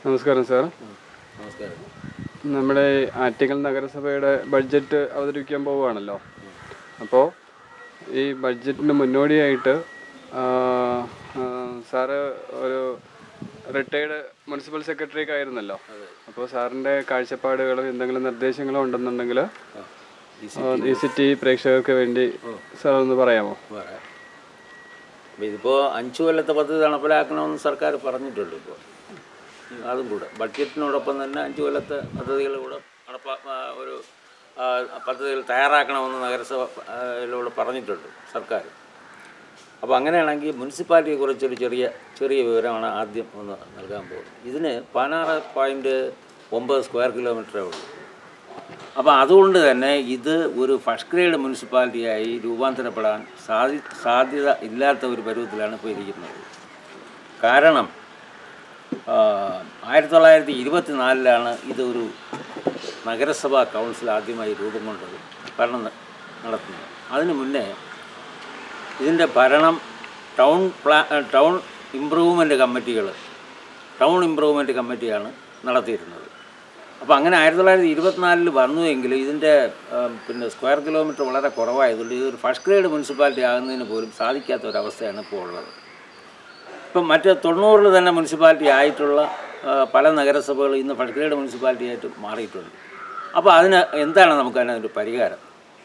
നമസ്കാരം സാർ നമസ്കാരം നമ്മുടെ ആറ്റിങ്ങൽ നഗരസഭയുടെ ബഡ്ജറ്റ് അവതരിപ്പിക്കാൻ പോവുകയാണല്ലോ അപ്പോൾ ഈ ബഡ്ജറ്റിന് മുന്നോടിയായിട്ട് ആ, ആ, സാറ് ഒരു റിട്ടയർഡ് മുനിസിപ്പൽ സെക്രട്ടറി ഒക്കെ ആയിരുന്നല്ലോ അപ്പോൾ സാറിൻ്റെ കാഴ്ചപ്പാടുകളും എന്തെങ്കിലും നിർദ്ദേശങ്ങളോ ഉണ്ടെന്നുണ്ടെങ്കിൽ ഈ സിറ്റി പ്രേക്ഷകർക്ക് വേണ്ടി സാർ ഒന്ന് പറയാമോ പറയാം അപ്പോൾ ഇതിപ്പോൾ അഞ്ച് കൊല്ലത്തെ പദ്ധതി നടപ്പിലാക്കണമെന്ന് സർക്കാർ പറഞ്ഞിട്ടുണ്ട് ഇപ്പോൾ അതും കൂടെ ബഡ്ജറ്റിനോടൊപ്പം തന്നെ അഞ്ച് കൊല്ലത്തെ പദ്ധതികൾ കൂടെ നടപ്പാ ആ, ഒരു ആ, പദ്ധതികൾ തയ്യാറാക്കണമെന്ന് നഗരസഭ ആ, യിലൂടെ പറഞ്ഞിട്ടുണ്ട് സർക്കാർ അപ്പോൾ അങ്ങനെയാണെങ്കിൽ മുനിസിപ്പാലിറ്റിയെ കുറിച്ചൊരു ചെറിയ ചെറിയ വിവരമാണ് ആദ്യം ഒന്ന് നൽകാൻ പോകുന്നത് ഇതിന് പതിനാറ് പോയിൻറ്റ് ഒമ്പത് സ്ക്വയർ കിലോമീറ്ററേ ഉള്ളൂ അപ്പോൾ അതുകൊണ്ട് തന്നെ ഇത് ഒരു ഫസ്റ്റ് ഗ്രേഡ് മുനിസിപ്പാലിറ്റിയായി രൂപാന്തരപ്പെടാൻ സാധി സാധ്യത ഇല്ലാത്ത ഒരു പരുവത്തിലാണ് ഇപ്പോൾ ഇരിക്കുന്നത് കാരണം ആ, ആയിരത്തി തൊള്ളായിരത്തി ഇരുപത്തി നാലിലാണ് ഇതൊരു നഗരസഭാ കൗൺസിൽ ആദ്യമായി രൂപം കൊണ്ടത് ഭരണം ന- നടത്തുന്നത് അതിനു മുന്നേ ഇതിൻ്റെ ഭരണം ടൗൺ പ്ലാ ടൗൺ ഇമ്പ്രൂവ്മെൻറ്റ് കമ്മിറ്റികൾ ടൗൺ ഇമ്പ്രൂവ്മെൻറ്റ് കമ്മിറ്റിയാണ് നടത്തിയിരുന്നത് അപ്പോൾ അങ്ങനെ ആയിരത്തി തൊള്ളായിരത്തി ഇരുപത്തിനാലിൽ വന്നുവെങ്കിലും ഇതിൻ്റെ ആ, പിന്നെ സ്ക്വയർ കിലോമീറ്റർ വളരെ കുറവായതുകൊണ്ട് ഇതൊരു ഫസ്റ്റ് ഗ്രേഡ് മുനിസിപ്പാലിറ്റി ആകുന്നതിന് പോലും സാധിക്കാത്ത ഒരവസ്ഥയാണ് ഇപ്പോൾ ഉള്ളത് ഇപ്പം മറ്റ് തൊണ്ണൂറിൽ തന്നെ മുനിസിപ്പാലിറ്റി ആയിട്ടുള്ള ആ, പല നഗരസഭകളും ഇന്ന് ഫസ്റ്റ് ഗ്രേഡ് മുനിസിപ്പാലിറ്റി ആയിട്ട് മാറിയിട്ടുണ്ട് അപ്പോൾ അതിന് എന്താണ് നമുക്ക് അതിനൊരു പരിഹാരം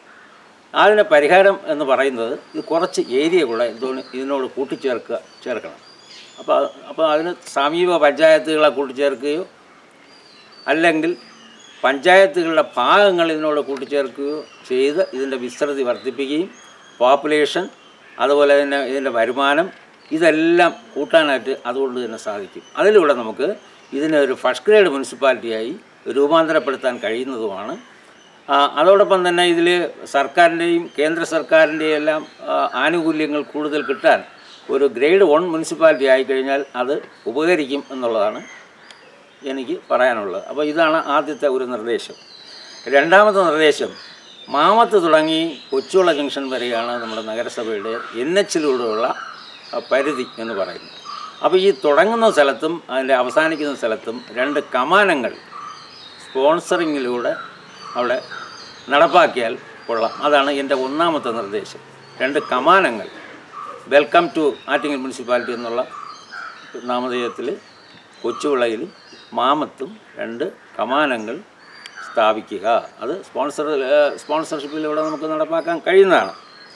അതിന് പരിഹാരം എന്ന് പറയുന്നത് ഇത് കുറച്ച് ഏരിയ കൂടെ എന്തോന്ന് ഇതിനോട് കൂട്ടിച്ചേർക്കുക ചേർക്കണം അപ്പോൾ അത്- അപ്പോൾ അതിന് സമീപ പഞ്ചായത്തുകളെ കൂട്ടിച്ചേർക്കുകയോ അല്ലെങ്കിൽ പഞ്ചായത്തുകളുടെ ഭാഗങ്ങൾ ഇതിനോട് കൂട്ടിച്ചേർക്കുകയോ ചെയ്ത് ഇതിൻ്റെ വിസ്തൃതി വർദ്ധിപ്പിക്കുകയും പോപ്പുലേഷൻ അതുപോലെ തന്നെ ഇതിൻ്റെ വരുമാനം ഇതെല്ലാം കൂട്ടാനായിട്ട് അതുകൊണ്ട് തന്നെ സാധിക്കും അതിലൂടെ നമുക്ക് ഇതിനെ ഒരു ഫസ്റ്റ് ഗ്രേഡ് മുനിസിപ്പാലിറ്റിയായി രൂപാന്തരപ്പെടുത്താൻ കഴിയുന്നതുമാണ് ആ, അതോടൊപ്പം തന്നെ ഇതിൽ സർക്കാരിൻ്റെയും കേന്ദ്ര സർക്കാരിൻ്റെയും എല്ലാം ആ, ആനുകൂല്യങ്ങൾ കൂടുതൽ കിട്ടാൻ ഒരു ഗ്രേഡ് വൺ മുനിസിപ്പാലിറ്റി ആയിക്കഴിഞ്ഞാൽ അത് ഉപകരിക്കും എന്നുള്ളതാണ് എനിക്ക് പറയാനുള്ളത് അപ്പോൾ ഇതാണ് ആദ്യത്തെ ഒരു നിർദ്ദേശം രണ്ടാമത്തെ നിർദ്ദേശം മാമത്ത് തുടങ്ങി കൊച്ചുവള ജംഗ്ഷൻ വരെയാണ് നമ്മുടെ നഗരസഭയുടെ എൻ എച്ചിലൂടെയുള്ള പരിധി എന്ന് പറയുന്നത് അപ്പോൾ ഈ തുടങ്ങുന്ന സ്ഥലത്തും അതിൻ്റെ അവസാനിക്കുന്ന സ്ഥലത്തും രണ്ട് കമാനങ്ങൾ സ്പോൺസറിങ്ങിലൂടെ അവിടെ നടപ്പാക്കിയാൽ കൊള്ളാം അതാണ് എൻ്റെ ഒന്നാമത്തെ നിർദ്ദേശം രണ്ട് കമാനങ്ങൾ വെൽക്കം ടു ആറ്റിങ്ങൽ മുനിസിപ്പാലിറ്റി എന്നുള്ള നാമധേയത്തിൽ കൊച്ചുവിളയിലും മാമത്തും രണ്ട് കമാനങ്ങൾ സ്ഥാപിക്കുക അത് സ്പോൺസർ സ്പോൺസർഷിപ്പിലൂടെ നമുക്ക് നടപ്പാക്കാൻ കഴിയുന്നതാണ്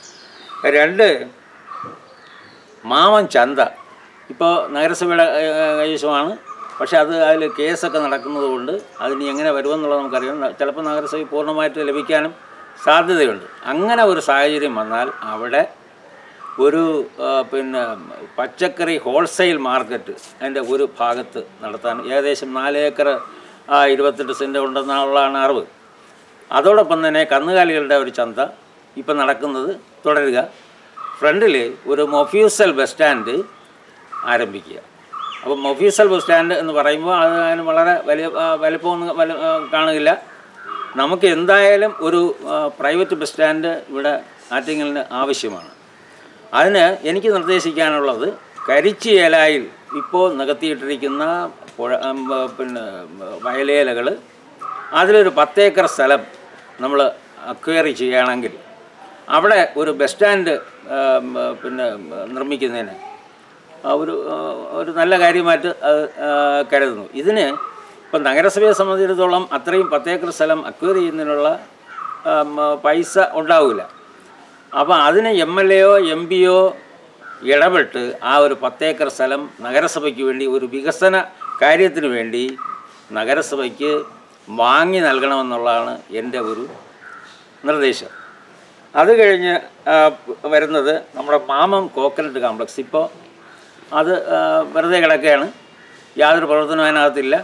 രണ്ട് മാമൻ ചന്ത ഇപ്പോൾ നഗരസഭയുടെ ഏഹ്, കൈവശമാണ് പക്ഷേ അത് അതിൽ കേസൊക്കെ നടക്കുന്നത് കൊണ്ട് അതിന് എങ്ങനെ വരുമെന്നുള്ളത് നമുക്കറിയാം ന- ചിലപ്പോൾ നഗരസഭ പൂർണ്ണമായിട്ട് ലഭിക്കാനും സാധ്യതയുണ്ട് അങ്ങനെ ഒരു സാഹചര്യം വന്നാൽ അവിടെ ഒരു ആ, പിന്നെ പച്ചക്കറി ഹോൾസെയിൽ മാർക്കറ്റ് അതിൻ്റെ ഒരു ഭാഗത്ത് നടത്താൻ ഏകദേശം നാല് ഏക്കർ ആ, ഇരുപത്തെട്ട് സെൻറ്റ് ഉണ്ടെന്നുള്ളതാണ് അറിവ് അതോടൊപ്പം തന്നെ കന്നുകാലികളുടെ ഒരു ചന്ത ഇപ്പം നടക്കുന്നത് തുടരുക ഫ്രണ്ടിൽ ഒരു മൊഫ്യൂസൽ ബസ് സ്റ്റാൻഡ് ആരംഭിക്കുക അപ്പോൾ മൊഫ്യൂസൽ ബസ് സ്റ്റാൻഡ് എന്ന് പറയുമ്പോൾ അത് അതിന് വളരെ വലിയ ആ, വലിപ്പമൊന്നും വല ആ, കാണുകയില്ല നമുക്ക് എന്തായാലും ഒരു ആ, പ്രൈവറ്റ് ബസ് സ്റ്റാൻഡ് ഇവിടെ ആറ്റിങ്ങലിന് ആവശ്യമാണ് അതിന് എനിക്ക് നിർദ്ദേശിക്കാനുള്ളത് കരിച്ചിയേലായിൽ ഇപ്പോൾ നികത്തിയിട്ടിരിക്കുന്ന പുഴ ഉം, പിന്നെ വയലേലകൾ അതിലൊരു പത്തേക്കർ സ്ഥലം നമ്മൾ അക്വയറി ചെയ്യുകയാണെങ്കിൽ അവിടെ ഒരു ബസ് സ്റ്റാൻഡ് ഉം, പിന്നെ നിർമ്മിക്കുന്നതിന് ആ, ഒരു ആ, ഒരു നല്ല കാര്യമായിട്ട് അത് ആ, കരുതുന്നു ഇതിന് ഇപ്പം നഗരസഭയെ സംബന്ധിച്ചിടത്തോളം അത്രയും പത്തേക്കർ സ്ഥലം അക്വയർ ചെയ്യുന്നതിനുള്ള ഉം, പൈസ ഉണ്ടാവില്ല അപ്പോൾ അതിന് എം എൽ എയോ എം പിയോ ഇടപെട്ട് ആ ഒരു പത്തേക്കർ സ്ഥലം നഗരസഭയ്ക്ക് വേണ്ടി ഒരു വികസന കാര്യത്തിന് വേണ്ടി നഗരസഭയ്ക്ക് വാങ്ങി നൽകണമെന്നുള്ളതാണ് എൻ്റെ ഒരു നിർദ്ദേശം അത് കഴിഞ്ഞ് ആ, വരുന്നത് നമ്മുടെ മാമം കോക്കനട്ട് കോംപ്ലക്സ് ഇപ്പോൾ അത് ആ, വെറുതെ കിടക്കുകയാണ് യാതൊരു പ്രവർത്തനവും അതിനകത്തില്ല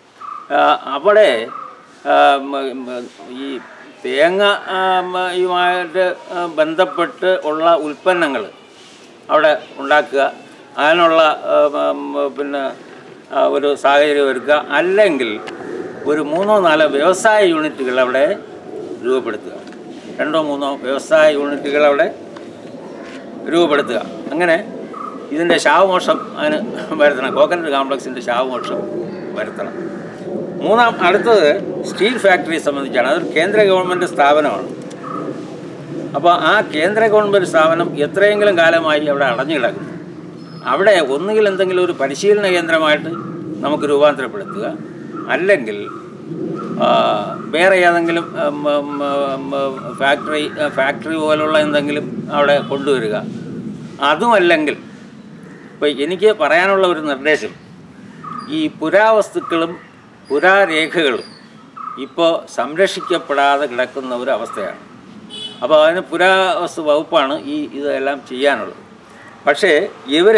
ആ, അവിടെ ആ, മ- മ- ഈ തേങ്ങ ആ, മ- യുമായിട്ട് ആ, ബന്ധപ്പെട്ട് ഉള്ള ഉൽപ്പന്നങ്ങൾ അവിടെ ഉണ്ടാക്കുക അതിനുള്ള ആ, മ- മ- പിന്നെ ആ, ഒരു സാഹചര്യം ഒരുക്കുക അല്ലെങ്കിൽ ഒരു മൂന്നോ നാലോ വ്യവസായ യൂണിറ്റുകൾ അവിടെ രൂപപ്പെടുത്തുക രണ്ടോ മൂന്നോ വ്യവസായ യൂണിറ്റുകൾ അവിടെ രൂപപ്പെടുത്തുക അങ്ങനെ ഇതിൻ്റെ ശാവമോക്ഷം അതിന് വരുത്തണം കോക്കനട്ട് കോംപ്ലക്സിൻ്റെ ശാവമോക്ഷം വരുത്തണം മൂന്നാം അടുത്തത് സ്റ്റീൽ ഫാക്ടറി സംബന്ധിച്ചാണ് അതൊരു കേന്ദ്ര ഗവൺമെൻറ് സ്ഥാപനമാണ് അപ്പോൾ ആ കേന്ദ്ര ഗവൺമെൻറ് സ്ഥാപനം എത്രയെങ്കിലും കാലമായി അവിടെ അടഞ്ഞു കിടക്കുന്നു അവിടെ ഒന്നുകിൽ എന്തെങ്കിലും ഒരു പരിശീലന കേന്ദ്രമായിട്ട് നമുക്ക് രൂപാന്തരപ്പെടുത്തുക അല്ലെങ്കിൽ ആ, വേറെ ഏതെങ്കിലും ഉം, ഉം, ഉം, ഫാക്ടറി ഫാക്ടറി പോലുള്ള എന്തെങ്കിലും അവിടെ കൊണ്ടുവരിക അതുമല്ലെങ്കിൽ ഇപ്പോൾ എനിക്ക് പറയാനുള്ള ഒരു നിർദ്ദേശം ഈ പുരാവസ്തുക്കളും പുരാരേഖകളും ഇപ്പോൾ സംരക്ഷിക്കപ്പെടാതെ കിടക്കുന്ന ഒരു അവസ്ഥയാണ് അപ്പോൾ അതിന് പുരാവസ്തു വകുപ്പാണ് ഈ ഇതെല്ലാം ചെയ്യാനുള്ളത് പക്ഷേ ഇവർ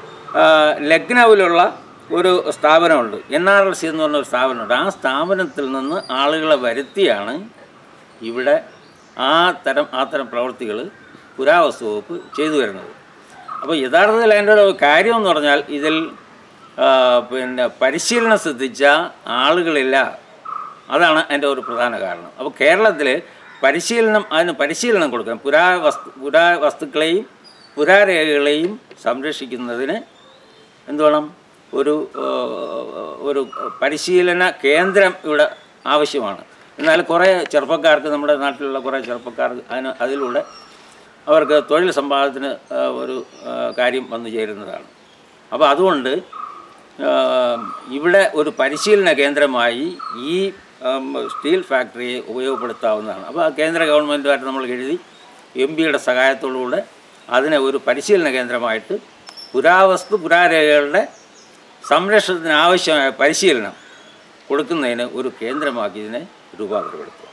ലക്നൗവിലുള്ള ഒരു സ്ഥാപനമുണ്ട് എൻ ആർ എൽ സി എന്ന് പറഞ്ഞ ഒരു സ്ഥാപനമുണ്ട് ആ സ്ഥാപനത്തിൽ നിന്ന് ആളുകളെ വരുത്തിയാണ് ഇവിടെ ആ തരം ആ തരം പ്രവൃത്തികൾ പുരാവസ്തു വകുപ്പ് ചെയ്തു വരുന്നത് അപ്പോൾ യഥാർത്ഥത്തിൽ അതിൻ്റെ ഒരു കാര്യം എന്ന് പറഞ്ഞാൽ ഇതിൽ ആ, പിന്നെ പരിശീലനം ശ്രദ്ധിച്ച ആളുകളില്ല അതാണ് അതിൻ്റെ ഒരു പ്രധാന കാരണം അപ്പോൾ കേരളത്തിൽ പരിശീലനം അതിന് പരിശീലനം കൊടുക്കണം പുരാവസ്തു പുരാവസ്തുക്കളെയും പുരാരേഖകളെയും സംരക്ഷിക്കുന്നതിന് എന്ത് വേണം ഒരു ആ, ഒരു പരിശീലന കേന്ദ്രം ഇവിടെ ആവശ്യമാണ് എന്നാൽ കുറേ ചെറുപ്പക്കാർക്ക് നമ്മുടെ നാട്ടിലുള്ള കുറേ ചെറുപ്പക്കാർക്ക് അതിന് അതിലൂടെ അവർക്ക് തൊഴിൽ സമ്പാദനത്തിന് ആ, ഒരു ആ, കാര്യം വന്നു ചേരുന്നതാണ് അപ്പോൾ അതുകൊണ്ട് ആ, ഇവിടെ ഒരു പരിശീലന കേന്ദ്രമായി ഈ ഉം, സ്റ്റീൽ ഫാക്ടറിയെ ഉപയോഗപ്പെടുത്താവുന്നതാണ് അപ്പോൾ ആ കേന്ദ്ര ഗവൺമെൻറ്റുമായിട്ട് നമ്മൾ എഴുതി എം പിയുടെ സഹായത്തോടുകൂടെ അതിനെ ഒരു പരിശീലന കേന്ദ്രമായിട്ട് പുരാവസ്തു പുരാരേഖകളുടെ സംരക്ഷണത്തിന് ആവശ്യമായ പരിശീലനം കൊടുക്കുന്നതിന് ഒരു കേന്ദ്രമാക്കി ഇതിനെ രൂപാന്തരപ്പെടുത്തുക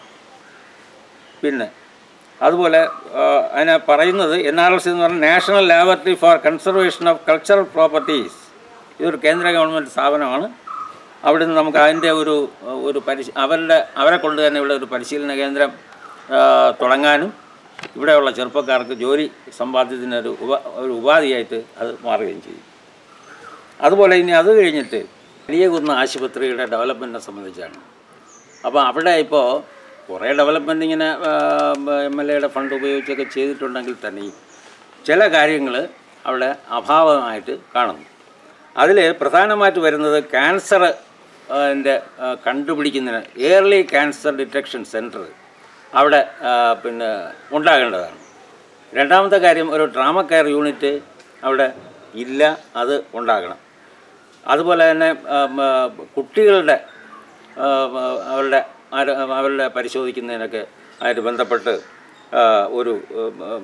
പിന്നെ അതുപോലെ ആ, അതിനെ പറയുന്നത് എൻ ആർ എൽ സി എന്ന് പറഞ്ഞാൽ national laboratory for conservation of cultural properties ഇതൊരു കേന്ദ്ര ഗവൺമെൻറ് സ്ഥാപനമാണ് അവിടെ നിന്ന് നമുക്ക് അതിൻ്റെ ഒരു ഒരു പരിശീ അവരുടെ അവരെ കൊണ്ട് തന്നെ ഇവിടെ ഒരു പരിശീലന കേന്ദ്രം ആ, തുടങ്ങാനും ഇവിടെയുള്ള ചെറുപ്പക്കാർക്ക് ജോലി സമ്പാദ്യത്തിനൊരു ഉപ ഒരു ഉപാധിയായിട്ട് അത് മാറുകയും ചെയ്യും അതുപോലെ ഇനി അത് കഴിഞ്ഞിട്ട് വലിയ കുന്ന ആശുപത്രിയുടെ ഡെവലപ്മെൻറ്റിനെ സംബന്ധിച്ചാണ് അപ്പോൾ അവിടെ ഇപ്പോൾ കുറേ ഡെവലപ്മെൻറ്റ് ഇങ്ങനെ എം എൽ എയുടെ ഫണ്ട് ഉപയോഗിച്ചൊക്കെ ചെയ്തിട്ടുണ്ടെങ്കിൽ തന്നെയും ചില കാര്യങ്ങൾ അവിടെ അഭാവമായിട്ട് കാണുന്നു അതിൽ പ്രധാനമായിട്ട് വരുന്നത് ക്യാൻസർ ൻ്റെ കണ്ടുപിടിക്കുന്നതിന് ഏർലി ക്യാൻസർ ഡിറ്റക്ഷൻ സെൻറ്റർ അവിടെ ആ, പിന്നെ ഉണ്ടാകേണ്ടതാണ് രണ്ടാമത്തെ കാര്യം ഒരു ട്രാമ കെയർ യൂണിറ്റ് അവിടെ ഇല്ല അത് ഉണ്ടാകണം അതുപോലെ തന്നെ ആം, ആ, കുട്ടികളുടെ ആ, ആ, അവരുടെ ആരോ- അവരുടെ പരിശോധിക്കുന്നതിനൊക്കെ ആയിട്ട് ബന്ധപ്പെട്ട് ആ, ഒരു ഉം, ഉം,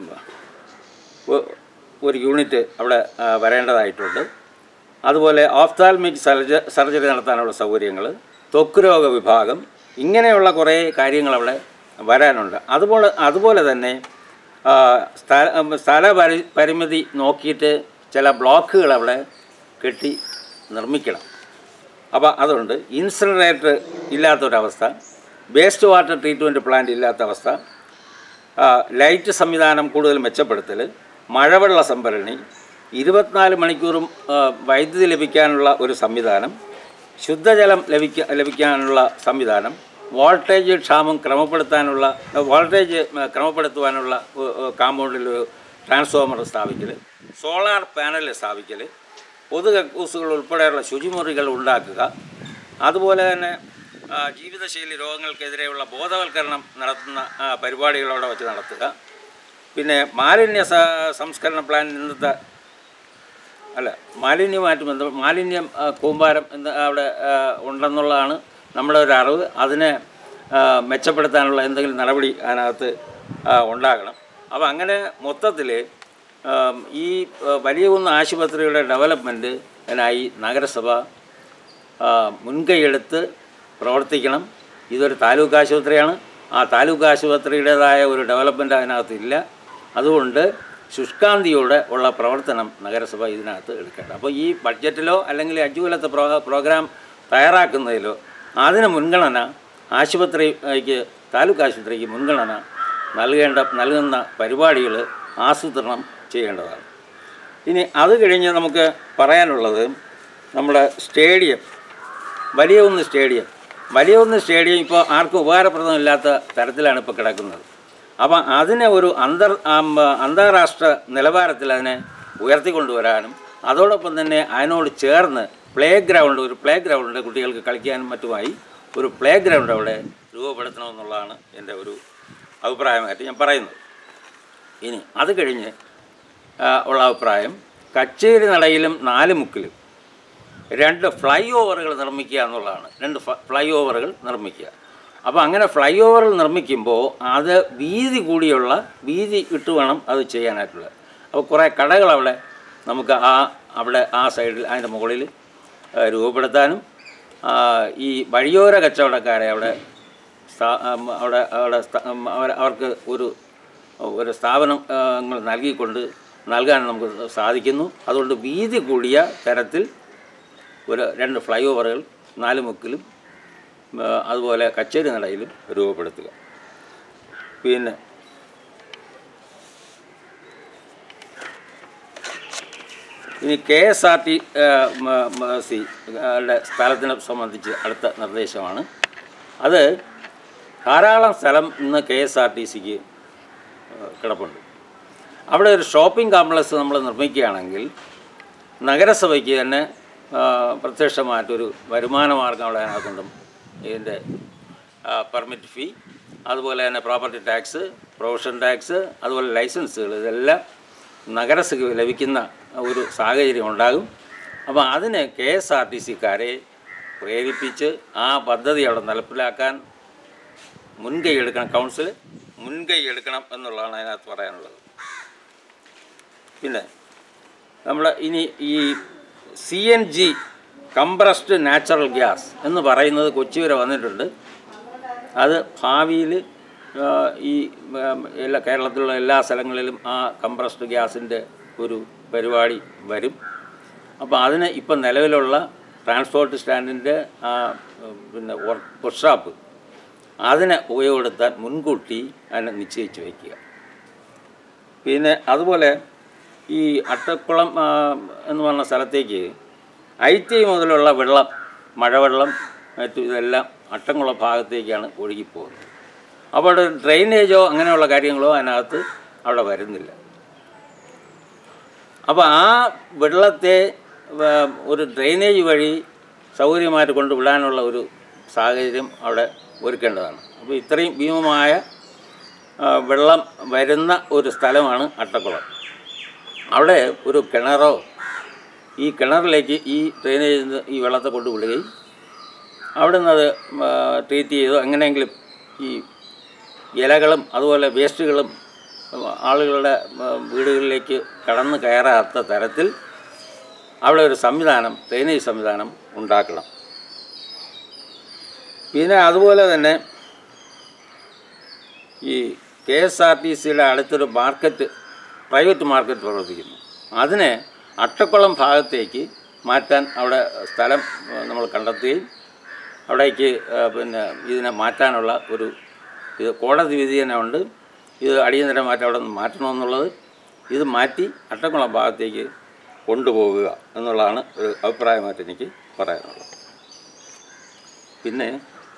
ഒ- ഒരു യൂണിറ്റ് അവിടെ ആ, വരേണ്ടതായിട്ടുണ്ട് അതുപോലെ ഓഫ്താൽമിക് സർജ സർജറി നടത്താനുള്ള സൗകര്യങ്ങൾ ത്വക്ക് രോഗ വിഭാഗം ഇങ്ങനെയുള്ള കുറേ കാര്യങ്ങൾ അവിടെ വരാനുണ്ട് അതുപോലെ അതുപോലെ തന്നെ ആ, സ്ഥല ഉം, സ്ഥല പരി പരിമിതി നോക്കിയിട്ട് ചില ബ്ലോക്കുകൾ അവിടെ കെട്ടി നിർമ്മിക്കണം അപ്പോൾ അതുകൊണ്ട് ഇൻസിനറേറ്റർ ഇല്ലാത്തൊരവസ്ഥ വേസ്റ്റ് വാട്ടർ ട്രീറ്റ്മെൻറ്റ് പ്ലാന്റ് ഇല്ലാത്ത അവസ്ഥ ആ, ലൈറ്റ് സംവിധാനം കൂടുതൽ മെച്ചപ്പെടുത്തൽ മഴവെള്ള സംഭരണി ഇരുപത്തിനാല് മണിക്കൂറും ആ, വൈദ്യുതി ലഭിക്കാനുള്ള ഒരു സംവിധാനം ശുദ്ധജലം ലഭിക്ക ലഭിക്കാനുള്ള സംവിധാനം വോൾട്ടേജ് ക്ഷാമം ക്രമപ്പെടുത്താനുള്ള വോൾട്ടേജ് ആ, ക്രമപ്പെടുത്തുവാനുള്ള ഒ- ഒ- കാമ്പൗണ്ടിൽ ഒരു ട്രാൻസ്ഫോമർ സ്ഥാപിക്കൽ സോളാർ പാനൽ സ്ഥാപിക്കൽ പൊതു കക്കൂസുകൾ ഉൾപ്പെടെയുള്ള ശുചിമുറികൾ ഉണ്ടാക്കുക അതുപോലെ തന്നെ ആ, ജീവിതശൈലി രോഗങ്ങൾക്കെതിരെയുള്ള ബോധവൽക്കരണം നടത്തുന്ന ആ, പരിപാടികൾ അവിടെ വെച്ച് നടത്തുക പിന്നെ മാലിന്യ സ- സംസ്കരണ പ്ലാൻ ഇന്നത്തെ അല്ല മാലിന്യമായിട്ട് ബന്ധ മാലിന്യം ആ, കൂമ്പാരം എന്ന് അവിടെ ആ, ഉണ്ടെന്നുള്ളതാണ് നമ്മുടെ ഒരു അറിവ് അതിനെ ആ, മെച്ചപ്പെടുത്താനുള്ള എന്തെങ്കിലും നടപടി അതിനകത്ത് ആ, ഉണ്ടാകണം അപ്പോൾ അങ്ങനെ മൊത്തത്തിൽ ഈ ആ, വലിയ കുന്ന് ആശുപത്രിയുടെ ഡെവലപ്മെൻറ്റ് അതിനായി നഗരസഭ ആ, മുൻകൈയെടുത്ത് പ്രവർത്തിക്കണം ഇതൊരു താലൂക്ക് ആശുപത്രിയാണ് ആ താലൂക്ക് ആശുപത്രിയുടേതായ ഒരു ഡെവലപ്മെൻറ്റ് അതിനകത്ത് ഇല്ല അതുകൊണ്ട് ശുഷ്കാന്തിയോടെ ഉള്ള പ്രവർത്തനം നഗരസഭ ഇതിനകത്ത് എടുക്കേണ്ട അപ്പോൾ ഈ ബഡ്ജറ്റിലോ അല്ലെങ്കിൽ അഞ്ചു കൊല്ലത്തെ പ്രോ പ്രോഗ്രാം തയ്യാറാക്കുന്നതിലോ അതിന് മുൻഗണന ആശുപത്രിക്ക് താലൂക്ക് ആശുപത്രിക്ക് മുൻഗണന നൽകേണ്ട നൽകുന്ന പരിപാടികൾ ആസൂത്രണം ചെയ്യേണ്ടതാണ് ഇനി അത് കഴിഞ്ഞ് നമുക്ക് പറയാനുള്ളത് നമ്മുടെ സ്റ്റേഡിയം വലിയ ഒന്ന് സ്റ്റേഡിയം വലിയ ഒന്ന് സ്റ്റേഡിയം ഇപ്പോൾ ആർക്കും ഉപകാരപ്രദമില്ലാത്ത തരത്തിലാണ് ഇപ്പോൾ കിടക്കുന്നത് അപ്പം അതിനെ ഒരു അന്തർ ആം, അന്താരാഷ്ട്ര നിലവാരത്തിൽ അതിനെ ഉയർത്തിക്കൊണ്ടുവരാനും അതോടൊപ്പം തന്നെ അതിനോട് ചേർന്ന് പ്ലേ ഗ്രൗണ്ട് ഒരു പ്ലേ ഗ്രൗണ്ട് കുട്ടികൾക്ക് കളിക്കാനും മറ്റുമായി ഒരു പ്ലേ ഗ്രൗണ്ട് അവിടെ രൂപപ്പെടുത്തണമെന്നുള്ളതാണ് എൻ്റെ ഒരു അഭിപ്രായമായിട്ട് ഞാൻ പറയുന്നത് ഇനി അത് കഴിഞ്ഞ് ആ, ഉള്ള അഭിപ്രായം കച്ചേരി നടയിലും നാല് മുക്കിലും രണ്ട് ഫ്ലൈ ഓവറുകൾ നിർമ്മിക്കുക എന്നുള്ളതാണ് രണ്ട് ഫ- ഫ്ലൈ ഓവറുകൾ നിർമ്മിക്കുക അപ്പോൾ അങ്ങനെ ഫ്ലൈ ഓവറുകൾ നിർമ്മിക്കുമ്പോൾ അത് വീതി കൂടിയുള്ള വീതി ഇട്ട് വേണം അത് ചെയ്യാനായിട്ടുള്ളത് അപ്പോൾ കുറേ കടകൾ അവിടെ നമുക്ക് ആ അവിടെ ആ സൈഡിൽ അതിൻ്റെ മുകളിൽ ആ, രൂപപ്പെടുത്താനും ആ, ഈ വഴിയോര കച്ചവടക്കാരെ അവിടെ സ്ഥാ- ഉം, അവിടെ അവിടെ സ്ഥാ- ഉം, അവർ- അവർക്ക് ഒരു ഒരു സ്ഥാപനങ്ങൾ നൽകിക്കൊണ്ട് നൽകാൻ നമുക്ക് സാധിക്കുന്നു അതുകൊണ്ട് വീതി കൂടിയ തരത്തിൽ ഒരു രണ്ട് ഫ്ലൈ ഓവറുകൾ നാല് മുക്കിലും ആ, അതുപോലെ കച്ചേരി നടയിലും രൂപപ്പെടുത്തുക പിന്നെ ഇനി K S R T C യുടെ സ്ഥലത്തിനെ സംബന്ധിച്ച് അടുത്ത നിർദ്ദേശമാണ് അത് ധാരാളം സ്ഥലം ഇന്ന് കെ എസ് ആർ ടി സിക്ക് കിടപ്പുണ്ട് അവിടെ ഒരു ഷോപ്പിംഗ് കോംപ്ലക്സ് നമ്മൾ നിർമ്മിക്കുകയാണെങ്കിൽ നഗരസഭയ്ക്ക് തന്നെ ആ, പ്രത്യക്ഷമായിട്ടൊരു വരുമാന മാർഗം അവിടെ അതിനകത്തുണ്ട് ഇതിൻ്റെ പെർമിറ്റ് ഫീ അതുപോലെ തന്നെ പ്രോപ്പർട്ടി ടാക്സ് പ്രൊവിഷൻ ടാക്സ് അതുപോലെ ലൈസൻസുകൾ ഇതെല്ലാം നഗരസഭയ്ക്ക് ലഭിക്കുന്ന ഒരു സാഹചര്യം ഉണ്ടാകും അപ്പോൾ അതിന് കെ എസ് ആർ ടി സിക്കാരെ പ്രേരിപ്പിച്ച് ആ പദ്ധതി അവിടെ നടപ്പിലാക്കാൻ മുൻകൈ എടുക്കണം കൗൺസിൽ മുൻകൈ എടുക്കണം എന്നുള്ളതാണ് അതിനകത്ത് പറയാനുള്ളത് പിന്നെ നമ്മൾ ഇനി ഈ C N G compressed natural gas എന്ന് പറയുന്നത് കൊച്ചി വരെ വന്നിട്ടുണ്ട് അത് ഭാവിയിൽ ഈ ഉം, എല്ലാ കേരളത്തിലുള്ള എല്ലാ സ്ഥലങ്ങളിലും ആ കംപ്രസ്ഡ് ഗ്യാസിൻ്റെ ഒരു പരിപാടി വരും അപ്പോൾ അതിന് ഇപ്പം നിലവിലുള്ള ട്രാൻസ്പോർട്ട് സ്റ്റാൻഡിൻ്റെ ആ ഉം, പിന്നെ വർക്ക്ഷോപ്പ് അതിനെ ഉപയോഗപ്പെടുത്താൻ മുൻകൂട്ടി അതിനെ നിശ്ചയിച്ച് വയ്ക്കുക പിന്നെ അതുപോലെ ഈ അട്ടക്കുളം ആ, എന്ന് പറഞ്ഞ സ്ഥലത്തേക്ക് ഐറ്റി മുതലുള്ള വെള്ളം മഴവെള്ളം മറ്റു ഇതെല്ലാം അട്ടംകുളം ഭാഗത്തേക്കാണ് ഒഴുകിപ്പോകുന്നത് അപ്പോൾ അവിടെ ഡ്രെയിനേജോ അങ്ങനെയുള്ള കാര്യങ്ങളോ അതിനകത്ത് അവിടെ വരുന്നില്ല അപ്പോൾ ആ വെള്ളത്തെ ആ, ഒരു ഡ്രെയിനേജ് വഴി സൗകര്യമായിട്ട് കൊണ്ടുവിടാനുള്ള ഒരു സാഹചര്യം അവിടെ ഒരുക്കേണ്ടതാണ് അപ്പോൾ ഇത്രയും ഭീമമായ ആ, വെള്ളം വരുന്ന ഒരു സ്ഥലമാണ് അട്ടക്കുളം അവിടെ ഒരു കിണറോ ഈ കിണറിലേക്ക് ഈ ഡ്രെയിനേജിൽ നിന്ന് ഈ വെള്ളത്തെ കൊണ്ടുവിടുകയും അവിടെ നിന്ന് അത് ആ, ട്രീറ്റ് ചെയ്തോ എങ്ങനെയെങ്കിലും ഈ ഇലകളും അതുപോലെ വേസ്റ്റുകളും ആളുകളുടെ ആ, വീടുകളിലേക്ക് കടന്നു കയറാത്ത തരത്തിൽ അവിടെ ഒരു സംവിധാനം ഡ്രെയിനേജ് സംവിധാനം ഉണ്ടാക്കണം പിന്നെ അതുപോലെ തന്നെ ഈ കെ എസ് ആർ ടി സിയുടെ അടുത്തൊരു മാർക്കറ്റ് പ്രൈവറ്റ് മാർക്കറ്റ് പ്രവർത്തിക്കുന്നു അതിനെ അട്ടക്കുളം ഭാഗത്തേക്ക് മാറ്റാൻ അവിടെ സ്ഥലം നമ്മൾ കണ്ടെത്തുകയും അവിടേക്ക് ആ, പിന്നെ ഇതിനെ മാറ്റാനുള്ള ഒരു ഇത് കോടതി വിധി തന്നെ ഉണ്ട് ഇത് അടിയന്തരമായിട്ട് അവിടെ നിന്ന് മാറ്റണമെന്നുള്ളത് ഇത് മാറ്റി അട്ടക്കുളം ഭാഗത്തേക്ക് കൊണ്ടുപോകുക എന്നുള്ളതാണ് ഒരു അഭിപ്രായമായിട്ട് എനിക്ക് പറയാനുള്ളത് പിന്നെ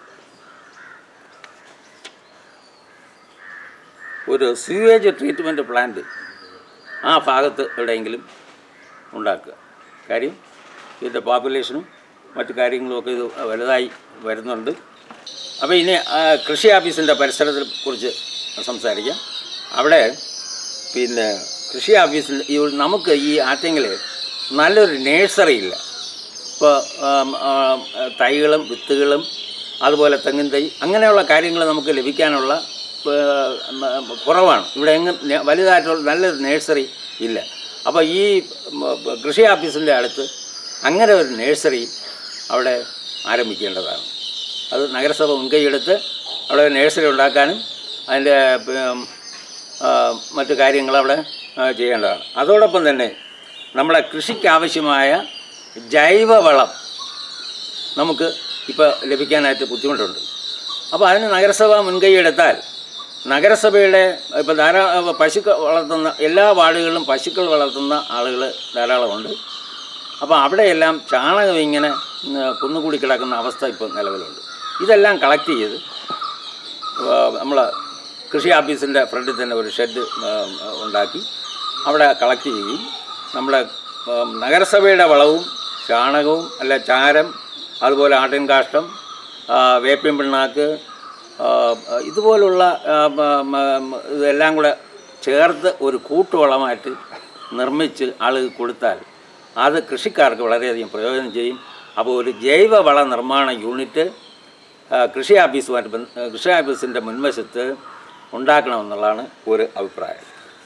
ഒരു സ്യൂവേജ് ട്രീറ്റ്മെൻറ്റ് പ്ലാന്റ് ആ ഭാഗത്ത് എവിടെയെങ്കിലും ഉണ്ടാക്കുക കാര്യം ഇതിൻ്റെ പോപ്പുലേഷനും മറ്റു കാര്യങ്ങളുമൊക്കെ ഇത് വലുതായി വരുന്നുണ്ട് അപ്പോൾ ഇനി ആ, കൃഷി ഓഫീസിൻ്റെ പരിസരത്തെ കുറിച്ച് സംസാരിക്കാം അവിടെ പിന്നെ കൃഷി ഓഫീസിൽ ഈ ഒരു- നമുക്ക് ഈ ആറ്റെങ്കിൽ നല്ലൊരു നേഴ്സറി ഇല്ല ഇപ്പോൾ തൈകളും വിത്തുകളും അതുപോലെ തെങ്ങിൻ തൈ അങ്ങനെയുള്ള കാര്യങ്ങൾ നമുക്ക് ലഭിക്കാനുള്ള ആ, മ, കുറവാണ് ഇവിടെ എങ്ങും നെ- വലുതായിട്ടുള്ള നല്ലൊരു നേഴ്സറി ഇല്ല അപ്പോൾ ഈ മ, കൃഷി ഓഫീസിൻ്റെ അടുത്ത് അങ്ങനെ ഒരു നേഴ്സറി അവിടെ ആരംഭിക്കേണ്ടതാണ് അത് നഗരസഭ മുൻകൈയെടുത്ത് അവിടെ ഒരു നേഴ്സറി ഉണ്ടാക്കാനും അതിൻ്റെ ഉം, ആ, മറ്റു കാര്യങ്ങൾ അവിടെ ആ, ചെയ്യേണ്ടതാണ് അതോടൊപ്പം തന്നെ നമ്മുടെ കൃഷിക്ക് ആവശ്യമായ ജൈവവളം നമുക്ക് ഇപ്പോൾ ലഭിക്കാനായിട്ട് ബുദ്ധിമുട്ടുണ്ട് അപ്പോൾ അതിന് നഗരസഭ മുൻകൈയെടുത്താൽ നഗരസഭയുടെ ഇപ്പോൾ ധാരാളം പശുക്കൾ വളർത്തുന്ന എല്ലാ വാർഡുകളിലും പശുക്കൾ വളർത്തുന്ന ആളുകൾ ധാരാളമുണ്ട് അപ്പോൾ അവിടെയെല്ലാം ചാണകം ഇങ്ങനെ കുന്നുകൂടി കിടക്കുന്ന അവസ്ഥ ഇപ്പോൾ നിലവിലുണ്ട് ഇതെല്ലാം കളക്ട് ചെയ്ത് നമ്മൾ കൃഷി ഓഫീസിൻ്റെ ഫ്രണ്ടിൽ തന്നെ ഒരു ഷെഡ് ഉണ്ടാക്കി അവിടെ കളക്ട് ചെയ്യുകയും നമ്മുടെ ഉം, നഗരസഭയുടെ വളവും ചാണകവും അല്ല ചാരം അതുപോലെ ആട്ടിൻ കാഷ്ടം ആ, വേപ്പിൻ പിണ്ണാക്ക് ആ, ഇതുപോലുള്ള ആ, മ- മ- മ- ഇതെല്ലാം കൂടെ ചേർത്ത് ഒരു കൂട്ടുവളമായിട്ട് നിർമ്മിച്ച് ആളുകൾ കൊടുത്താൽ അത് കൃഷിക്കാർക്ക് വളരെയധികം പ്രയോജനം ചെയ്യും അപ്പോൾ ഒരു ജൈവ വള നിർമ്മാണ യൂണിറ്റ് ആ, കൃഷി ഓഫീസുമായിട്ട് ബന്ധ ആ, കൃഷി ഓഫീസിൻ്റെ മുൻവശത്ത് ഉണ്ടാക്കണമെന്നുള്ളതാണ് ഒരു അഭിപ്രായം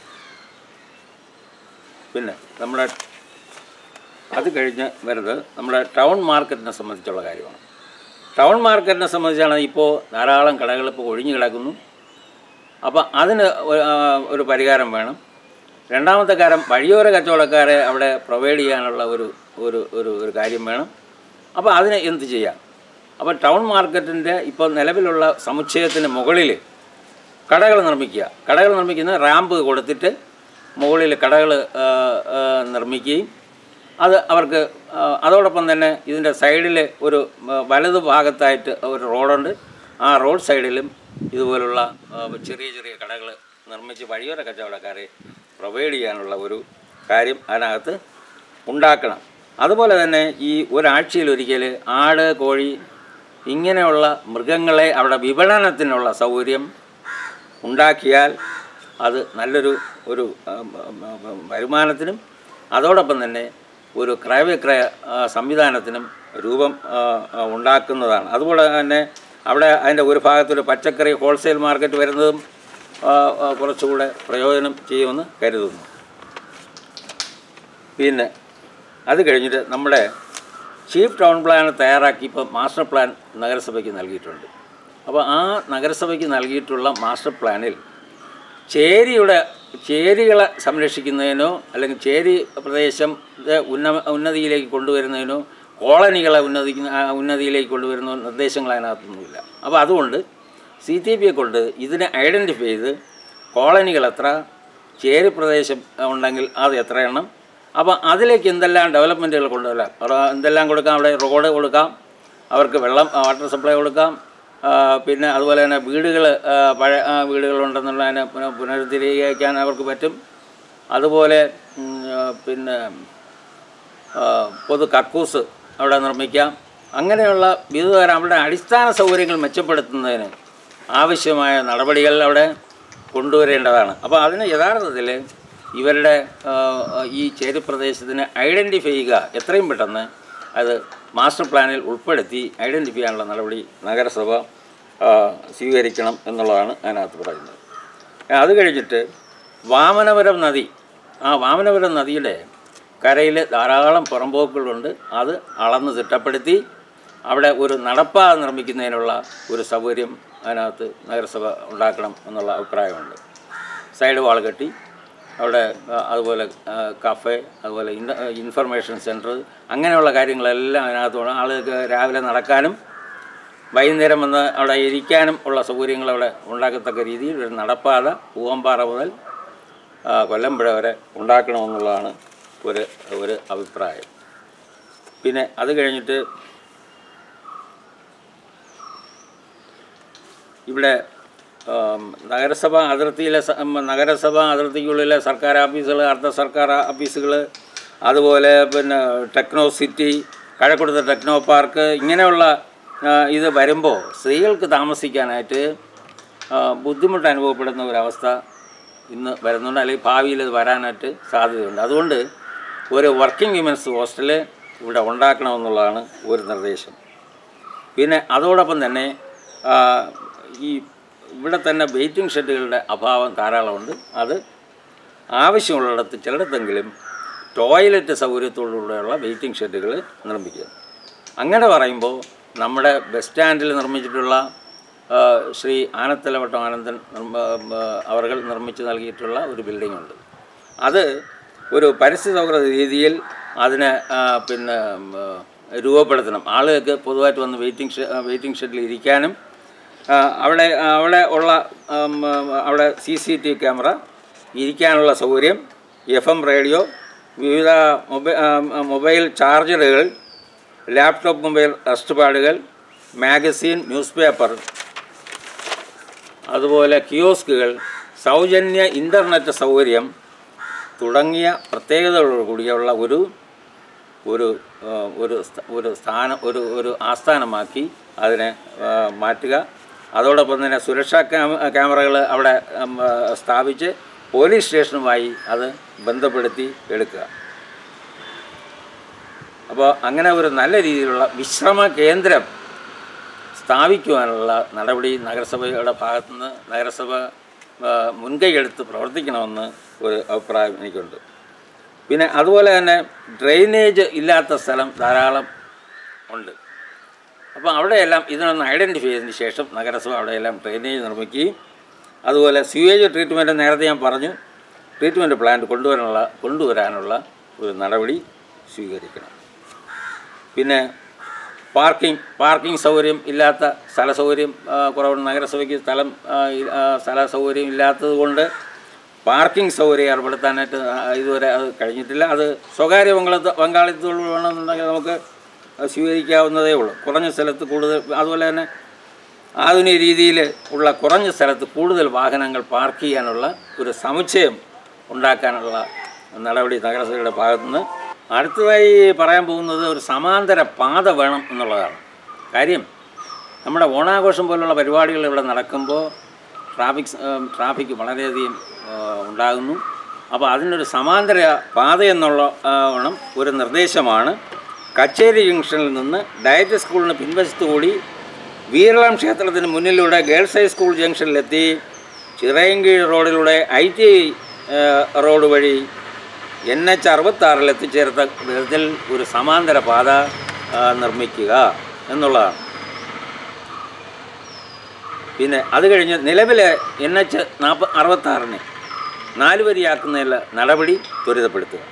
പിന്നെ നമ്മുടെ അത് കഴിഞ്ഞ് വരുന്നത് നമ്മുടെ ടൗൺ മാർക്കറ്റിനെ സംബന്ധിച്ചുള്ള കാര്യമാണ് ടൗൺ മാർക്കറ്റിനെ സംബന്ധിച്ചാണ് ഇപ്പോൾ ധാരാളം കടകൾ ഇപ്പോൾ ഒഴിഞ്ഞു കിടക്കുന്നു അപ്പോൾ അതിന് ഒ- ആ, ഒരു പരിഹാരം വേണം രണ്ടാമത്തെ കാര്യം വഴിയോര കച്ചവടക്കാരെ അവിടെ പ്രൊവൈഡ് ചെയ്യാനുള്ള ഒരു ഒരു ഒരു ഒരു കാര്യം വേണം അപ്പോൾ അതിന് എന്ത് ചെയ്യാം അപ്പോൾ ടൗൺ മാർക്കറ്റിൻ്റെ ഇപ്പോൾ നിലവിലുള്ള സമുച്ചയത്തിന് മുകളിൽ കടകൾ നിർമ്മിക്കുക കടകൾ നിർമ്മിക്കുന്ന റാമ്പ് കൊടുത്തിട്ട് മുകളിൽ കടകൾ നിർമ്മിക്കുകയും അത് അവർക്ക് ആ, അതോടൊപ്പം തന്നെ ഇതിൻ്റെ സൈഡിൽ ഒരു ആ, വലത് ഭാഗത്തായിട്ട് ഒരു റോഡുണ്ട് ആ റോഡ് സൈഡിലും ഇതുപോലുള്ള ആ, ചെറിയ ചെറിയ കടകൾ നിർമ്മിച്ച് വഴിയോര കച്ചവടക്കാരെ പ്രൊവൈഡ് ചെയ്യാനുള്ള ഒരു കാര്യം അതിനകത്ത് ഉണ്ടാക്കണം അതുപോലെ തന്നെ ഈ ഒരാഴ്ചയിൽ ഒരിക്കൽ ആട് കോഴി ഇങ്ങനെയുള്ള മൃഗങ്ങളെ അവിടെ വിപണനത്തിനുള്ള സൗകര്യം ഉണ്ടാക്കിയാൽ അത് നല്ലൊരു ഒരു ഉം, ഉം, ഉം, വരുമാനത്തിനും അതോടൊപ്പം തന്നെ ഒരു ക്രയവിക്രയ ആ, സംവിധാനത്തിനും രൂപം ആ, ആ, ഉണ്ടാക്കുന്നതാണ് അതുപോലെ തന്നെ അവിടെ അതിൻ്റെ ഒരു ഭാഗത്തൊരു പച്ചക്കറി ഹോൾസെയിൽ മാർക്കറ്റ് വരുന്നതും ആ, ആ, കുറച്ചുകൂടെ പ്രയോജനം ചെയ്യുമെന്ന് കരുതുന്നു പിന്നെ അത് കഴിഞ്ഞിട്ട് നമ്മുടെ ചീഫ് ടൗൺ പ്ലാൻ തയ്യാറാക്കി ഇപ്പോൾ മാസ്റ്റർ പ്ലാൻ നഗരസഭയ്ക്ക് നൽകിയിട്ടുണ്ട് അപ്പോൾ ആ നഗരസഭയ്ക്ക് നൽകിയിട്ടുള്ള മാസ്റ്റർ പ്ലാനിൽ ചേരിയുടെ ചേരികളെ സംരക്ഷിക്കുന്നതിനോ അല്ലെങ്കിൽ ചേരി പ്രദേശം ഇത് ഉന്ന ഉന്നതിയിലേക്ക് കൊണ്ടുവരുന്നതിനോ കോളനികളെ ഉന്നതി ഉന്നതിയിലേക്ക് കൊണ്ടുവരുന്ന നിർദ്ദേശങ്ങൾ അതിനകത്തൊന്നുമില്ല അപ്പോൾ അതുകൊണ്ട് സി ടി പിയെ കൊണ്ട് ഇതിനെ ഐഡൻറ്റിഫൈ ചെയ്ത് കോളനികൾ എത്ര ചേരി പ്രദേശം ഉണ്ടെങ്കിൽ അത് എത്ര എണ്ണം അപ്പോൾ അതിലേക്ക് എന്തെല്ലാം ഡെവലപ്മെൻറ്റുകൾ കൊണ്ടുവരാം അവിടെ എന്തെല്ലാം കൊടുക്കാം അവിടെ റോഡ് കൊടുക്കാം അവർക്ക് വെള്ളം വാട്ടർ സപ്ലൈ കൊടുക്കാം ആ, പിന്നെ അതുപോലെ തന്നെ വീടുകൾ പഴയ ആ, വീടുകളുണ്ടെന്നുള്ളതിനെ പുന- പുനരുദ്ധരീകരിക്കാൻ അവർക്ക് പറ്റും അതുപോലെ ഉം, ആ, പിന്നെ ആ, പൊതു കക്കൂസ് അവിടെ നിർമ്മിക്കാം അങ്ങനെയുള്ള വിവിധതരം അവിടെ അടിസ്ഥാന സൗകര്യങ്ങൾ മെച്ചപ്പെടുത്തുന്നതിന് ആവശ്യമായ നടപടികൾ അവിടെ കൊണ്ടുവരേണ്ടതാണ് അപ്പോൾ അതിന് യഥാർത്ഥത്തിൽ ഇവരുടെ ആ, ഈ ചേരി പ്രദേശത്തിന് ഐഡൻറ്റിഫൈ ചെയ്യുക എത്രയും പെട്ടെന്ന് അത് മാസ്റ്റർ പ്ലാനിൽ ഉൾപ്പെടുത്തി ഐഡൻറ്റിഫൈ ചെയ്യാനുള്ള നടപടി നഗരസഭ ആ, സ്വീകരിക്കണം എന്നുള്ളതാണ് അതിനകത്ത് പറയുന്നത് അത് കഴിഞ്ഞിട്ട് വാമനപുരം നദി ആ വാമനപുരം നദിയുടെ കരയിൽ ധാരാളം പുറമ്പോക്കുകളുണ്ട് അത് അളന്ന് തിട്ടപ്പെടുത്തി അവിടെ ഒരു നടപ്പാത നിർമ്മിക്കുന്നതിനുള്ള ഒരു സൗകര്യം അതിനകത്ത് നഗരസഭ ഉണ്ടാക്കണം എന്നുള്ള അഭിപ്രായമുണ്ട് സൈഡ് വാൾ കെട്ടി അവിടെ ആ, അതുപോലെ ആ, കഫേ അതുപോലെ ഇൻ ഇൻഫർമേഷൻ സെൻറ്റർ അങ്ങനെയുള്ള കാര്യങ്ങളെല്ലാം അതിനകത്ത് വേണം ആളുകൾക്ക് രാവിലെ നടക്കാനും വൈകുന്നേരം വന്ന് അവിടെ ഇരിക്കാനും ഉള്ള സൗകര്യങ്ങൾ അവിടെ ഉണ്ടാക്കത്തക്ക രീതിയിൽ ഒരു നടപ്പാത പൂവമ്പാറ മുതൽ ആ, കൊല്ലമ്പുഴ വരെ ഉണ്ടാക്കണമെന്നുള്ളതാണ് ഒരു ഒരു അഭിപ്രായം പിന്നെ അത് കഴിഞ്ഞിട്ട് ഇവിടെ ആം, നഗരസഭ അതിർത്തിയിലെ സ- ഉം, നഗരസഭ അതിർത്തിക്കുള്ളിലെ സർക്കാർ ഓഫീസുകൾ അർദ്ധ സർക്കാർ ഓഫീസുകൾ അതുപോലെ പിന്നെ ടെക്നോ സിറ്റി കഴക്കൂടത്തെ ടെക്നോ പാർക്ക് ഇങ്ങനെയുള്ള ആ, ഇത് വരുമ്പോൾ സ്ത്രീകൾക്ക് താമസിക്കാനായിട്ട് ആ, ബുദ്ധിമുട്ട് അനുഭവപ്പെടുന്ന ഒരവസ്ഥ ഇന്ന് വരുന്നുണ്ട് അല്ലെങ്കിൽ ഭാവിയിൽ ഇത് വരാനായിട്ട് സാധ്യതയുണ്ട് അതുകൊണ്ട് ഒരു വർക്കിംഗ് വിമൻസ് ഹോസ്റ്റൽ ഇവിടെ ഉണ്ടാക്കണമെന്നുള്ളതാണ് ഒരു നിർദ്ദേശം പിന്നെ അതോടൊപ്പം തന്നെ ആ, ഈ ഇവിടെ തന്നെ വെയിറ്റിംഗ് ഷെഡുകളുടെ അഭാവം ധാരാളമുണ്ട് അത് ആവശ്യമുള്ളിടത്ത് ചിലയിടത്തെങ്കിലും ടോയ്ലറ്റ് സൗകര്യത്തോടുകൂടെയുള്ള വെയിറ്റിംഗ് ഷെഡുകൾ നിർമ്മിക്കുക അങ്ങനെ പറയുമ്പോൾ നമ്മുടെ ബസ് സ്റ്റാൻഡിൽ നിർമ്മിച്ചിട്ടുള്ള ആ, ശ്രീ ആനത്തലവട്ടം ആനന്ദൻ അവർ നിർമ്മിച്ച് നൽകിയിട്ടുള്ള ഒരു ബിൽഡിംഗ് ഉണ്ട് അത് ഒരു പരിസ്ഥിതി സൗഹൃദ രീതിയിൽ അതിനെ ആ, പിന്നെ ഉം, ആ, രൂപപ്പെടുത്തണം ആളുകൾക്ക് പൊതുവായിട്ട് വന്ന് വെയിറ്റിംഗ് ഷെ വെയിറ്റിംഗ് ഷെഡിൽ ഇരിക്കാനും ആ, അവിടെ അവിടെ ഉള്ള ഉം, അവിടെ C C T V camera ഇരിക്കാനുള്ള സൗകര്യം എഫ് എം റേഡിയോ വിവിധ മൊബൈൽ മൊബൈൽ ചാർജറുകൾ ലാപ്ടോപ്പ് മൊബൈൽ റസ്റ്റ് പാഡുകൾ മാഗസീൻ ന്യൂസ് പേപ്പർ അതുപോലെ കിയോസ്കുകൾ സൗജന്യ ഇൻ്റർനെറ്റ് സൗകര്യം തുടങ്ങിയ പ്രത്യേകതകളോട് കൂടിയുള്ള ഒരു ഒരു ആ, ഒരു സ്ഥ- ഒരു സ്ഥാനം ഒരു ഒരു ആസ്ഥാനമാക്കി അതിനെ ആ, മാറ്റുക അതോടൊപ്പം തന്നെ സുരക്ഷാ ക്യാമ ക്യാമറകൾ അവിടെ ഉം, ആ, സ്ഥാപിച്ച് പോലീസ് സ്റ്റേഷനുമായി അത് ബന്ധപ്പെടുത്തി എടുക്കുക അപ്പോൾ അങ്ങനെ ഒരു നല്ല രീതിയിലുള്ള വിശ്രമ കേന്ദ്രം സ്ഥാപിക്കുവാനുള്ള നടപടി നഗരസഭയുടെ ഭാഗത്തുനിന്ന് നഗരസഭ ആ, മുൻകൈയെടുത്ത് പ്രവർത്തിക്കണമെന്ന് ഒരു അഭിപ്രായം എനിക്കുണ്ട് പിന്നെ അതുപോലെ തന്നെ ഡ്രെയിനേജ് ഇല്ലാത്ത സ്ഥലം ധാരാളം ഉണ്ട് അപ്പോൾ അവിടെയെല്ലാം ഇതിനൊന്ന് ഐഡൻറ്റിഫൈ ചെയ്തതിന് ശേഷം നഗരസഭ അവിടെയെല്ലാം ഡ്രെയിനേജ് നിർമ്മിക്കുകയും അതുപോലെ സ്യൂവേജ് ട്രീറ്റ്മെൻറ്റ് നേരത്തെ ഞാൻ പറഞ്ഞു ട്രീറ്റ്മെൻറ്റ് പ്ലാന്റ് കൊണ്ടുവരാനുള്ള കൊണ്ടുവരാനുള്ള ഒരു നടപടി സ്വീകരിക്കണം പിന്നെ പാർക്കിംഗ് പാർക്കിംഗ് സൗകര്യം ഇല്ലാത്ത സ്ഥല സൗകര്യം ആ, കുറവുണ്ട് നഗരസഭയ്ക്ക് സ്ഥലം ആ, ഇ- ആ, സ്ഥല സൗകര്യം ഇല്ലാത്തത് കൊണ്ട് പാർക്കിംഗ് സൗകര്യം ഏർപ്പെടുത്താനായിട്ട് ആ, ഇതുവരെ അത് കഴിഞ്ഞിട്ടില്ല അത് സ്വകാര്യ പങ്കാളിത്ത പങ്കാളിത്തത്തോട് വേണമെന്നുണ്ടെങ്കിൽ നമുക്ക് അത് സ്വീകരിക്കാവുന്നതേ ഉള്ളൂ കുറഞ്ഞ സ്ഥലത്ത് കൂടുതൽ അതുപോലെ തന്നെ ആധുനിക രീതിയിൽ ഉള്ള കുറഞ്ഞ സ്ഥലത്ത് കൂടുതൽ വാഹനങ്ങൾ പാർക്ക് ചെയ്യാനുള്ള ഒരു സമുച്ചയം ഉണ്ടാക്കാനുള്ള നടപടി നഗരസഭയുടെ ഭാഗത്തുനിന്ന് അടുത്തതായി പറയാൻ പോകുന്നത് ഒരു സമാന്തര പാത വേണം എന്നുള്ളതാണ് കാര്യം നമ്മുടെ ഓണാഘോഷം പോലുള്ള പരിപാടികൾ ഇവിടെ നടക്കുമ്പോൾ ട്രാഫിക് സ- ഏം, ട്രാഫിക് വളരെയധികം ആ, ഉണ്ടാകുന്നു അപ്പോൾ അതിനൊരു സമാന്തര പാത എന്നുള്ള ആ, വണ്ണം ഒരു നിർദ്ദേശമാണ് കച്ചേരി ജംഗ്ഷനിൽ നിന്ന് ഡയറ്റ് സ്കൂളിന് പിൻവശത്ത് കൂടി വീരളം ക്ഷേത്രത്തിന് മുന്നിലൂടെ ഗേൾസ് ഹൈസ്കൂൾ ജംഗ്ഷനിലെത്തി ചിറയൻകീഴ് റോഡിലൂടെ ഐ ടി റോഡ് വഴി എൻ എച്ച് അറുപത്താറിൽ എത്തിച്ചേർത്ത വിധത്തിൽ ഒരു സമാന്തര പാത ആ, നിർമ്മിക്കുക എന്നുള്ളതാണ് പിന്നെ അത് കഴിഞ്ഞ് നിലവിലെ എൻ എച്ച് നാൽപ്പ അറുപത്താറിനെ നാല് വരിയാക്കുന്നതിനുള്ള നടപടി ത്വരിതപ്പെടുത്തുക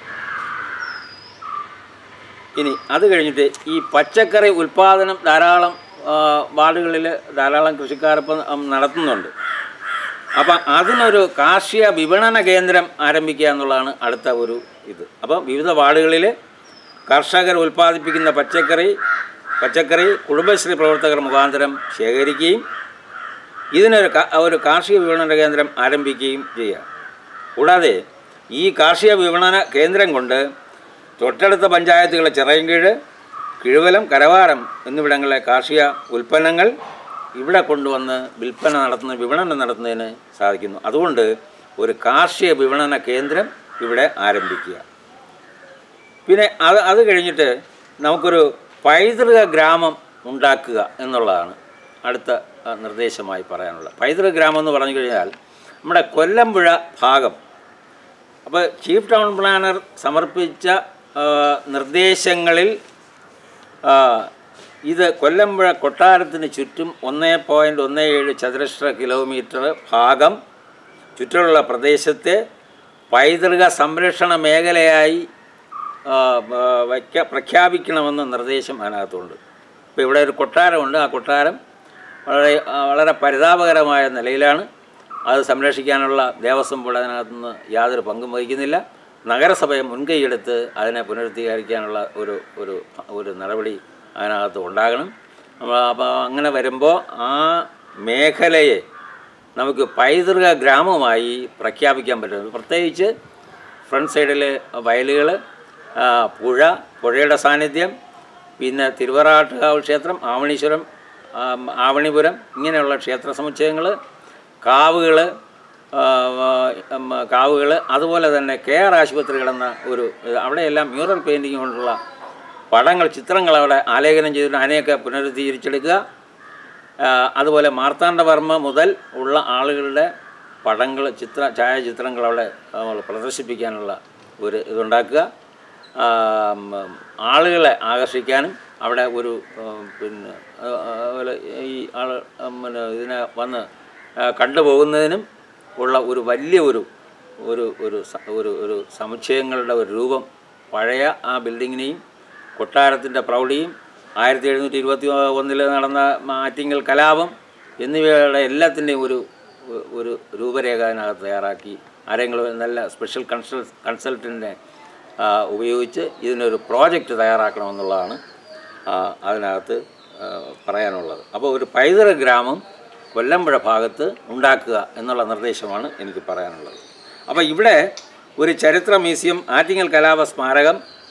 ഇനി അത് കഴിഞ്ഞിട്ട് ഈ പച്ചക്കറി ഉൽപ്പാദനം ധാരാളം വാർഡുകളിൽ ധാരാളം കൃഷിക്കാരിപ്പം ഉം, നടത്തുന്നുണ്ട് അപ്പം അതിനൊരു കാർഷിക വിപണന കേന്ദ്രം ആരംഭിക്കുക എന്നുള്ളതാണ് അടുത്ത ഒരു ഇത് അപ്പം വിവിധ വാർഡുകളിൽ കർഷകർ ഉൽപ്പാദിപ്പിക്കുന്ന പച്ചക്കറി പച്ചക്കറി കുടുംബശ്രീ പ്രവർത്തകർ മുഖാന്തരം ശേഖരിക്കുകയും ഇതിനൊരു കാ- ഒരു കാർഷിക വിപണന കേന്ദ്രം ആരംഭിക്കുകയും ചെയ്യുക കൂടാതെ ഈ കാർഷിക വിപണന കേന്ദ്രം കൊണ്ട് തൊട്ടടുത്ത പഞ്ചായത്തുകളെ ചിറയൻകീഴ് കിഴുവലം കരവാരം എന്നിവിടങ്ങളിലെ കാർഷിക ഉൽപ്പന്നങ്ങൾ ഇവിടെ കൊണ്ടുവന്ന് വിൽപ്പന നടത്തുന്ന വിപണനം നടത്തുന്നതിന് സാധിക്കുന്നു അതുകൊണ്ട് ഒരു കാർഷിക വിപണന കേന്ദ്രം ഇവിടെ ആരംഭിക്കുക പിന്നെ അത് അത് കഴിഞ്ഞിട്ട് നമുക്കൊരു പൈതൃക ഗ്രാമം ഉണ്ടാക്കുക എന്നുള്ളതാണ് അടുത്ത ആ, നിർദ്ദേശമായി പറയാനുള്ളത് പൈതൃക ഗ്രാമം എന്ന് പറഞ്ഞു കഴിഞ്ഞാൽ നമ്മുടെ കൊല്ലമ്പുഴ ഭാഗം അപ്പോൾ ചീഫ് ടൗൺ പ്ലാനർ സമർപ്പിച്ച ആ, നിർദ്ദേശങ്ങളിൽ ആ, ഇത് കൊല്ലമ്പുഴ കൊട്ടാരത്തിന് ചുറ്റും ഒന്ന് പോയിൻറ്റ് ഒന്ന് ഏഴ് ചതുരശ്ര കിലോമീറ്റർ ഭാഗം ചുറ്റുമുള്ള പ്രദേശത്തെ പൈതൃക സംരക്ഷണ മേഖലയായി ആ, ആ, വയ്ക്ക പ്രഖ്യാപിക്കണമെന്ന നിർദ്ദേശം അതിനകത്തുണ്ട് ഇപ്പോൾ ഇവിടെ ഒരു കൊട്ടാരമുണ്ട് ആ കൊട്ടാരം വളരെ ആ, വളരെ പരിതാപകരമായ നിലയിലാണ് അത് സംരക്ഷിക്കാനുള്ള ദേവസ്വം ബോർഡ് അതിനകത്തുനിന്ന് യാതൊരു പങ്കും വഹിക്കുന്നില്ല നഗരസഭയെ മുൻകൈയെടുത്ത് അതിനെ പുനരുദ്ധീകരിക്കാനുള്ള ഒരു ഒരു ഒരു നടപടി അതിനകത്ത് ഉണ്ടാകണം അപ്പോൾ അങ്ങനെ വരുമ്പോൾ ആ മേഖലയെ നമുക്ക് പൈതൃക ഗ്രാമമായി പ്രഖ്യാപിക്കാൻ പറ്റും പ്രത്യേകിച്ച് ഫ്രണ്ട് സൈഡിൽ വയലുകൾ പുഴ പുഴയുടെ സാന്നിധ്യം പിന്നെ തിരുവറാട്ടുകാവ് ക്ഷേത്രം ആവണീശ്വരം ആം, ആവണിപുരം ഇങ്ങനെയുള്ള ക്ഷേത്ര സമുച്ചയങ്ങൾ കാവുകൾ കാവുകൾ അതുപോലെ തന്നെ കെ ആർ ആശുപത്രി കിടന്ന ഒരു ഇത് അവിടെയെല്ലാം മ്യൂറൽ പെയിൻറ്റിങ് കൊണ്ടുള്ള പടങ്ങൾ ചിത്രങ്ങൾ അവിടെ ആലേഖനം ചെയ്തിട്ട് അതിനെയൊക്കെ പുനരുദ്ധീകരിച്ചെടുക്കുക ആ, അതുപോലെ മാർത്താണ്ഡവർമ്മ മുതൽ ഉള്ള ആളുകളുടെ പടങ്ങൾ ചിത്ര ഛായാചിത്രങ്ങൾ അവിടെ നമ്മൾ പ്രദർശിപ്പിക്കാനുള്ള ഒരു ഇതുണ്ടാക്കുക ആ, ഉം, ആളുകളെ ആകർഷിക്കാനും അവിടെ ഒരു ഉം, പിന്നെ ആ, അതുപോലെ ഈ ആൾ ഉം, പിന്നെ ഇതിനെ വന്ന് ആ, കണ്ടുപോകുന്നതിനും ഉള്ള ഒരു വലിയ ഒരു ഒരു ഒരു സ- ഒരു ഒരു സമുച്ചയങ്ങളുടെ ഒരു രൂപം പഴയ ആ ബിൽഡിങ്ങിനെയും കൊട്ടാരത്തിൻ്റെ പ്രൗഢിയും ആയിരത്തി എഴുന്നൂറ്റി ഇരുപത്തി ഒന്നിൽ നടന്ന ആറ്റിങ്ങൽ കലാപം എന്നിവയുടെ എല്ലാത്തിൻ്റെയും ഒരു ഒരു രൂപരേഖ അതിനകത്ത് തയ്യാറാക്കി ആരെങ്കിലും നല്ല സ്പെഷ്യൽ കൺസൽ കൺസൾട്ടൻറ്റിനെ ഉപയോഗിച്ച് ഇതിനൊരു പ്രോജക്റ്റ് തയ്യാറാക്കണമെന്നുള്ളതാണ് ആ, അതിനകത്ത് ആ, പറയാനുള്ളത് അപ്പോൾ ഒരു പൈതൃക ഗ്രാമം കൊല്ലമ്പുഴ ഭാഗത്ത് ഉണ്ടാക്കുക എന്നുള്ള നിർദ്ദേശമാണ് എനിക്ക് പറയാനുള്ളത് അപ്പോൾ ഇവിടെ ഒരു ചരിത്ര മ്യൂസിയം ആറ്റിങ്ങൽ കലാപ സ്മാരകം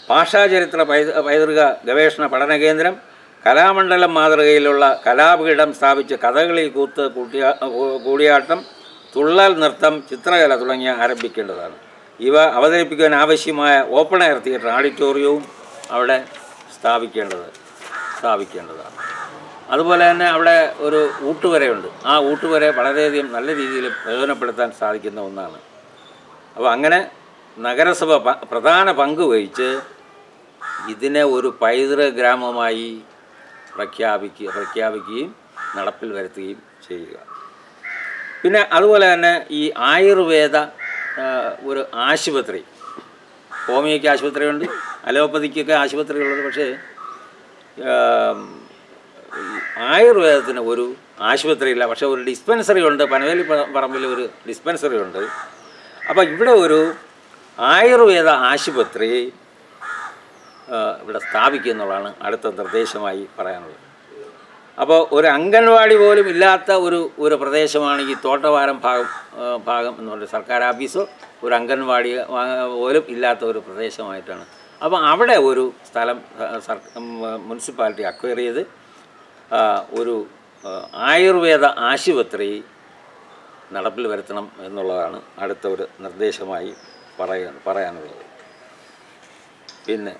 ഭാഷാചരിത്ര പൈതൃ പൈതൃക ഗവേഷണ പഠന കേന്ദ്രം കലാമണ്ഡലം മാതൃകയിലുള്ള കലാപീഠം സ്ഥാപിച്ച് കഥകളി കൂത്ത് കൂട്ടിയാ കൂടിയാട്ടം തുള്ളൽ നൃത്തം ചിത്രകല തുടങ്ങിയ ആരംഭിക്കേണ്ടതാണ് ഇവ അവതരിപ്പിക്കാൻ ആവശ്യമായ ഓപ്പൺ എയർ തിയേറ്റർ ഓഡിറ്റോറിയവും അവിടെ സ്ഥാപിക്കേണ്ടത് സ്ഥാപിക്കേണ്ടതാണ് അതുപോലെ തന്നെ അവിടെ ഒരു ഊട്ടുവരയുണ്ട് ആ ഊട്ടുവര വളരെയധികം നല്ല രീതിയിൽ പ്രയോജനപ്പെടുത്താൻ സാധിക്കുന്ന ഒന്നാണ് അപ്പോൾ അങ്ങനെ നഗരസഭ പ- പ്രധാന പങ്ക് വഹിച്ച് ഇതിനെ ഒരു പൈതൃക ഗ്രാമമായി പ്രഖ്യാപിക്കുക പ്രഖ്യാപിക്കുകയും നടപ്പിൽ വരുത്തുകയും ചെയ്യുക പിന്നെ അതുപോലെ തന്നെ ഈ ആയുർവേദ ആ, ഒരു ആശുപത്രി ഹോമിയോയ്ക്ക് ആശുപത്രിയുണ്ട് അലോപ്പതിക്കൊക്കെ ആശുപത്രികളുണ്ട് പക്ഷേ ആം, ഈ ആയുർവേദത്തിന് ഒരു ആശുപത്രിയില്ല പക്ഷേ ഒരു ഡിസ്പെൻസറി ഉണ്ട് പനവേലി പ- പറമ്പിൽ ഒരു ഡിസ്പെൻസറി ഉണ്ട് അപ്പോൾ ഇവിടെ ഒരു ആയുർവേദ ആശുപത്രി ആ, ഇവിടെ സ്ഥാപിക്കുക എന്നുള്ളതാണ് അടുത്ത നിർദ്ദേശമായി പറയാനുള്ളത് അപ്പോൾ ഒരു അംഗൻവാടി പോലും ഇല്ലാത്ത ഒരു ഒരു പ്രദേശമാണ് ഈ തോട്ടവാരം ഭാഗം ആ, ഭാഗം എന്ന് പറയുന്നത് സർക്കാർ ഓഫീസോ ഒരു അംഗൻവാടി ആ, പോലും ഇല്ലാത്ത ഒരു പ്രദേശമായിട്ടാണ് അപ്പോൾ അവിടെ ഒരു സ്ഥലം ആ, സർ മുനിസിപ്പാലിറ്റി അക്വയർ ചെയ്ത് ആ, ഒരു ആ, ആയുർവേദ ആശുപത്രി നടപ്പിൽ വരുത്തണം എന്നുള്ളതാണ് അടുത്ത ഒരു നിർദ്ദേശമായി പറയാൻ പറയാനുള്ളത് പിന്നെ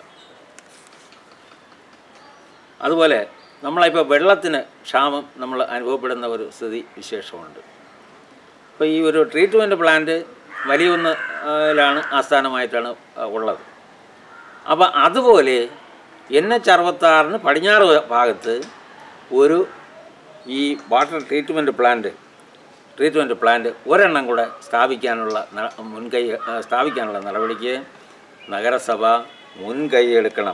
അതുപോലെ നമ്മളിപ്പോൾ വെള്ളത്തിന് ക്ഷാമം നമ്മൾ അനുഭവപ്പെടുന്ന ഒരു സ്ഥിതി വിശേഷമുണ്ട് അപ്പോൾ ഈ ഒരു ട്രീറ്റ്മെൻറ്റ് പ്ലാന്റ് വലിയൊന്നിലാണ് ആസ്ഥാനമായിട്ടാണ് ആ, ഉള്ളത് അപ്പോൾ അതുപോലെ എൻ എച്ച് അറുപത്താറിന് പടിഞ്ഞാറ് ഭാഗത്ത് ഒരു ഈ water treatment plant treatment plant ഒരെണ്ണം കൂടെ സ്ഥാപിക്കാനുള്ള ന- മുൻകൈ ആ, സ്ഥാപിക്കാനുള്ള നടപടിക്ക് നഗരസഭ മുൻകൈ എടുക്കണം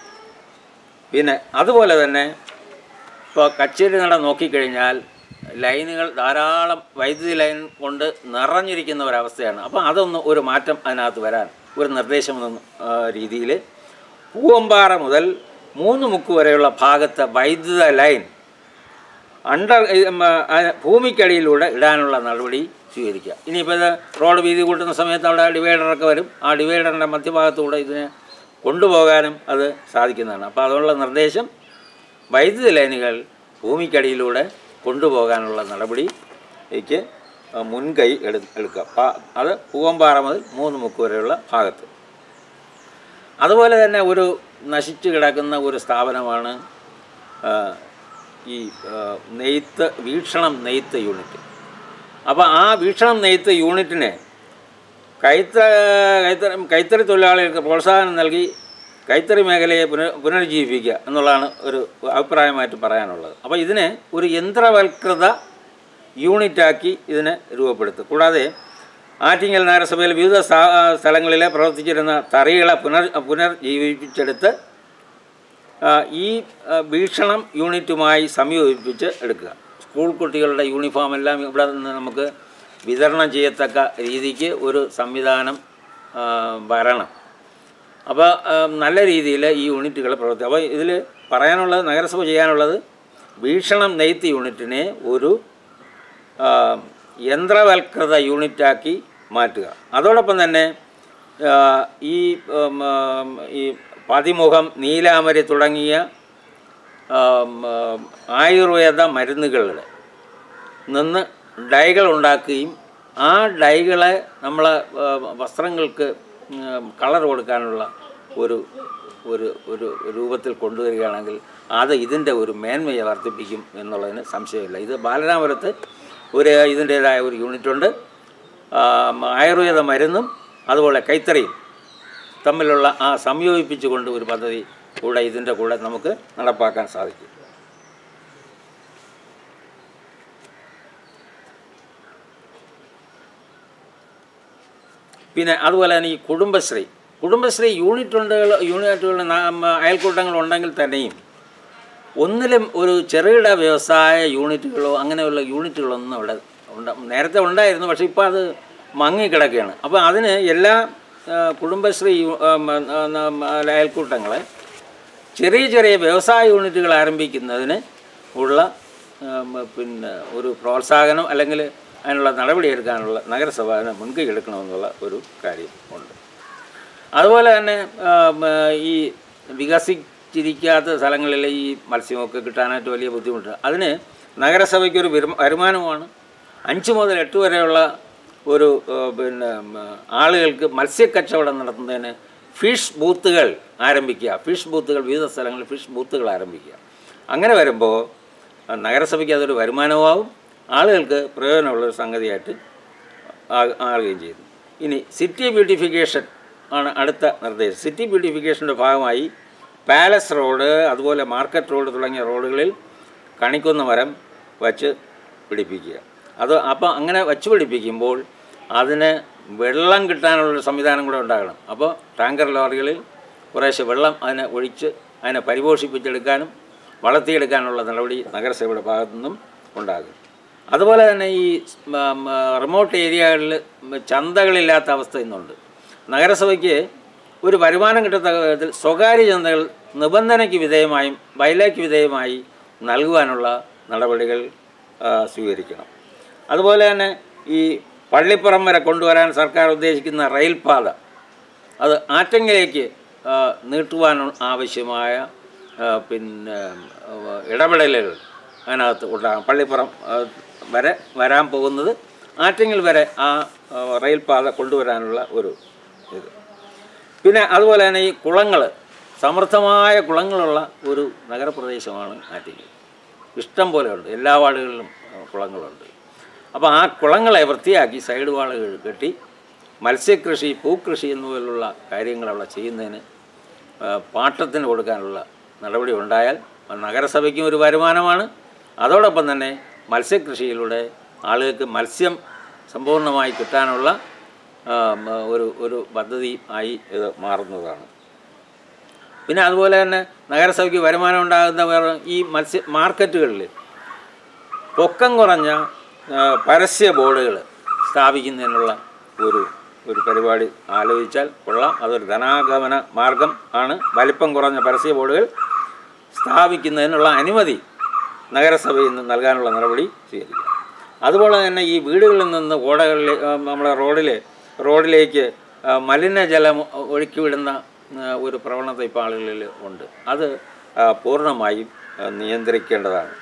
പിന്നെ അതുപോലെ തന്നെ ഇപ്പോൾ കച്ചേരി നട നോക്കിക്കഴിഞ്ഞാൽ ലൈനുകൾ ധാരാളം വൈദ്യുതി ലൈൻ കൊണ്ട് നിറഞ്ഞിരിക്കുന്ന ഒരവസ്ഥയാണ് അപ്പോൾ അതൊന്ന് ഒരു മാറ്റം അതിനകത്ത് വരാൻ ഒരു നിർദ്ദേശം എന്ന രീതിയിൽ പൂവമ്പാറ മുതൽ മൂന്ന് മുക്ക് വരെയുള്ള ഭാഗത്തെ വൈദ്യുത ലൈൻ അണ്ടർ ഉം, ആ, ഭൂമിക്കടിയിലൂടെ ഇടാനുള്ള നടപടി സ്വീകരിക്കുക ഇനിയിപ്പോൾ ഇത് റോഡ് വീതി കൂട്ടുന്ന സമയത്ത് അവിടെ ഡിവൈഡറൊക്കെ വരും ആ ഡിവൈഡറിൻ്റെ മധ്യഭാഗത്തൂടെ ഇതിനെ കൊണ്ടുപോകാനും അത് സാധിക്കുന്നതാണ് അപ്പോൾ അതുള്ള നിർദ്ദേശം വൈദ്യുതി ലൈനുകൾ ഭൂമിക്കടിയിലൂടെ കൊണ്ടുപോകാനുള്ള നടപടിക്ക് മുൻകൈ എടു എടുക്കുക പ- അത് പൂവമ്പാറ മുതൽ മൂന്ന് മുക്ക് വരെയുള്ള ഭാഗത്ത് അതുപോലെ തന്നെ ഒരു നശിച്ചു കിടക്കുന്ന ഒരു സ്ഥാപനമാണ് ആ, ഈ ആ, നെയ്ത്ത് വീക്ഷണം നെയ്ത്ത് യൂണിറ്റ് അപ്പോൾ ആ വീക്ഷണം നെയ്ത്ത് യൂണിറ്റിനെ കൈത്ത കൈത്തറി കൈത്തറി തൊഴിലാളികൾക്ക് പ്രോത്സാഹനം നൽകി കൈത്തറി മേഖലയെ പുനർ പുനരുജ്ജീവിപ്പിക്കുക എന്നുള്ളതാണ് ഒരു അഭിപ്രായമായിട്ട് പറയാനുള്ളത് അപ്പോൾ ഇതിനെ ഒരു യന്ത്രവൽകൃത യൂണിറ്റാക്കി ഇതിനെ രൂപപ്പെടുത്തും കൂടാതെ ആറ്റിങ്ങൽ നഗരസഭയിൽ വിവിധ സ്ഥാ- സ്ഥലങ്ങളിലെ പ്രവർത്തിച്ചിരുന്ന തറികളെ പുനർ പുനർജീവിപ്പിച്ചെടുത്ത് ആ, ഈ ആ, വീക്ഷണം യൂണിറ്റുമായി സംയോജിപ്പിച്ച് എടുക്കുക സ്കൂൾ കുട്ടികളുടെ യൂണിഫോം എല്ലാം ഇവിടെ നിന്ന് നമുക്ക് വിതരണം ചെയ്യത്തക്ക രീതിക്ക് ഒരു സംവിധാനം ആ, വരണം അപ്പോൾ ആ, നല്ല രീതിയിൽ ഈ യൂണിറ്റുകൾ പ്രവർത്തി അപ്പോൾ ഇതിൽ പറയാനുള്ളത് നഗരസഭ ചെയ്യാനുള്ളത് വീക്ഷണം നെയ്ത്ത് യൂണിറ്റിനെ ഒരു ആ, യന്ത്രവൽകൃത യൂണിറ്റാക്കി മാറ്റുക അതോടൊപ്പം തന്നെ ആ, ഈ ഉം, ഉം, ഈ പതിമുഖം നീലാമരി തുടങ്ങിയ ആം, ആം, ആയുർവേദ മരുന്നുകളുടെ നിന്ന് ഡൈകൾ ഉണ്ടാക്കുകയും ആ ഡൈകളെ നമ്മൾ വസ്ത്രങ്ങൾക്ക് കളർ കൊടുക്കാനുള്ള ഒരു ഒരു ഒരു രൂപത്തിൽ കൊണ്ടുവരികയാണെങ്കിൽ അത് ഇതിൻ്റെ ഒരു മേന്മയെ വർദ്ധിപ്പിക്കും എന്നുള്ളതിന് സംശയമില്ല ഇത് ബാലരാമപുരത്ത് ഒരു ഇതിൻ്റേതായ ഒരു യൂണിറ്റുണ്ട് ആം, ആയുർവേദ മരുന്നും അതുപോലെ കൈത്തറിയും തമ്മിലുള്ള ആ സംയോജിപ്പിച്ചുകൊണ്ട് ഒരു പദ്ധതി കൂടെ ഇതിൻ്റെ കൂടെ നമുക്ക് നടപ്പാക്കാൻ സാധിക്കും പിന്നെ അതുപോലെ തന്നെ ഈ കുടുംബശ്രീ കുടുംബശ്രീ യൂണിറ്റുകൾ യൂണിറ്റുകൾ അയൽക്കൂട്ടങ്ങൾ ഉണ്ടെങ്കിൽ തന്നെയും ഒന്നിലും ഒരു ചെറുകിട വ്യവസായ യൂണിറ്റുകളോ അങ്ങനെയുള്ള യൂണിറ്റുകളൊന്നും അവിടെ ഉണ്ട നേരത്തെ ഉണ്ടായിരുന്നു പക്ഷേ ഇപ്പോൾ അത് മങ്ങിക്കിടക്കുകയാണ് അപ്പോൾ അതിന് എല്ലാ ആ, കുടുംബശ്രീ യു- ആ, മ, ആ, ന- ആ, അയൽക്കൂട്ടങ്ങളെ ചെറിയ ചെറിയ വ്യവസായ യൂണിറ്റുകൾ ആരംഭിക്കുന്നതിന് ഉള്ള ആ, മ, പിന്നെ ഒരു പ്രോത്സാഹനം അല്ലെങ്കിൽ അതിനുള്ള നടപടിയെടുക്കാനുള്ള നഗരസഭ അതിന് മുൻകൈ എടുക്കണമെന്നുള്ള ഒരു കാര്യം ഉണ്ട് അതുപോലെ തന്നെ ആ, മ, ഈ വികസിച്ചിരിക്കാത്ത സ്ഥലങ്ങളിൽ ഈ മത്സ്യമൊക്കെ കിട്ടാനായിട്ട് വലിയ ബുദ്ധിമുട്ട് അതിന് നഗരസഭയ്ക്ക് ഒരു വരുമ- വരുമാനമാണ് അഞ്ച് മുതൽ എട്ട് വരെയുള്ള ഒരു ആ, പിന്നെ ഉം, ആളുകൾക്ക് മത്സ്യക്കച്ചവടം നടത്തുന്നതിന് ഫിഷ് ബൂത്തുകൾ ആരംഭിക്കുക ഫിഷ് ബൂത്തുകൾ വിവിധ സ്ഥലങ്ങളിൽ ഫിഷ് ബൂത്തുകൾ ആരംഭിക്കുക അങ്ങനെ വരുമ്പോൾ ആ, നഗരസഭയ്ക്ക് അതൊരു വരുമാനമാവും ആളുകൾക്ക് പ്രയോജനമുള്ളൊരു സംഗതിയായിട്ട് ആ- ആകുകയും ചെയ്യുന്നു ഇനി സിറ്റി ബ്യൂട്ടിഫിക്കേഷൻ ആണ് അടുത്ത നിർദ്ദേശം സിറ്റി ബ്യൂട്ടിഫിക്കേഷൻ്റെ ഭാഗമായി പാലസ് റോഡ് അതുപോലെ മാർക്കറ്റ് റോഡ് തുടങ്ങിയ റോഡുകളിൽ കണിക്കുന്ന മരം വച്ച് പിടിപ്പിക്കുക അത് അപ്പോൾ അങ്ങനെ വച്ച് പിടിപ്പിക്കുമ്പോൾ അതിന് വെള്ളം കിട്ടാനുള്ളൊരു സംവിധാനം കൂടെ ഉണ്ടാകണം അപ്പോൾ ടാങ്കർ ലോറികളിൽ കുറേശ്ശെ വെള്ളം അതിനെ ഒഴിച്ച് അതിനെ പരിപോഷിപ്പിച്ചെടുക്കാനും വളർത്തിയെടുക്കാനുള്ള നടപടി നഗരസഭയുടെ ഭാഗത്തു നിന്നും ഉണ്ടാകും അതുപോലെ തന്നെ ഈ റിമോട്ട് ഏരിയകളിൽ ചന്തകളില്ലാത്ത അവസ്ഥ ഇന്നുണ്ട് നഗരസഭയ്ക്ക് ഒരു വരുമാനം കിട്ടത്തക്ക വിധത്തിൽ സ്വകാര്യ ചന്തകൾ നിബന്ധനയ്ക്ക് വിധേയമായും ബൈലയ്ക്ക് വിധേയമായി നൽകുവാനുള്ള നടപടികൾ ആ, സ്വീകരിക്കണം അതുപോലെ തന്നെ ഈ പള്ളിപ്പുറം വരെ കൊണ്ടുവരാൻ സർക്കാർ ഉദ്ദേശിക്കുന്ന റെയിൽപാത അത് ആറ്റങ്ങിലേക്ക് ആ, നീട്ടുവാൻ ആവശ്യമായ ആ, പിന്നെ ആ, ഇടപെടലുകൾ അതിനകത്ത് ഉണ്ടാകും പള്ളിപ്പുറം ആ, വരെ വരാൻ പോകുന്നത് ആറ്റങ്ങിൽ വരെ ആ ആ, റെയിൽപാത കൊണ്ടുവരാനുള്ള ഒരു ഇത് പിന്നെ അതുപോലെ തന്നെ ഈ കുളങ്ങൾ സമൃദ്ധമായ കുളങ്ങളുള്ള ഒരു നഗരപ്രദേശമാണ് ആറ്റിങ്ങൽ ഇഷ്ടം പോലെ ഉണ്ട് എല്ലാ വാർഡുകളിലും ആ, കുളങ്ങളുണ്ട് അപ്പോൾ ആ കുളങ്ങളെ വൃത്തിയാക്കി സൈഡ് വാളുകൾ കെട്ടി മത്സ്യകൃഷി പൂക്കൃഷി എന്നിവയിലുള്ള കാര്യങ്ങൾ അവിടെ ചെയ്യുന്നതിന് ആ, പാട്ടത്തിന് കൊടുക്കാനുള്ള നടപടി ഉണ്ടായാൽ അത് നഗരസഭയ്ക്കും ഒരു വരുമാനമാണ് അതോടൊപ്പം തന്നെ മത്സ്യകൃഷിയിലൂടെ ആളുകൾക്ക് മത്സ്യം സമ്പൂർണ്ണമായി കിട്ടാനുള്ള ആ, മ- ഒരു ഒരു പദ്ധതി ആയി ഇത് മാറുന്നതാണ് പിന്നെ അതുപോലെ തന്നെ നഗരസഭയ്ക്ക് വരുമാനം ഉണ്ടാകുന്ന വേറെ ഈ മത്സ്യ മാർക്കറ്റുകളിൽ പൊക്കം കുറഞ്ഞ ആ, പരസ്യ ബോർഡുകൾ സ്ഥാപിക്കുന്നതിനുള്ള ഒരു ഒരു പരിപാടി ആലോചിച്ചാൽ കൊള്ളാം അതൊരു ധനാഗമന മാർഗം ആണ് വലിപ്പം കുറഞ്ഞ പരസ്യ ബോർഡുകൾ സ്ഥാപിക്കുന്നതിനുള്ള അനുമതി നഗരസഭയിൽ നിന്ന് നൽകാനുള്ള നടപടി സ്വീകരിക്കുക അതുപോലെ തന്നെ ഈ വീടുകളിൽ നിന്ന് ഓടകളിൽ ആ, നമ്മുടെ റോഡിൽ റോഡിലേക്ക് ആ, മലിനജലം ഒഴുക്കി വിടുന്ന ആ, ഒരു പ്രവണത ഇപ്പോൾ ആളുകളിൽ ഉണ്ട് അത് ആ, പൂർണ്ണമായും ആ, നിയന്ത്രിക്കേണ്ടതാണ്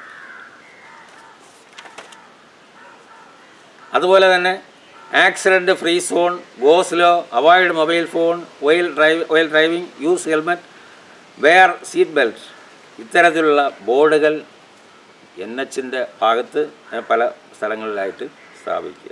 അതുപോലെ തന്നെ accident free zone go slow avoid mobile phone oil drive oil driving use helmet wear seat belt ഇത്തരത്തിലുള്ള ബോർഡുകൾ എൻ എച്ചിൻ്റെ ഭാഗത്ത് പല സ്ഥലങ്ങളിലായിട്ട് സ്ഥാപിക്കുക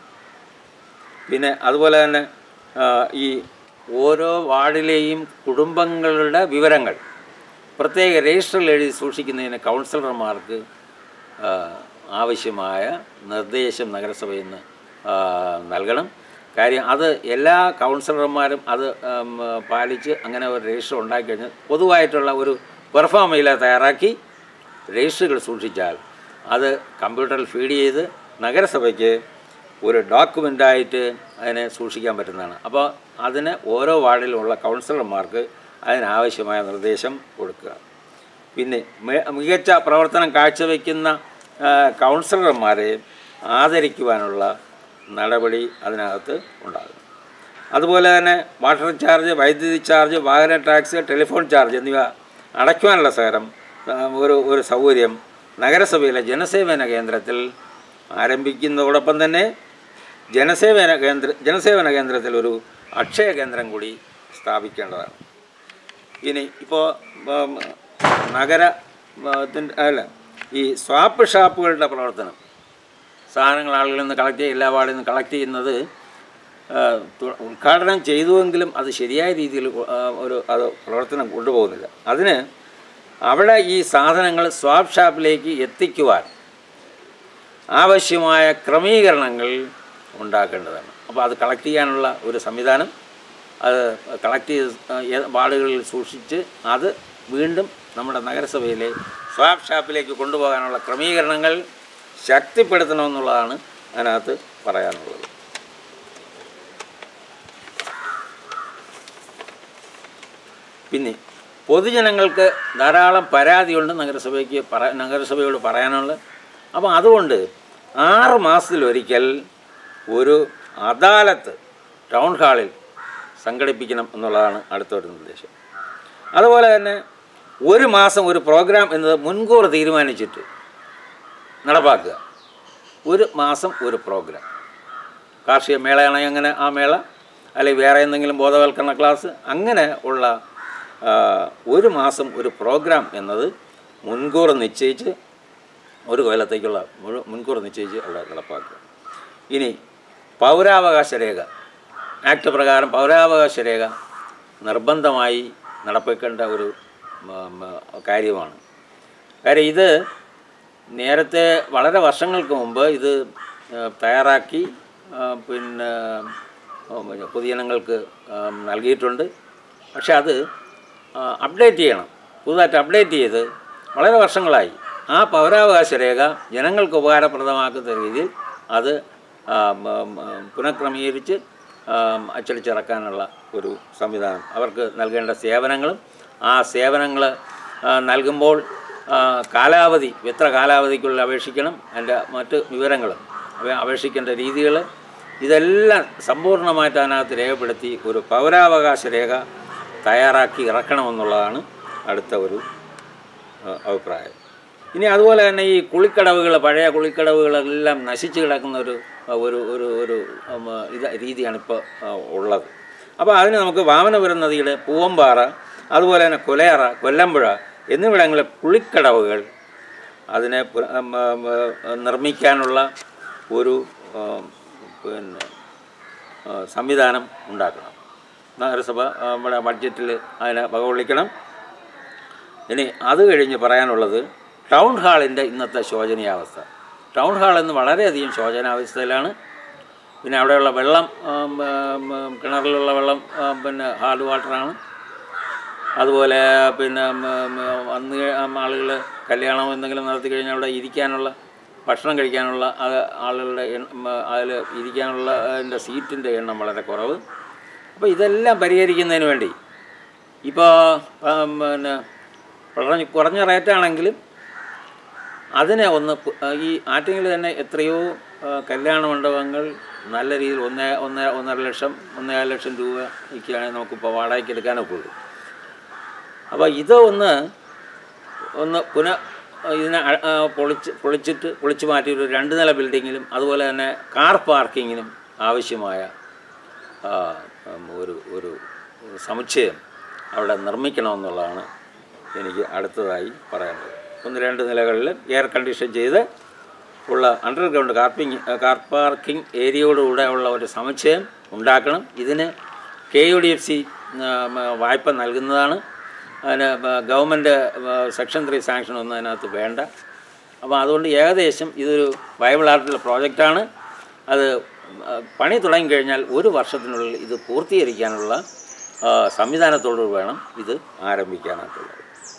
പിന്നെ അതുപോലെ തന്നെ ആ, ഈ ഓരോ വാർഡിലെയും കുടുംബങ്ങളുടെ വിവരങ്ങൾ പ്രത്യേക രജിസ്റ്ററിൽ എഴുതി സൂക്ഷിക്കുന്നതിന് കൗൺസിലർമാർക്ക് ആ, ആവശ്യമായ നിർദ്ദേശം നഗരസഭയിൽ നിന്ന് ആ, നൽകണം കാര്യം അത് എല്ലാ കൗൺസിലർമാരും അത് ഉം, പാലിച്ച് അങ്ങനെ ഒരു രജിസ്റ്റർ ഉണ്ടാക്കി കഴിഞ്ഞാൽ പൊതുവായിട്ടുള്ള ഒരു പെർഫോമയില തയ്യാറാക്കി രജിസ്റ്ററുകൾ സൂക്ഷിച്ചാൽ അത് കമ്പ്യൂട്ടറിൽ ഫീഡ് ചെയ്ത് നഗരസഭയ്ക്ക് ഒരു ഡോക്യുമെൻ്റായിട്ട് അതിനെ സൂക്ഷിക്കാൻ പറ്റുന്നതാണ് അപ്പോൾ അതിന് ഓരോ വാർഡിലുമുള്ള കൗൺസിലർമാർക്ക് അതിനാവശ്യമായ നിർദ്ദേശം കൊടുക്കുക പിന്നെ മി- മികച്ച പ്രവർത്തനം കാഴ്ചവെക്കുന്ന ആ, കൗൺസിലർമാരെ ആദരിക്കുവാനുള്ള നടപടി അതിനകത്ത് ഉണ്ടാകും അതുപോലെ തന്നെ വാട്ടർ ചാർജ് വൈദ്യുതി ചാർജ് വാഹന ടാക്സ് ടെലിഫോൺ ചാർജ് എന്നിവ അടയ്ക്കുവാനുള്ള സഹരം ആ, ഒരു ഒരു സൗകര്യം നഗരസഭയിലെ ജനസേവന കേന്ദ്രത്തിൽ ആരംഭിക്കുന്നതോടൊപ്പം തന്നെ ജനസേവന കേന്ദ്ര ജനസേവന കേന്ദ്രത്തിൽ ഒരു അക്ഷയ കേന്ദ്രം കൂടി സ്ഥാപിക്കേണ്ടതാണ് ഇനി ഇപ്പോൾ നഗര ആ, ത്തിൻ്റെ അല്ല ഈ സ്വാപ്പ് ഷാപ്പുകളുടെ പ്രവർത്തനം സാധനങ്ങൾ ആളുകളിൽ നിന്ന് കളക്ട് ചെയ്യുക എല്ലാ വാർഡിൽ നിന്ന് കളക്ട് ചെയ്യുന്നത് ആ, തു- ഉദ്ഘാടനം ചെയ്തുവെങ്കിലും അത് ശരിയായ രീതിയിൽ കൊ- ആ, ഒരു അത് പ്രവർത്തനം കൊണ്ടുപോകുന്നില്ല അതിന് അവിടെ ഈ സാധനങ്ങൾ സ്വാപ്പ് ഷാപ്പിലേക്ക് എത്തിക്കുവാൻ ആവശ്യമായ ക്രമീകരണങ്ങൾ ഉണ്ടാക്കേണ്ടതാണ് അപ്പോൾ അത് കളക്ട് ചെയ്യാനുള്ള ഒരു സംവിധാനം അത് കളക്ട് ചെയ്ത് ഏ- വാർഡുകളിൽ സൂക്ഷിച്ച് അത് വീണ്ടും നമ്മുടെ നഗരസഭയിലെ സ്വാപ്പ് ഷാപ്പിലേക്ക് കൊണ്ടുപോകാനുള്ള ക്രമീകരണങ്ങൾ ശക്തിപ്പെടുത്തണമെന്നുള്ളതാണ് അതിനകത്ത് പറയാനുള്ളത് പിന്നെ പൊതുജനങ്ങൾക്ക് ധാരാളം പരാതിയുണ്ട് നഗരസഭയ്ക്ക് പറ നഗരസഭയോട് പറയാനുള്ളത് അപ്പോൾ അതുകൊണ്ട് ആറ് മാസത്തിലൊരിക്കൽ ഒരു അദാലത്ത് ടൗൺ ഹാളിൽ സംഘടിപ്പിക്കണം എന്നുള്ളതാണ് അടുത്ത ഒരു നിർദ്ദേശം അതുപോലെ തന്നെ ഒരു മാസം ഒരു പ്രോഗ്രാം എന്നത് മുൻകൂർ തീരുമാനിച്ചിട്ട് നടപ്പാക്കുക ഒരു മാസം ഒരു പ്രോഗ്രാം കാർഷിക മേളയാണെങ്കിൽ അങ്ങനെ ആ മേള അല്ലെങ്കിൽ വേറെ എന്തെങ്കിലും ബോധവൽക്കരണ ക്ലാസ് അങ്ങനെ ഉള്ള ആ, ഒരു മാസം ഒരു പ്രോഗ്രാം എന്നത് മുൻകൂർ നിശ്ചയിച്ച് ഒരു കൊല്ലത്തേക്കുള്ള മുഴു- മുൻകൂർ നിശ്ചയിച്ച് അവിടെ നടപ്പാക്കുക ഇനി പൗരാവകാശ രേഖ ആക്ട് പ്രകാരം പൗരാവകാശ രേഖ നിർബന്ധമായി നടപ്പിക്കേണ്ട ഒരു മ- മ- കാര്യമാണ് കാര്യം ഇത് നേരത്തെ വളരെ വർഷങ്ങൾക്ക് മുമ്പ് ഇത് ആ, തയ്യാറാക്കി ആ, പിന്നെ ആ, പിന്നെ പൊതുജനങ്ങൾക്ക് ആ, നൽകിയിട്ടുണ്ട് പക്ഷെ അത് അപ്ഡേറ്റ് ചെയ്യണം പുതുതായിട്ട് അപ്ഡേറ്റ് ചെയ്ത് വളരെ വർഷങ്ങളായി ആ പൗരാവകാശ രേഖ ജനങ്ങൾക്ക് ഉപകാരപ്രദമാക്കുന്ന രീതിയിൽ അത് ആ, മ- മ- പുനഃക്രമീകരിച്ച് ആ, അച്ചടിച്ചിറക്കാനുള്ള ഒരു സംവിധാനം അവർക്ക് നൽകേണ്ട സേവനങ്ങളും ആ സേവനങ്ങൾ നൽകുമ്പോൾ ആ, കാലാവധി എത്ര കാലാവധിക്കുള്ളിൽ അപേക്ഷിക്കണം അതിൻ്റെ മറ്റ് വിവരങ്ങളും അവ അപേക്ഷിക്കേണ്ട രീതികൾ ഇതെല്ലാം സമ്പൂർണ്ണമായിട്ട് അതിനകത്ത് രേഖപ്പെടുത്തി ഒരു പൗരാവകാശ രേഖ തയ്യാറാക്കി ഇറക്കണമെന്നുള്ളതാണ് അടുത്ത ഒരു ആ, അഭിപ്രായം ഇനി അതുപോലെ തന്നെ ഈ കുളിക്കടവുകൾ പഴയ കുളിക്കടവുകളെല്ലാം നശിച്ചു കിടക്കുന്ന ഒരു ഒരു ഒരു ഒരു ഉം, ഇത് രീതിയാണ് ഇപ്പോൾ ഉള്ളത് അപ്പോൾ അതിന് നമുക്ക് വാമനപുരം നദിയുടെ പൂവമ്പാറ അതുപോലെ തന്നെ കൊലയറ കൊല്ലമ്പുഴ എന്നിവിടങ്ങളിലെ കുളിക്കടവുകൾ അതിനെ പു- ഉം, ഉം, ഉം, നിർമ്മിക്കാനുള്ള ഒരു ഉം, പിന്നെ ആ, സംവിധാനം ഉണ്ടാക്കണം നഗരസഭ ആ, നമ്മുടെ ബഡ്ജറ്റിൽ അതിനെ വകകൊള്ളിക്കണം ഇനി അത് കഴിഞ്ഞ് പറയാനുള്ളത് ടൗൺ ഹാളിൻ്റെ ഇന്നത്തെ ശോചനീയാവസ്ഥ ടൗൺ ഹാൾ എന്ന് വളരെയധികം ശോചനാവസ്ഥയിലാണ് പിന്നെ അവിടെയുള്ള വെള്ളം ആം, ആം, ആം, കിണറിലുള്ള വെള്ളം ആം, പിന്നെ ഹാർഡ് വാട്ടറാണ് അതുപോലെ പിന്നെ ഉം, ഉം, വന്ന് ആളുകൾ കല്യാണം എന്തെങ്കിലും നടത്തി കഴിഞ്ഞാൽ അവിടെ ഇരിക്കാനുള്ള ഭക്ഷണം കഴിക്കാനുള്ള അത് ആളുകളുടെ അതിൽ ഇരിക്കാനുള്ള അതിൻ്റെ സീറ്റിൻ്റെ എണ്ണം വളരെ കുറവ് അപ്പോൾ ഇതെല്ലാം പരിഹരിക്കുന്നതിന് വേണ്ടി ഇപ്പോൾ പിന്നെ വളരെ കുറഞ്ഞ റേറ്റാണെങ്കിലും അതിനെ ഒന്ന് പു- ഈ ആറ്റിങ്ങിൽ തന്നെ എത്രയോ ആ, കല്യാണ മണ്ഡപങ്ങൾ നല്ല രീതിയിൽ ഒന്നേ ഒന്നര ഒന്നര ലക്ഷം ഒന്നേകാൽ ലക്ഷം രൂപയ്ക്കാണെങ്കിൽ നമുക്കിപ്പോൾ വാടകയ്ക്ക് എടുക്കാനൊക്കെ ഉള്ളൂ അപ്പോൾ ഇത് ഒന്ന് ഒന്ന് പുനഃ ഇതിനെ അ- ആ, പൊളിച്ച് പൊളിച്ചിട്ട് പൊളിച്ച് മാറ്റി ഒരു രണ്ട് നില ബിൽഡിങ്ങിലും അതുപോലെ തന്നെ കാർ പാർക്കിങ്ങിനും ആവശ്യമായ ആ, ഉം, ഒരു ഒരു സമുച്ചയം അവിടെ നിർമ്മിക്കണമെന്നുള്ളതാണ് എനിക്ക് അടുത്തതായി പറയാനുള്ളത് ഒന്ന് രണ്ട് നിലകളിൽ എയർ കണ്ടീഷൻ ചെയ്ത് ഉള്ള അണ്ടർഗ്രൗണ്ട് കാർപ്പിംഗ് കാർ പാർക്കിംഗ് ഏരിയയോടുകൂടെ ഉള്ള ഒരു സമുച്ചയം ഉണ്ടാക്കണം ഇതിന് K U D F C വായ്പ നൽകുന്നതാണ് അതിന് ഗവൺമെൻറ് സെക്ഷൻ ത്രീ സാങ്ഷൻ ഒന്നും അതിനകത്ത് വേണ്ട അപ്പോൾ അതുകൊണ്ട് ഏകദേശം ഇതൊരു വയബിൾ ആയിട്ടുള്ള പ്രോജക്റ്റാണ് അത് ആ, പണി തുടങ്ങിക്കഴിഞ്ഞാൽ ഒരു വർഷത്തിനുള്ളിൽ ഇത് പൂർത്തീകരിക്കാനുള്ള ആ, സംവിധാനത്തോടു വേണം ഇത് ആരംഭിക്കാനായിട്ടുള്ളത്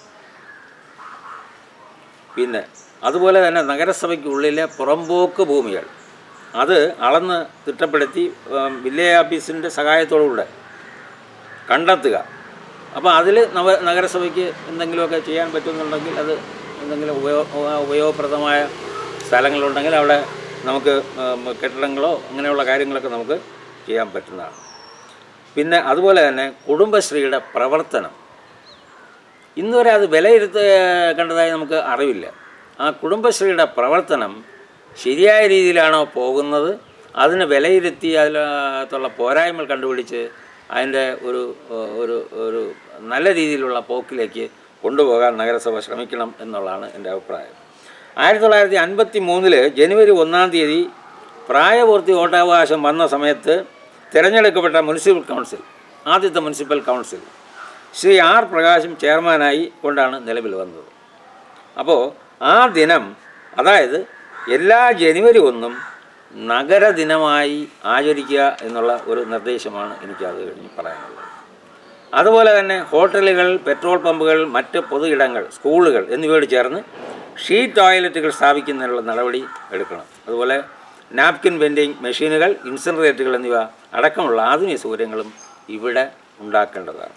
പിന്നെ അതുപോലെ തന്നെ നഗരസഭയ്ക്കുള്ളിലെ പുറമ്പോക്ക് ഭൂമികൾ അത് അളന്ന് തിട്ടപ്പെടുത്തി ഉം, വില്ലേജ് ഓഫീസിൻ്റെ സഹായത്തോടുകൂടെ കണ്ടെത്തുക അപ്പോൾ അതിൽ നവ നഗരസഭയ്ക്ക് എന്തെങ്കിലുമൊക്കെ ചെയ്യാൻ പറ്റുന്നുണ്ടെങ്കിൽ അത് എന്തെങ്കിലും ഉപയോഗ ഉപയോഗപ്രദമായ സ്ഥലങ്ങളുണ്ടെങ്കിൽ അവിടെ നമുക്ക് ഉം, കെട്ടിടങ്ങളോ അങ്ങനെയുള്ള കാര്യങ്ങളൊക്കെ നമുക്ക് ചെയ്യാൻ പറ്റുന്നതാണ് പിന്നെ അതുപോലെ തന്നെ കുടുംബശ്രീയുടെ പ്രവർത്തനം ഇന്നുവരെ അത് വിലയിരുത്ത കണ്ടതായി നമുക്ക് അറിവില്ല ആ കുടുംബശ്രീയുടെ പ്രവർത്തനം ശരിയായ രീതിയിലാണോ പോകുന്നത് അതിന് വിലയിരുത്തി അതിനകത്തുള്ള പോരായ്മകൾ കണ്ടുപിടിച്ച് അതിൻ്റെ ഒരു ഒരു ഒരു നല്ല രീതിയിലുള്ള പോക്കിലേക്ക് കൊണ്ടുപോകാൻ നഗരസഭ ശ്രമിക്കണം എന്നുള്ളതാണ് എൻ്റെ അഭിപ്രായം ആയിരത്തി തൊള്ളായിരത്തി അൻപത്തി മൂന്നില് ജനുവരി ഒന്നാം തീയതി പ്രായപൂർത്തി വോട്ടവകാശം വന്ന സമയത്ത് തിരഞ്ഞെടുക്കപ്പെട്ട മുനിസിപ്പൽ കൗൺസിൽ ആദ്യത്തെ municipal council Shri R Prakasam ചെയർമാനായി കൊണ്ടാണ് നിലവിൽ വന്നത് അപ്പോൾ ആ ദിനം അതായത് എല്ലാ ജനുവരി ഒന്നും നഗരദിനമായി ആചരിക്കുക എന്നുള്ള ഒരു നിർദ്ദേശമാണ് എനിക്ക് അത് കഴിഞ്ഞ് പറയാനുള്ളത് അതുപോലെ തന്നെ ഹോട്ടലുകൾ പെട്രോൾ പമ്പുകൾ മറ്റ് പൊതു ഇടങ്ങൾ സ്കൂളുകൾ എന്നിവയോട് ചേർന്ന് ഷീറ്റ് ടോയ്ലറ്റുകൾ സ്ഥാപിക്കുന്നതിനുള്ള നടപടി എടുക്കണം അതുപോലെ നാപ്കിൻ വെൻഡിങ് മെഷീനുകൾ ഇൻസിനറേറ്ററുകൾ എന്നിവ അടക്കമുള്ള ആധുനിക സൗകര്യങ്ങളും ഇവിടെ ഉണ്ടാക്കേണ്ടതാണ്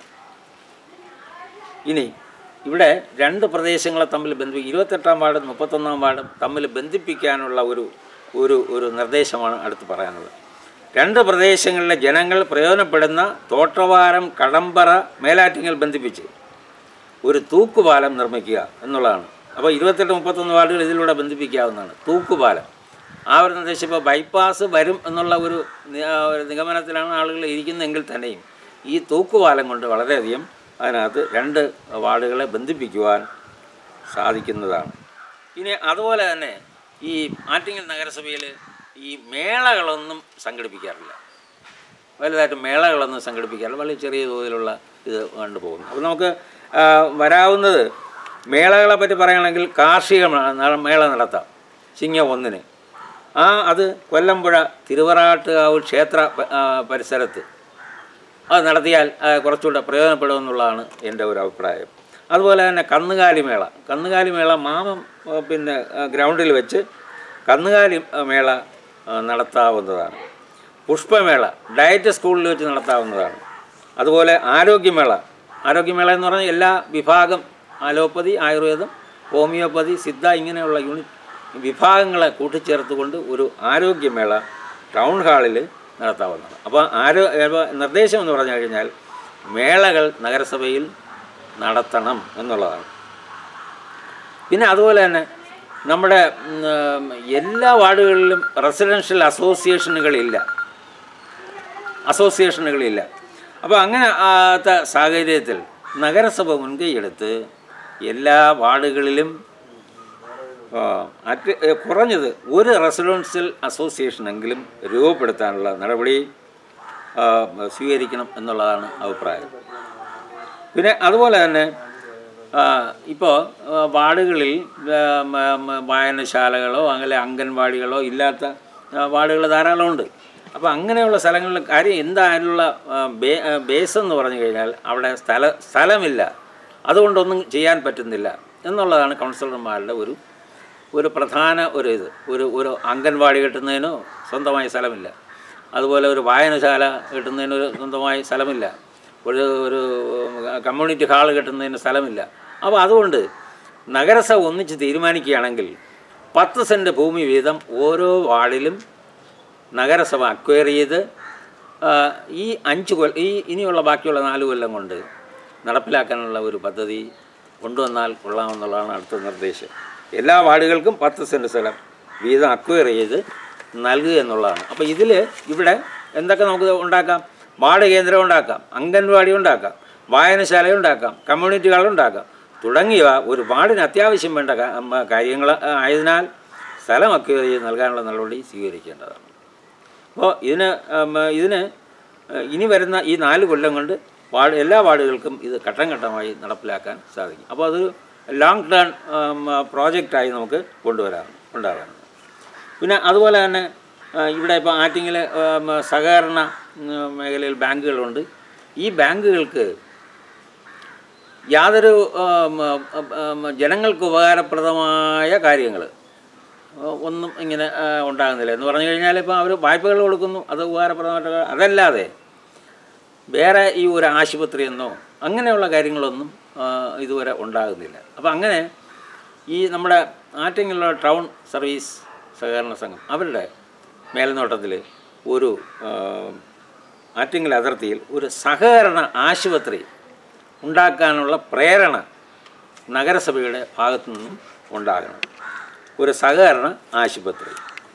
ഇനി ഇവിടെ രണ്ട് പ്രദേശങ്ങളെ തമ്മിൽ ബന്ധി ഇരുപത്തെട്ടാം വാർഡും മുപ്പത്തൊന്നാം വാർഡും തമ്മിൽ ബന്ധിപ്പിക്കാനുള്ള ഒരു ഒരു ഒരു നിർദ്ദേശമാണ് അടുത്ത് പറയാനുള്ളത് രണ്ട് പ്രദേശങ്ങളിലെ ജനങ്ങൾ പ്രയോജനപ്പെടുന്ന തോട്ടവാരം കടമ്പറ മേലാറ്റിങ്ങൽ ബന്ധിപ്പിച്ച് ഒരു തൂക്കുപാലം നിർമ്മിക്കുക എന്നുള്ളതാണ് അപ്പോൾ ഇരുപത്തെട്ട് മുപ്പത്തൊന്ന് വാർഡുകൾ ഇതിലൂടെ ബന്ധിപ്പിക്കാവുന്നതാണ് തൂക്കുപാലം ആ ഒരു നിർദ്ദേശം ഇപ്പോൾ ബൈപ്പാസ് വരും എന്നുള്ള ഒരു നി- ആ ഒരു നിഗമനത്തിലാണ് ആളുകൾ ഇരിക്കുന്നതെങ്കിൽ തന്നെയും ഈ തൂക്കുപാലം കൊണ്ട് വളരെയധികം അതിനകത്ത് രണ്ട് വാർഡുകളെ ബന്ധിപ്പിക്കുവാൻ സാധിക്കുന്നതാണ് ഇനി അതുപോലെ തന്നെ ഈ ആറ്റിങ്ങൽ നഗരസഭയിൽ ഈ മേളകളൊന്നും സംഘടിപ്പിക്കാറില്ല വലുതായിട്ട് മേളകളൊന്നും സംഘടിപ്പിക്കാറില്ല വളരെ ചെറിയ തോതിലുള്ള ഇത് കണ്ടുപോകുന്നു അപ്പോൾ നമുക്ക് ആ, വരാവുന്നത് മേളകളെ പറ്റി പറയുകയാണെങ്കിൽ കാർഷിക മേ- ന- മേള നടത്താം ചിങ്ങ ഒന്നിന് ആ അത് കൊല്ലമ്പുഴ തിരുവറാട്ടുകാവ് ക്ഷേത്ര പ- ആ, പരിസരത്ത് അത് നടത്തിയാൽ ആ, കുറച്ചുകൂടെ പ്രയോജനപ്പെടുമെന്നുള്ളതാണ് എൻ്റെ ഒരു അഭിപ്രായം അതുപോലെ തന്നെ കന്നുകാലി മേള കന്നുകാലി മേള മാമം ആ, പിന്നെ ആ, ഗ്രൗണ്ടിൽ വെച്ച് കന്നുകാലി ആ, മേള ആ, നടത്താവുന്നതാണ് പുഷ്പമേള ഡയറ്റ് സ്കൂളിൽ വെച്ച് നടത്താവുന്നതാണ് അതുപോലെ ആരോഗ്യമേള ആരോഗ്യമേള എന്ന് പറഞ്ഞാൽ എല്ലാ വിഭാഗം അലോപ്പതി ആയുർവേദം ഹോമിയോപ്പതി സിദ്ധ ഇങ്ങനെയുള്ള യൂണിറ്റ് വിഭാഗങ്ങളെ കൂട്ടിച്ചേർത്തുകൊണ്ട് ഒരു ആരോഗ്യമേള ടൗൺ ഹാളിൽ നടത്താവുന്നതാണ് അപ്പോൾ ആരോ അപ്പോൾ നിർദ്ദേശം എന്ന് പറഞ്ഞു കഴിഞ്ഞാൽ മേളകൾ നഗരസഭയിൽ നടത്തണം എന്നുള്ളതാണ് പിന്നെ അതുപോലെ തന്നെ നമ്മുടെ ഉം, എല്ലാ വാർഡുകളിലും റെസിഡൻഷ്യൽ അസോസിയേഷനുകളില്ല അസോസിയേഷനുകളില്ല അപ്പോൾ അങ്ങനെ ആത്ത സാഹചര്യത്തിൽ നഗരസഭ മുൻകൈയെടുത്ത് എല്ലാ വാർഡുകളിലും ആ, അറ്റ് ഏ, കുറഞ്ഞത് ഒരു റെസിഡൻഷ്യൽ അസോസിയേഷനെങ്കിലും രൂപപ്പെടുത്താനുള്ള നടപടി ആ, സ്വീകരിക്കണം എന്നുള്ളതാണ് അഭിപ്രായം പിന്നെ അതുപോലെ തന്നെ ഇപ്പോൾ വാർഡുകളിൽ ആ, മ- മ- വായനശാലകളോ അങ്ങനെ അംഗൻവാടികളോ ഇല്ലാത്ത ആ, വാർഡുകൾ ധാരാളമുണ്ട് അപ്പോൾ അങ്ങനെയുള്ള സ്ഥലങ്ങളിൽ കാര്യം എന്തായാലുള്ള ആ, ബേ ആ, ബേസ് എന്ന് പറഞ്ഞു കഴിഞ്ഞാൽ അവിടെ സ്ഥല സ്ഥലമില്ല അതുകൊണ്ടൊന്നും ചെയ്യാൻ പറ്റുന്നില്ല എന്നുള്ളതാണ് കൗൺസിലർമാരുടെ ഒരു ഒരു പ്രധാന ഒരു ഇത് ഒരു ഒരു അംഗൻവാടി കെട്ടുന്നതിനോ സ്വന്തമായി സ്ഥലമില്ല അതുപോലെ ഒരു വായനശാല കെട്ടുന്നതിന് ഒരു സ്വന്തമായി സ്ഥലമില്ല ഒരു ഒരു കമ്മ്യൂണിറ്റി ഹാൾ കെട്ടുന്നതിന് സ്ഥലമില്ല അപ്പോൾ അതുകൊണ്ട് നഗരസഭ ഒന്നിച്ച് തീരുമാനിക്കുകയാണെങ്കിൽ പത്ത് സെൻറ്റ് ഭൂമി വീതം ഓരോ വാർഡിലും നഗരസഭ അക്വയർ ചെയ്ത് ആ, ഈ അഞ്ച് കൊല്ലം ഈ ഇനിയുള്ള ബാക്കിയുള്ള നാല് കൊല്ലം കൊണ്ട് നടപ്പിലാക്കാനുള്ള ഒരു പദ്ധതി കൊണ്ടുവന്നാൽ കൊള്ളാമെന്നുള്ളതാണ് അടുത്ത നിർദ്ദേശം എല്ലാ വാർഡുകൾക്കും പത്ത് സെൻറ്റ് സ്ഥലം വീതം അക്വയർ ചെയ്ത് നൽകുക എന്നുള്ളതാണ് അപ്പോൾ ഇതിൽ ഇവിടെ എന്തൊക്കെ നമുക്ക് ഉണ്ടാക്കാം വാർഡ് കേന്ദ്രം ഉണ്ടാക്കാം അംഗൻവാടി ഉണ്ടാക്കാം വായനശാല ഉണ്ടാക്കാം കമ്മ്യൂണിറ്റി ഹാൾ ഉണ്ടാക്കാം തുടങ്ങിയവ ഒരു വാർഡിന് അത്യാവശ്യം വേണ്ട കാര്യങ്ങൾ ആയതിനാൽ സ്ഥലം അക്വയർ ചെയ്ത് നൽകാനുള്ള നടപടി സ്വീകരിക്കേണ്ടതാണ് അപ്പോൾ ഇതിന് ഉം, ഇതിന് ഇനി വരുന്ന ഈ നാല് കൊല്ലം കൊണ്ട് വാർഡ് എല്ലാ വാർഡുകൾക്കും ഇത് ഘട്ടം ഘട്ടമായി നടപ്പിലാക്കാൻ സാധിക്കും അപ്പോൾ അതൊരു ലോങ് ടേൺ പ്രോജക്റ്റായി നമുക്ക് കൊണ്ടുവരാം ഉണ്ടാകാം പിന്നെ അതുപോലെ തന്നെ ആ, ഇവിടെ ഇപ്പോൾ ആറ്റിങ്ങിൽ സഹകരണ ഉം, മേഖലയിൽ ബാങ്കുകളുണ്ട് ഈ ബാങ്കുകൾക്ക് യാതൊരു ഉം, ഉം, ഉം, ജനങ്ങൾക്ക് ഉപകാരപ്രദമായ കാര്യങ്ങൾ ഒന്നും ഇങ്ങനെ ആ, ഉണ്ടാകുന്നില്ല എന്ന് പറഞ്ഞു കഴിഞ്ഞാൽ ഇപ്പോൾ അവർ വായ്പകൾ കൊടുക്കുന്നു അത് ഉപകാരപ്രദമായിട്ട് കാ- അതല്ലാതെ വേറെ ഈ ഒരു ആശുപത്രി എന്നോ അങ്ങനെയുള്ള കാര്യങ്ങളൊന്നും ആ, ഇതുവരെ ഉണ്ടാകുന്നില്ല അപ്പോൾ അങ്ങനെ ഈ നമ്മുടെ ആറ്റിങ്ങലുള്ള ടൗൺ സർവീസ് സഹകരണ സംഘം അവരുടെ മേൽനോട്ടത്തിൽ ഒരു ആ, ആറ്റിങ്ങൽ അതിർത്തിയിൽ ഒരു സഹകരണ ആശുപത്രി ഉണ്ടാക്കാനുള്ള പ്രേരണ നഗരസഭയുടെ ഭാഗത്തു നിന്നും ഉണ്ടാകണം ഒരു സഹകരണ ആശുപത്രി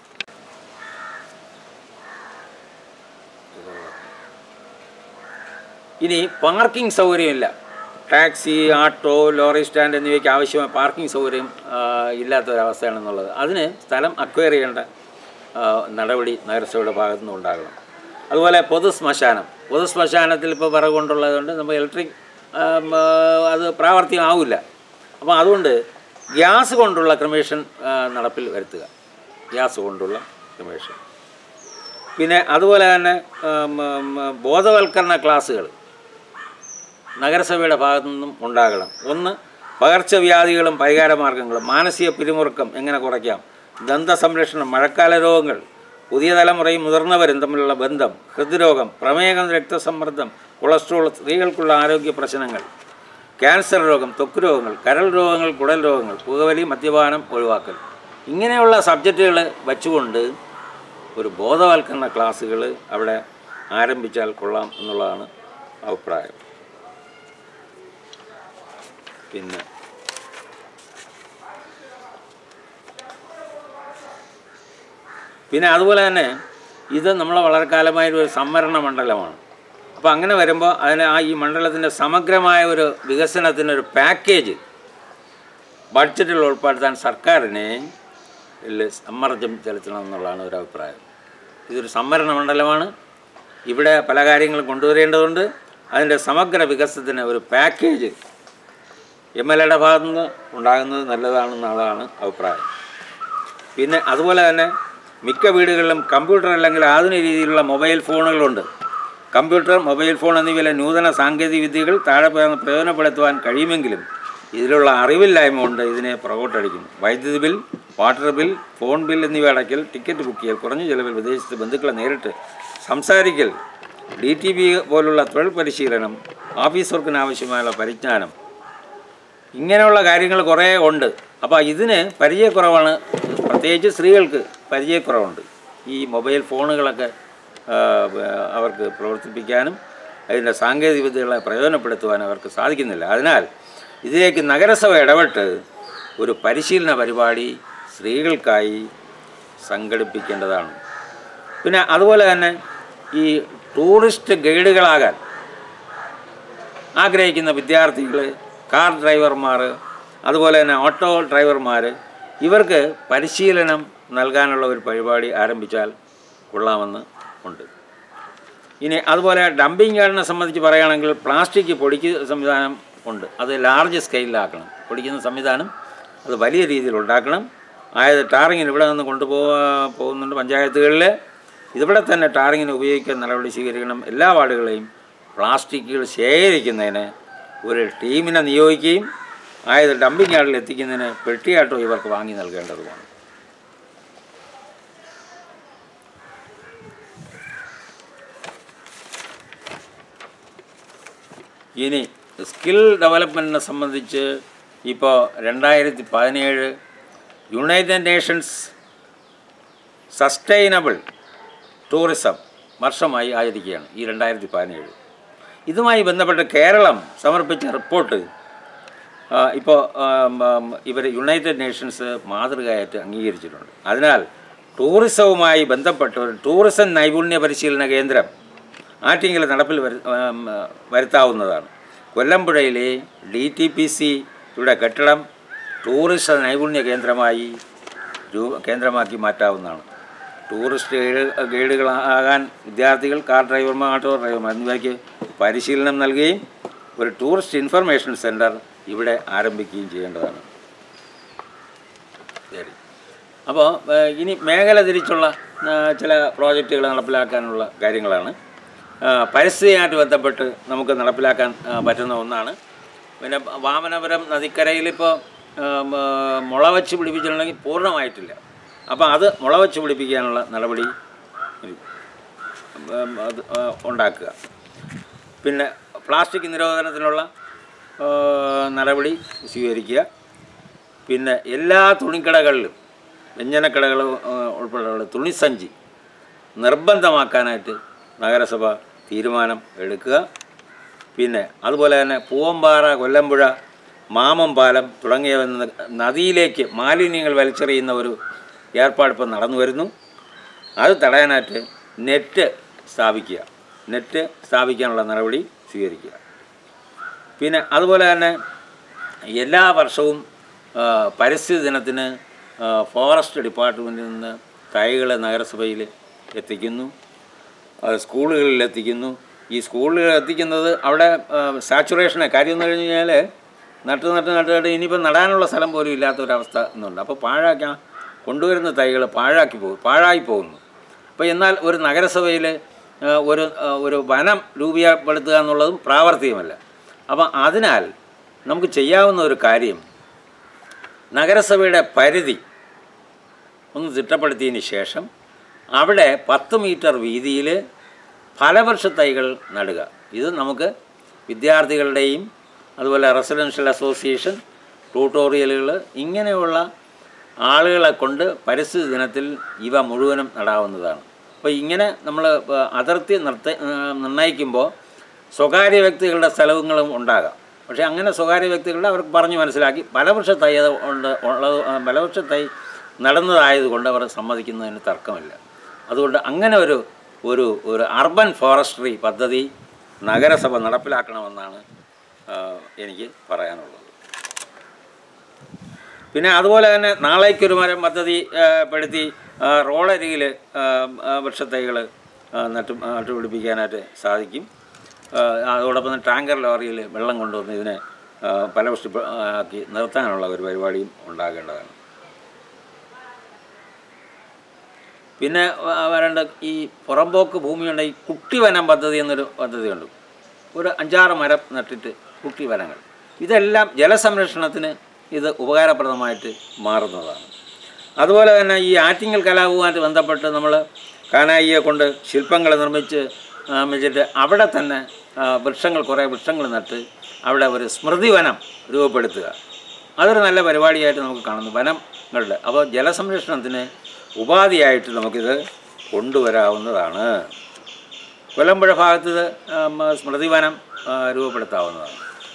ഇനി പാർക്കിംഗ് സൗകര്യമില്ല ടാക്സി ആട്ടോ ലോറി സ്റ്റാൻഡ് എന്നിവയ്ക്ക് ആവശ്യമായ പാർക്കിംഗ് സൗകര്യം ആ, ഇല്ലാത്ത ഒരവസ്ഥയാണെന്നുള്ളത് അതിന് സ്ഥലം അക്വയർ ചെയ്യേണ്ട ആ, നടപടി നഗരസഭയുടെ ഭാഗത്തു നിന്ന് ഉണ്ടാകണം അതുപോലെ പൊതു ശ്മശാനം പൊതു ശ്മശാനത്തിൽ ഇപ്പോൾ വിറക് കൊണ്ടുള്ളതുകൊണ്ട് നമ്മൾ ഇലക്ട്രിക് അത് പ്രാവർത്തികമാവില്ല അപ്പോൾ അതുകൊണ്ട് ഗ്യാസ് കൊണ്ടുള്ള ക്രമേഷൻ ആ, നടപ്പിൽ വരുത്തുക ഗ്യാസ് കൊണ്ടുള്ള ക്രമേഷൻ പിന്നെ അതുപോലെ തന്നെ ഉം, ഉം, ബോധവൽക്കരണ ക്ലാസ്സുകൾ നഗരസഭയുടെ ഭാഗത്തു നിന്നും ഉണ്ടാകണം ഒന്ന് പകർച്ചവ്യാധികളും പരിഹാര മാർഗങ്ങളും മാനസിക പിരിമുറുക്കം എങ്ങനെ കുറയ്ക്കാം ദന്ത സംരക്ഷണം മഴക്കാല രോഗങ്ങൾ പുതിയ തലമുറയും മുതിർന്നവരും തമ്മിലുള്ള ബന്ധം ഹൃദ്രോഗം പ്രമേഹം രക്തസമ്മർദ്ദം കൊളസ്ട്രോൾ സ്ത്രീകൾക്കുള്ള ആരോഗ്യ പ്രശ്നങ്ങൾ ക്യാൻസർ രോഗം ത്വക്ക് രോഗങ്ങൾ കരൾ രോഗങ്ങൾ കുടൽ രോഗങ്ങൾ പുകവലി മദ്യപാനം ഒഴിവാക്കൽ ഇങ്ങനെയുള്ള സബ്ജക്റ്റുകൾ വച്ചുകൊണ്ട് ഒരു ബോധവൽക്കരണ ക്ലാസ്സുകൾ അവിടെ ആരംഭിച്ചാൽ കൊള്ളാം എന്നുള്ളതാണ് അഭിപ്രായം പിന്നെ പിന്നെ അതുപോലെ തന്നെ ഇത് നമ്മളെ വളരെ കാലമായ ഒരു സംവരണ മണ്ഡലമാണ് അപ്പോൾ അങ്ങനെ വരുമ്പോൾ അതിന് ആ ഈ മണ്ഡലത്തിൻ്റെ സമഗ്രമായ ഒരു വികസനത്തിനൊരു പാക്കേജ് ബഡ്ജറ്റിൽ ഉൾപ്പെടുത്താൻ സർക്കാരിനെ ഇതിൽ സമ്മർദ്ദം ചെലുത്തണം എന്നുള്ളതാണ് ഒരു അഭിപ്രായം ഇതൊരു സംവരണ മണ്ഡലമാണ് ഇവിടെ പല കാര്യങ്ങളും കൊണ്ടുവരേണ്ടതുണ്ട് അതിൻ്റെ സമഗ്ര വികസനത്തിന് ഒരു പാക്കേജ് എം എൽ എയുടെ ഭാഗത്തു നിന്ന് ഉണ്ടാകുന്നത് നല്ലതാണെന്നുള്ളതാണ് അഭിപ്രായം പിന്നെ അതുപോലെ തന്നെ മിക്ക വീടുകളിലും കമ്പ്യൂട്ടർ അല്ലെങ്കിൽ ആധുനിക രീതിയിലുള്ള മൊബൈൽ ഫോണുകളുണ്ട് കമ്പ്യൂട്ടർ മൊബൈൽ ഫോൺ എന്നിവയിലെ നൂതന സാങ്കേതിക വിദ്യകൾ താഴെ പറയുന്ന പ്രയോജനപ്പെടുത്തുവാൻ കഴിയുമെങ്കിലും ഇതിലുള്ള അറിവില്ലായ്മ കൊണ്ട് ഇതിനെ പുറകോട്ടടിക്കുന്നു വൈദ്യുതി bill water bill phone bill എന്നിവ അടയ്ക്കൽ ടിക്കറ്റ് ബുക്ക് ചെയ്യൽ കുറഞ്ഞ ചിലവിൽ വിദേശത്ത് ബന്ധുക്കളെ നേരിട്ട് സംസാരിക്കൽ ഡി ടി ബി പോലുള്ള തൊഴിൽ പരിശീലനം ഓഫീസ് വർക്കിന് ആവശ്യമായുള്ള പരിജ്ഞാനം ഇങ്ങനെയുള്ള കാര്യങ്ങൾ കുറേ ഉണ്ട് അപ്പോൾ ഇതിന് പരിചയക്കുറവാണ് പ്രത്യേകിച്ച് സ്ത്രീകൾക്ക് പരിചയക്കുറവുണ്ട് ഈ മൊബൈൽ ഫോണുകളൊക്കെ ആ, അവർക്ക് പ്രവർത്തിപ്പിക്കാനും അതിൻ്റെ സാങ്കേതിക വിദ്യകളെ പ്രയോജനപ്പെടുത്തുവാനും അവർക്ക് സാധിക്കുന്നില്ല അതിനാൽ ഇതിലേക്ക് നഗരസഭ ഇടപെട്ട് ഒരു പരിശീലന പരിപാടി സ്ത്രീകൾക്കായി സംഘടിപ്പിക്കേണ്ടതാണ് പിന്നെ അതുപോലെ തന്നെ ഈ ടൂറിസ്റ്റ് ഗൈഡുകളാകാൻ ആഗ്രഹിക്കുന്ന വിദ്യാർത്ഥികൾ കാർ ഡ്രൈവർമാർ അതുപോലെ തന്നെ ഓട്ടോ ഡ്രൈവർമാർ ഇവർക്ക് പരിശീലനം നൽകാനുള്ള ഒരു പരിപാടി ആരംഭിച്ചാൽ കൊള്ളാമെന്ന് ഉണ്ട് ഇനി അതുപോലെ ഡംപിങ് യാർഡിനെ സംബന്ധിച്ച് പറയുകയാണെങ്കിൽ പ്ലാസ്റ്റിക് പൊടിക്ക് സംവിധാനം ഉണ്ട് അത് ലാർജ് സ്കെയിലാക്കണം പൊടിക്കുന്ന സംവിധാനം അത് വലിയ രീതിയിൽ ഉണ്ടാക്കണം അതായത് ടാറിങ്ങിന് ഇവിടെ നിന്ന് കൊണ്ടുപോകാ പോകുന്നുണ്ട് പഞ്ചായത്തുകളിൽ ഇതിവിടെ തന്നെ ടാറിങ്ങിന് ഉപയോഗിക്കാൻ നടപടി സ്വീകരിക്കണം എല്ലാ വാർഡുകളെയും പ്ലാസ്റ്റിക്കുകൾ ശേഖരിക്കുന്നതിന് ഒരു ടീമിനെ നിയോഗിക്കുകയും അതായത് ഡംപിങ് യാർഡിൽ എത്തിക്കുന്നതിന് പെട്ടിയാട്ടോ ഇവർക്ക് വാങ്ങി നൽകേണ്ടതുമാണ് ഇനി സ്കിൽ ഡെവലപ്മെൻറ്റിനെ സംബന്ധിച്ച് ഇപ്പോൾ രണ്ടായിരത്തി പതിനേഴ് യുണൈറ്റഡ് നേഷൻസ് സസ്റ്റൈനബിൾ ടൂറിസം വർഷമായി ആചരിക്കുകയാണ് ഈ രണ്ടായിരത്തി പതിനേഴ് ഇതുമായി ബന്ധപ്പെട്ട് കേരളം സമർപ്പിച്ച റിപ്പോർട്ട് ഇപ്പോൾ ഇവർ യുണൈറ്റഡ് നേഷൻസ് മാതൃകയായിട്ട് അംഗീകരിച്ചിട്ടുണ്ട് അതിനാൽ ടൂറിസവുമായി ബന്ധപ്പെട്ട ഒരു ടൂറിസം നൈപുണ്യ പരിശീലന കേന്ദ്രം ആറ്റിങ്ങൽ നടപ്പിൽ വരു ആം, വരുത്താവുന്നതാണ് കൊല്ലമ്പുഴയിലെ ഡി ടി പി സി യുടെ കെട്ടിടം ടൂറിസ്റ്റ് നൈപുണ്യ കേന്ദ്രമായി രൂ കേന്ദ്രമാക്കി മാറ്റാവുന്നതാണ് ടൂറിസ്റ്റ് ഗൈഡ് ഗൈഡുകളാകാൻ വിദ്യാർത്ഥികൾ കാർ ഡ്രൈവർമാർ ഓട്ടോ ഡ്രൈവർമാർ എന്നിവയ്ക്ക് പരിശീലനം നൽകുകയും ഒരു ടൂറിസ്റ്റ് ഇൻഫർമേഷൻ സെൻറ്റർ ഇവിടെ ആരംഭിക്കുകയും ചെയ്യേണ്ടതാണ് ശരി അപ്പോൾ ഏഹ്, ഇനി മേഖല തിരിച്ചുള്ള ആ, ചില പ്രോജക്റ്റുകൾ നടപ്പിലാക്കാനുള്ള കാര്യങ്ങളാണ് ആ, പരിസ്ഥിതിയായിട്ട് ബന്ധപ്പെട്ട് നമുക്ക് നടപ്പിലാക്കാൻ ആ, പറ്റുന്ന ഒന്നാണ് പിന്നെ വാമനപുരം നദിക്കരയിൽ ഇപ്പോൾ മുള വെച്ച് പിടിപ്പിച്ചിട്ടുണ്ടെങ്കിൽ പൂർണ്ണമായിട്ടില്ല അപ്പോൾ അത് മുള വെച്ച് പിടിപ്പിക്കാനുള്ള നടപടി ഉം, അത് ആ, ഉണ്ടാക്കുക പിന്നെ പ്ലാസ്റ്റിക് നിരോധനത്തിനുള്ള ആ, നടപടി സ്വീകരിക്കുക പിന്നെ എല്ലാ തുണിക്കടകളിലും വ്യഞ്ജനക്കടകൾ ഉൾപ്പെടെയുള്ള തുണിസഞ്ചി നിർബന്ധമാക്കാനായിട്ട് നഗരസഭ തീരുമാനം എടുക്കുക പിന്നെ അതുപോലെ തന്നെ പൂവമ്പാറ കൊല്ലമ്പുഴ മാമം പാലം തുടങ്ങിയവ ന- നദിയിലേക്ക് മാലിന്യങ്ങൾ വലിച്ചെറിയുന്ന ഒരു ഏർപ്പാട് ഇപ്പം നടന്നു വരുന്നു അത് തടയാനായിട്ട് നെറ്റ് സ്ഥാപിക്കുക നെറ്റ് സ്ഥാപിക്കാനുള്ള നടപടി സ്വീകരിക്കുക പിന്നെ അതുപോലെ തന്നെ എല്ലാ വർഷവും ആ, പരിസ്ഥിതി ദിനത്തിന് ആ, ഫോറസ്റ്റ് ഡിപ്പാർട്ട്മെൻറ്റിൽ നിന്ന് തൈകൾ നഗരസഭയിൽ എത്തിക്കുന്നു അത് സ്കൂളുകളിൽ എത്തിക്കുന്നു ഈ സ്കൂളുകളിൽ എത്തിക്കുന്നത് അവിടെ സാച്ചുറേഷനെ കാര്യം എന്ന് കഴിഞ്ഞ് കഴിഞ്ഞാൽ നട്ട് നട്ട് നട്ട് നട്ട് ഇനിയിപ്പോൾ നടാനുള്ള സ്ഥലം പോലും ഇല്ലാത്തൊരവസ്ഥ എന്നുണ്ട് അപ്പോൾ പാഴാക്കാൻ കൊണ്ടുവരുന്ന തൈകൾ പാഴാക്കി പോകും പാഴായി പോകുന്നു അപ്പോൾ എന്നാൽ ഒരു നഗരസഭയിൽ ഒരു ആ, ഒരു വനം രൂപപ്പെടുത്തുക എന്നുള്ളതും പ്രാവർത്തികമല്ല അപ്പം അതിനാൽ നമുക്ക് ചെയ്യാവുന്ന ഒരു കാര്യം നഗരസഭയുടെ പരിധി ഒന്ന് തിട്ടപ്പെടുത്തിയതിന് ശേഷം അവിടെ പത്ത് മീറ്റർ വീതിയിൽ ഫലവൃക്ഷ തൈകൾ നടുക ഇത് നമുക്ക് വിദ്യാർത്ഥികളുടെയും അതുപോലെ റെസിഡൻഷ്യൽ അസോസിയേഷൻ ട്യൂട്ടോറിയലുകൾ ഇങ്ങനെയുള്ള ആളുകളെ കൊണ്ട് പരിസ്ഥിതി ദിനത്തിൽ ഇവ മുഴുവനും നടാവുന്നതാണ് അപ്പോൾ ഇങ്ങനെ നമ്മൾ അതിർത്തി നിർത്ത നിർണ്ണയിക്കുമ്പോൾ സ്വകാര്യ വ്യക്തികളുടെ സ്ഥലങ്ങളും ഉണ്ടാകാം പക്ഷേ അങ്ങനെ സ്വകാര്യ വ്യക്തികളുടെ അവർക്ക് പറഞ്ഞു മനസ്സിലാക്കി പലവൃക്ഷ തൈ അത് ഉണ്ട് ഉള്ളത് പലവൃക്ഷ തൈ നടന്നതായതുകൊണ്ട് അവർ സമ്മതിക്കുന്നതിന് തർക്കമില്ല അതുകൊണ്ട് അങ്ങനെ ഒരു ഒരു ഒരു അർബൻ ഫോറസ്ട്രി പദ്ധതി നഗരസഭ നടപ്പിലാക്കണമെന്നാണ് ആ, എനിക്ക് പറയാനുള്ളത് പിന്നെ അതുപോലെ തന്നെ നാളേക്കൊരു മരം പദ്ധതി ആ, പെടുത്തി ആ, റോഡരികിൽ ആ, ആ, വൃക്ഷത്തൈകൾ ആ, നട്ടു നട്ടുപിടിപ്പിക്കാനായിട്ട് സാധിക്കും ആ, അതോടൊപ്പം തന്നെ ടാങ്കർ ലോറിയിൽ വെള്ളം കൊണ്ടുവന്ന് ഇതിനെ ആ, ഫലപുഷ്ടി ആക്കി നിർത്താനുള്ള ഒരു പരിപാടിയും ഉണ്ടാകേണ്ടതാണ് പിന്നെ വ- വരേണ്ട ഈ പുറമ്പോക്ക് ഭൂമിയുണ്ട് ഈ കുട്ടിവനം പദ്ധതി എന്നൊരു പദ്ധതിയുണ്ട് ഒരു അഞ്ചാറ് മരം നട്ടിട്ട് കുട്ടിവനങ്ങൾ ഇതെല്ലാം ജലസംരക്ഷണത്തിന് ഇത് ഉപകാരപ്രദമായിട്ട് മാറുന്നതാണ് അതുപോലെ തന്നെ ഈ ആറ്റിങ്ങൽ കലാപവുമായിട്ട് ബന്ധപ്പെട്ട് നമ്മൾ കാനായിയെ കൊണ്ട് ശില്പങ്ങൾ നിർമ്മിച്ച് ആ, നിർമ്മിച്ചിട്ട് അവിടെ തന്നെ ആ, വൃക്ഷങ്ങൾ കുറേ വൃക്ഷങ്ങൾ നട്ട് അവിടെ ഒരു സ്മൃതിവനം രൂപപ്പെടുത്തുക അതൊരു നല്ല പരിപാടിയായിട്ട് നമുക്ക് കാണുന്നു വനങ്ങളുടെ അപ്പോൾ ജലസംരക്ഷണത്തിന് ഉപാധിയായിട്ട് നമുക്കിത് കൊണ്ടുവരാവുന്നതാണ് കൊല്ലമ്പുഴ ഭാഗത്ത് ഇത് ആം, സ്മൃതിവനം ആ, രൂപപ്പെടുത്താവുന്നതാണ്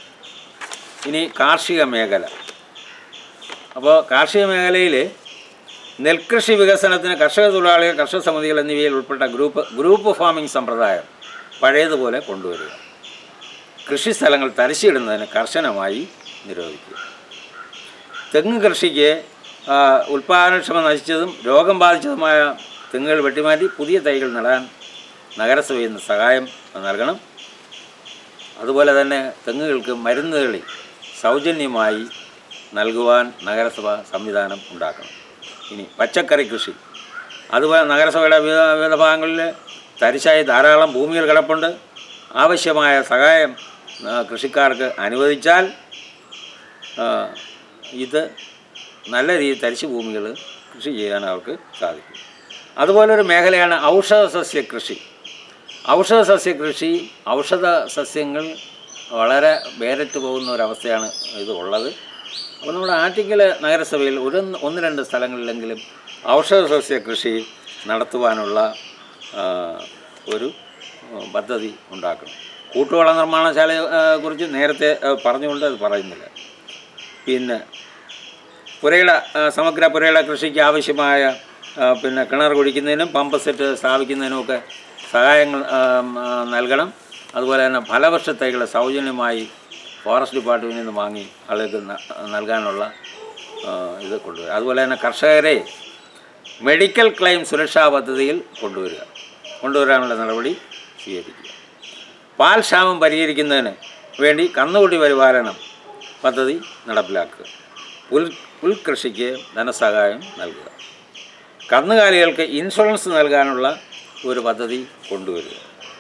ഇനി കാർഷിക മേഖല അപ്പോൾ കാർഷിക മേഖലയിൽ നെൽകൃഷി വികസനത്തിന് കർഷക തൊഴിലാളികൾ കർഷക സമിതികൾ എന്നിവയിൽ ഉൾപ്പെട്ട ഗ്രൂപ്പ് ഗ്രൂപ്പ് ഫാമിംഗ് സമ്പ്രദായം പഴയതുപോലെ കൊണ്ടുവരിക കൃഷി സ്ഥലങ്ങൾ തരിശിടുന്നതിന് കർശനമായി നിരോധിക്കുക തെങ്ങ് കൃഷിക്ക് ആ, ഉൽപ്പാദനക്ഷമ നശിച്ചതും രോഗം ബാധിച്ചതുമായ തെങ്ങുകൾ വെട്ടിമാറ്റി പുതിയ തൈകൾ നടാൻ നഗരസഭയിൽ നിന്ന് സഹായം നൽകണം അതുപോലെ തന്നെ തെങ്ങുകൾക്ക് മരുന്നുകളി സൗജന്യമായി നൽകുവാൻ നഗരസഭ സംവിധാനം ഉണ്ടാക്കണം ഇനി പച്ചക്കറി കൃഷി അതുപോലെ നഗരസഭയുടെ വിവിധ വിവിധ ഭാഗങ്ങളിൽ തരിശായി ധാരാളം ഭൂമികൾ കിടപ്പുണ്ട് ആവശ്യമായ സഹായം ആ, കൃഷിക്കാർക്ക് അനുവദിച്ചാൽ ആ, ഇത് നല്ല രീതിയിൽ തരിശു ഭൂമികൾ കൃഷി ചെയ്യാൻ അവർക്ക് സാധിക്കും അതുപോലെ ഒരു മേഖലയാണ് ഔഷധ സസ്യ കൃഷി ഔഷധ സസ്യ കൃഷി ഔഷധ സസ്യങ്ങൾ വളരെ വേറിട്ട് പോകുന്ന ഒരവസ്ഥയാണ് ഇത് ഉള്ളത് അപ്പോൾ നമ്മുടെ ആറ്റിങ്ങൽ നഗരസഭയിൽ ഒരു ഒന്ന് രണ്ട് സ്ഥലങ്ങളിലെങ്കിലും ഔഷധ സസ്യ കൃഷി നടത്തുവാനുള്ള ആ, ഒരു ആ, പദ്ധതി ഉണ്ടാക്കണം കൂട്ടുവള നിർമ്മാണശാലയെ ആ, കുറിച്ച് നേരത്തെ ആ, പറഞ്ഞുകൊണ്ട് അത് പറയുന്നില്ല പിന്നെ പുരയിട ആ, സമഗ്ര പുരയിട കൃഷിക്ക് ആവശ്യമായ ആ, പിന്നെ കിണർ കുഴിക്കുന്നതിനും പമ്പ് സെറ്റ് സ്ഥാപിക്കുന്നതിനുമൊക്കെ സഹായങ്ങൾ ആ, ആ, നൽകണം അതുപോലെ തന്നെ ഫലവൃക്ഷ തൈകൾ സൗജന്യമായി ഫോറസ്റ്റ് ഡിപ്പാർട്ട്മെൻറ്റിൽ നിന്ന് വാങ്ങി ആളുകൾക്ക് ന- നൽകാനുള്ള ആ, ഇത് കൊണ്ടുവരിക അതുപോലെ തന്നെ കർഷകരെ മെഡിക്കൽ ക്ലെയിം സുരക്ഷാ പദ്ധതിയിൽ കൊണ്ടുവരിക കൊണ്ടുവരാനുള്ള നടപടി സ്വീകരിക്കുക പാൽ ക്ഷാമം പരിഹരിക്കുന്നതിന് വേണ്ടി കന്നുകുട്ടി പരിപാലനം പദ്ധതി നടപ്പിലാക്കുക പുൽ പുൽകൃഷിക്ക് ധനസഹായം നൽകുക കന്നുകാലികൾക്ക് ഇൻഷുറൻസ് നൽകാനുള്ള ഒരു പദ്ധതി കൊണ്ടുവരിക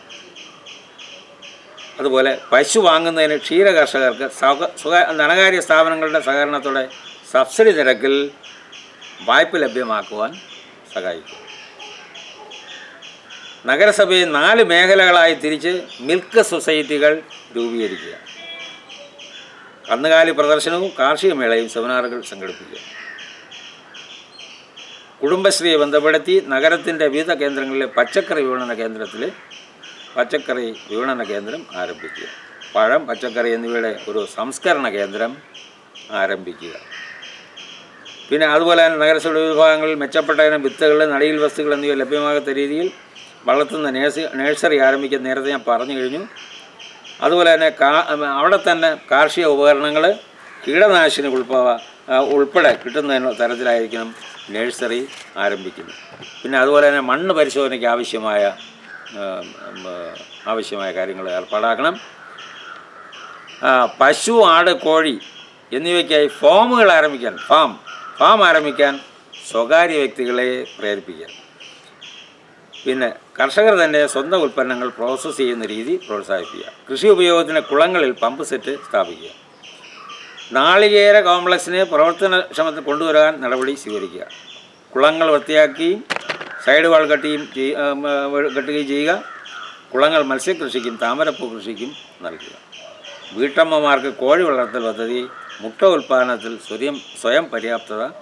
അതുപോലെ പശു വാങ്ങുന്നതിന് ക്ഷീര കർഷകർക്ക് സ്വക സ്വകാ ധനകാര്യ സ്ഥാപനങ്ങളുടെ സഹകരണത്തോടെ സബ്സിഡി നിരക്കിൽ വായ്പ ലഭ്യമാക്കുവാൻ സഹായിക്കും നഗരസഭയെ നാല് മേഖലകളായി തിരിച്ച് മിൽക്ക് സൊസൈറ്റികൾ രൂപീകരിക്കുക കന്നുകാലി പ്രദർശനവും കാർഷിക മേളയും സെമിനാറുകൾ സംഘടിപ്പിക്കുക കുടുംബശ്രീയെ ബന്ധപ്പെടുത്തി നഗരത്തിൻ്റെ വിവിധ കേന്ദ്രങ്ങളിലെ പച്ചക്കറി വിപണന കേന്ദ്രത്തിൽ പച്ചക്കറി വിപണന കേന്ദ്രം ആരംഭിക്കുക പഴം പച്ചക്കറി എന്നിവയുടെ ഒരു സംസ്കരണ കേന്ദ്രം ആരംഭിക്കുക പിന്നെ അതുപോലെ തന്നെ നഗരസഭയുടെ വിഭാഗങ്ങളിൽ മെച്ചപ്പെട്ട ഇനം വിത്തുകൾ നടിയിൽ വസ്തുക്കൾ എന്നിവ ലഭ്യമാകാത്ത രീതിയിൽ വളർത്തുന്ന നേഴ്സി നേഴ്സറി ആരംഭിക്കുന്ന നേരത്തെ ഞാൻ പറഞ്ഞു കഴിഞ്ഞു അതുപോലെ തന്നെ കാ അവിടെ തന്നെ കാർഷിക ഉപകരണങ്ങൾ കീടനാശിനി ഉൾപ്പെടെ ഉൾപ്പെടെ കിട്ടുന്ന തരത്തിലായിരിക്കണം നഴ്സറി ആരംഭിക്കുന്നത് പിന്നെ അതുപോലെ തന്നെ മണ്ണ് പരിശോധനയ്ക്ക് ആവശ്യമായ ആ, ഉം, ആ, ആവശ്യമായ കാര്യങ്ങൾ ഏർപ്പാടാക്കണം ആ, പശു ആട് കോഴി എന്നിവയ്ക്കായി ഫാമുകൾ ആരംഭിക്കാൻ ഫാം ഫാം ആരംഭിക്കാൻ സ്വകാര്യ വ്യക്തികളെ പ്രേരിപ്പിക്കുക പിന്നെ കർഷകർ തന്നെ സ്വന്തം ഉൽപ്പന്നങ്ങൾ പ്രോസസ്സ് ചെയ്യുന്ന രീതി പ്രോത്സാഹിപ്പിക്കുക കൃഷി ഉപയോഗത്തിന് കുളങ്ങളിൽ പമ്പ് സെറ്റ് സ്ഥാപിക്കുക നാളികേര കോംപ്ലക്സിനെ പ്രവർത്തനക്ഷമത്തിൽ കൊണ്ടുവരാൻ നടപടി സ്വീകരിക്കുക കുളങ്ങൾ വൃത്തിയാക്കുകയും സൈഡ് വാൾ കെട്ടിയും ചെയ്യ- ആ, ആ, കെട്ടുകയും ചെയ്യുക കുളങ്ങൾ മത്സ്യകൃഷിക്കും താമരപ്പൂ കൃഷിക്കും നൽകുക വീട്ടമ്മമാർക്ക് കോഴി വളർത്തൽ പദ്ധതി മുട്ട ഉൽപ്പാദനത്തിൽ സ്വയം സ്വയം പര്യാപ്തത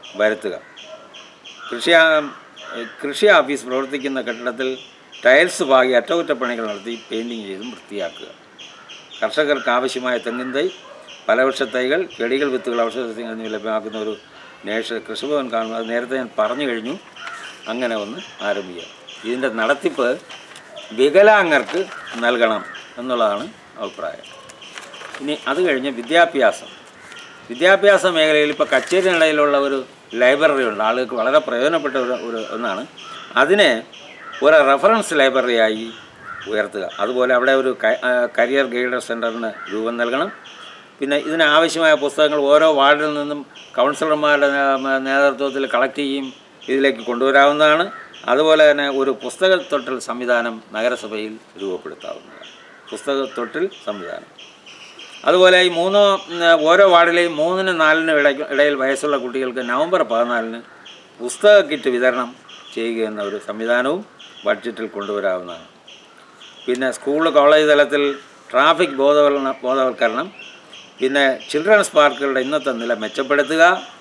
വരുത്തുക കൃഷി ആ- കൃഷി ഓഫീസ് പ്രവർത്തിക്കുന്ന കെട്ടിടത്തിൽ ടൈൽസ് പാകി അറ്റകുറ്റപ്പണികൾ നടത്തി പെയിൻറ്റിങ് ചെയ്തും വൃത്തിയാക്കുക കർഷകർക്ക് ആവശ്യമായ തെങ്ങിൻ തൈ ഫലവൃക്ഷ തൈകൾ ചെടികൾ വിത്തുകൾ ഔഷധ സസ്യങ്ങൾ എന്നിവ ലഭ്യമാക്കുന്ന ഒരു നേഴ്സ് കൃഷിഭവൻ കാണുന്നത് അത് നേരത്തെ ഞാൻ പറഞ്ഞു കഴിഞ്ഞു അങ്ങനെ ഒന്ന് ആരംഭിക്കുക ഇതിൻ്റെ നടത്തിപ്പ് വികലാംഗർക്ക് നൽകണം എന്നുള്ളതാണ് അഭിപ്രായം ഇനി അത് കഴിഞ്ഞ് വിദ്യാഭ്യാസം വിദ്യാഭ്യാസ മേഖലയിൽ ഇപ്പോൾ കച്ചേരിനിടയിലുള്ള ഒരു ലൈബ്രറി ഉണ്ട് ആളുകൾക്ക് വളരെ പ്രയോജനപ്പെട്ട ഒരു ഒരു ഒന്നാണ് അതിനെ ഒരു റെഫറൻസ് ലൈബ്രറിയായി ഉയർത്തുക അതുപോലെ അവിടെ ഒരു ക- ആ, കരിയർ ഗൈഡർ സെൻറ്ററിന് രൂപം നൽകണം പിന്നെ ഇതിന് ആവശ്യമായ പുസ്തകങ്ങൾ ഓരോ വാർഡിൽ നിന്നും കൗൺസിലർമാരുടെ നേ- നേതൃത്വത്തിൽ കളക്ട് ചെയ്യും ഇതിലേക്ക് കൊണ്ടുവരാവുന്നതാണ് അതുപോലെ തന്നെ ഒരു പുസ്തകത്തൊട്ടിൽ സംവിധാനം നഗരസഭയിൽ രൂപപ്പെടുത്താവുന്നതാണ് പുസ്തകത്തൊട്ടിൽ സംവിധാനം അതുപോലെ ഈ മൂന്നോ ഉം, ഓരോ വാർഡിലെയും മൂന്നിനും നാലിനും ഇടയ്ക്ക് ഇടയിൽ വയസ്സുള്ള കുട്ടികൾക്ക് നവംബർ പതിനാലിന് പുസ്തക കിറ്റ് വിതരണം ചെയ്യുക എന്ന ഒരു സംവിധാനവും ബഡ്ജറ്റിൽ കൊണ്ടുവരാവുന്നതാണ് പിന്നെ സ്കൂൾ കോളേജ് തലത്തിൽ ട്രാഫിക് ബോധവൽക്കരണ ബോധവൽക്കരണം പിന്നെ ചിൽഡ്രൻസ് പാർക്കുകളുടെ ഇന്നത്തെ നില മെച്ചപ്പെടുത്തുക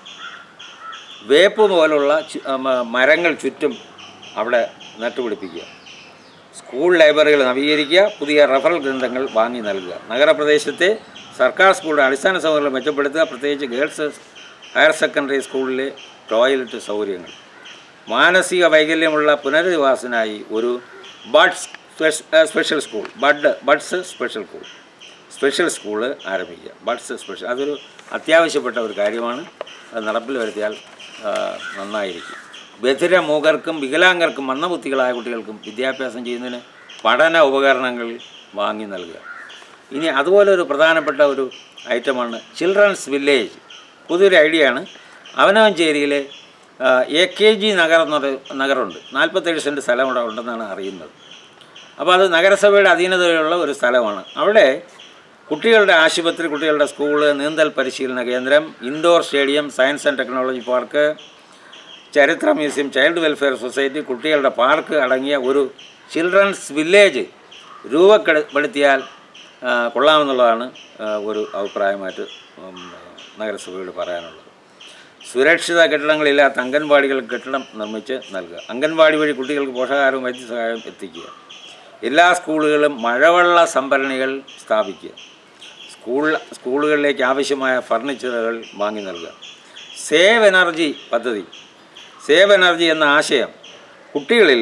വേപ്പ് പോലുള്ള ചു- ആ, മ- മരങ്ങൾ ചുറ്റും അവിടെ നട്ടുപിടിപ്പിക്കുക സ്കൂൾ ലൈബ്രറികൾ നവീകരിക്കുക പുതിയ റഫറൽ ഗ്രന്ഥങ്ങൾ വാങ്ങി നൽകുക നഗരപ്രദേശത്തെ സർക്കാർ സ്കൂളുടെ അടിസ്ഥാന സൗകര്യങ്ങൾ മെച്ചപ്പെടുത്തുക പ്രത്യേകിച്ച് ഗേൾസ് ഹയർ സെക്കൻഡറി സ്കൂളിലെ ടോയ്ലറ്റ് സൗകര്യങ്ങൾ മാനസിക വൈകല്യമുള്ള പുനരധിവാസനായി ഒരു buds special school bud buds special school special school ആരംഭിക്കുക ബഡ്സ് സ്പെഷ്യൽ അതൊരു അത്യാവശ്യപ്പെട്ട ഒരു കാര്യമാണ് അത് നടപ്പിൽ വരുത്തിയാൽ ആ, നന്നായിരിക്കും ബധിര മൂകർക്കും വികലാംഗർക്കും മന്ദബുദ്ധികളായ കുട്ടികൾക്കും വിദ്യാഭ്യാസം ചെയ്യുന്നതിന് പഠന ഉപകരണങ്ങൾ വാങ്ങി നൽകുക ഇനി അതുപോലെ ഒരു പ്രധാനപ്പെട്ട ഒരു ഐറ്റമാണ് ചിൽഡ്രൻസ് വില്ലേജ് പുതിയൊരു ഐഡിയ ആണ് അവനവഞ്ചേരിയിലെ എ കെ ജി നഗർ എന്നൊരു നഗരമുണ്ട് നാൽപ്പത്തേഴ് സെൻറ്റ് സ്ഥലം അവിടെ ഉണ്ടെന്നാണ് അറിയുന്നത് അപ്പോൾ അത് നഗരസഭയുടെ അധീനതയിലുള്ള ഒരു സ്ഥലമാണ് അവിടെ കുട്ടികളുടെ ആശുപത്രി കുട്ടികളുടെ സ്കൂള് നീന്തൽ പരിശീലന കേന്ദ്രം indoor stadium science and technology park ചരിത്ര മ്യൂസിയം ചൈൽഡ് വെൽഫെയർ സൊസൈറ്റി കുട്ടികളുടെ പാർക്ക് അടങ്ങിയ ഒരു ചിൽഡ്രൻസ് വില്ലേജ് രൂപപ്പെടുത്തിയാൽ ആ, കൊള്ളാമെന്നുള്ളതാണ് ആ, ഒരു അഭിപ്രായമായിട്ട് ഉം, നഗരസഭയോട് പറയാനുള്ളത് സുരക്ഷിത കെട്ടിടങ്ങളില്ലാത്ത അംഗൻവാടികൾ കെട്ടിടം നിർമ്മിച്ച് നൽകുക അംഗൻവാടി വഴി കുട്ടികൾക്ക് പോഷകാഹാരവും വൈദ്യസഹായവും എത്തിക്കുക എല്ലാ സ്കൂളുകളിലും മഴവെള്ള സംഭരണികൾ സ്ഥാപിക്കുക സ്കൂൾ സ്കൂളുകളിലേക്ക് ആവശ്യമായ ഫർണിച്ചറുകൾ വാങ്ങി നൽകുക സേവ് എനർജി പദ്ധതി സേവ് എനർജി എന്ന ആശയം കുട്ടികളിൽ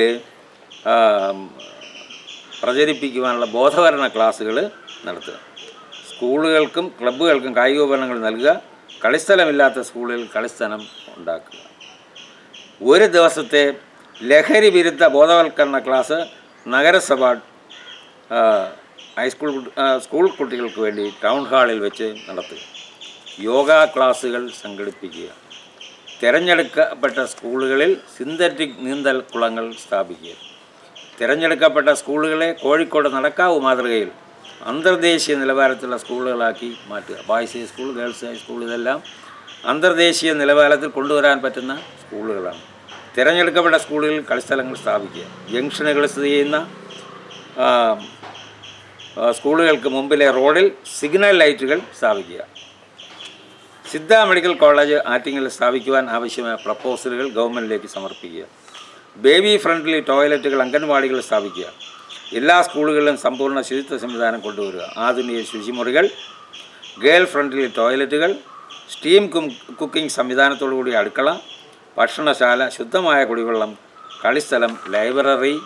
പ്രചരിപ്പിക്കുവാനുള്ള ബോധവരണ ക്ലാസ്സുകൾ നടത്തുക സ്കൂളുകൾക്കും ക്ലബ്ബുകൾക്കും കായികോപകരണങ്ങൾ നൽകുക കളിസ്ഥലമില്ലാത്ത സ്കൂളുകളിൽ കളിസ്ഥലം ഉണ്ടാക്കുക ഒരു ദിവസത്തെ ലഹരി വിരുദ്ധ ബോധവൽക്കരണ ക്ലാസ് നഗരസഭ ആ, ഹൈസ്കൂൾ കുട്ടി- ആ, സ്കൂൾ കുട്ടികൾക്ക് വേണ്ടി ടൗൺ ഹാളിൽ വെച്ച് നടത്തുക യോഗ ക്ലാസ്സുകൾ സംഘടിപ്പിക്കുക തിരഞ്ഞെടുക്കപ്പെട്ട സ്കൂളുകളിൽ സിന്തറ്റിക് നീന്തൽ കുളങ്ങൾ സ്ഥാപിക്കുക തിരഞ്ഞെടുക്കപ്പെട്ട സ്കൂളുകളെ കോഴിക്കോട് നടക്കാവ് മാതൃകയിൽ അന്തർദേശീയ നിലവാരത്തിലുള്ള സ്കൂളുകളാക്കി മാറ്റുക boys high school girls high school ഇതെല്ലാം അന്തർദേശീയ നിലവാരത്തിൽ കൊണ്ടുവരാൻ പറ്റുന്ന സ്കൂളുകളാണ് തിരഞ്ഞെടുക്കപ്പെട്ട സ്കൂളുകളിൽ കളിസ്ഥലങ്ങൾ സ്ഥാപിക്കുക ജംഗ്ഷനുകൾ സ്ഥിതി ചെയ്യുന്ന ആ, ആ, സ്കൂളുകൾക്ക് മുമ്പിലെ റോഡിൽ സിഗ്നൽ ലൈറ്റുകൾ സ്ഥാപിക്കുക സിദ്ധ മെഡിക്കൽ കോളേജ് ആറ്റിങ്ങിൽ സ്ഥാപിക്കുവാൻ ആവശ്യമായ പ്രപ്പോസലുകൾ ഗവൺമെൻറ്റിലേക്ക് സമർപ്പിക്കുക ബേബി ഫ്രണ്ട്ലി ടോയ്ലറ്റുകൾ അംഗൻവാടികൾ സ്ഥാപിക്കുക എല്ലാ സ്കൂളുകളിലും സമ്പൂർണ്ണ ശുചിത്വ സംവിധാനം കൊണ്ടുവരിക ആധുനിക ശുചിമുറികൾ ഗേൾ ഫ്രണ്ട്ലി ടോയ്ലറ്റുകൾ സ്റ്റീം കും കുക്കിംഗ് സംവിധാനത്തോടുകൂടി അടുക്കള ഭക്ഷണശാല ശുദ്ധമായ കുടിവെള്ളം കളിസ്ഥലം ലൈബ്രറി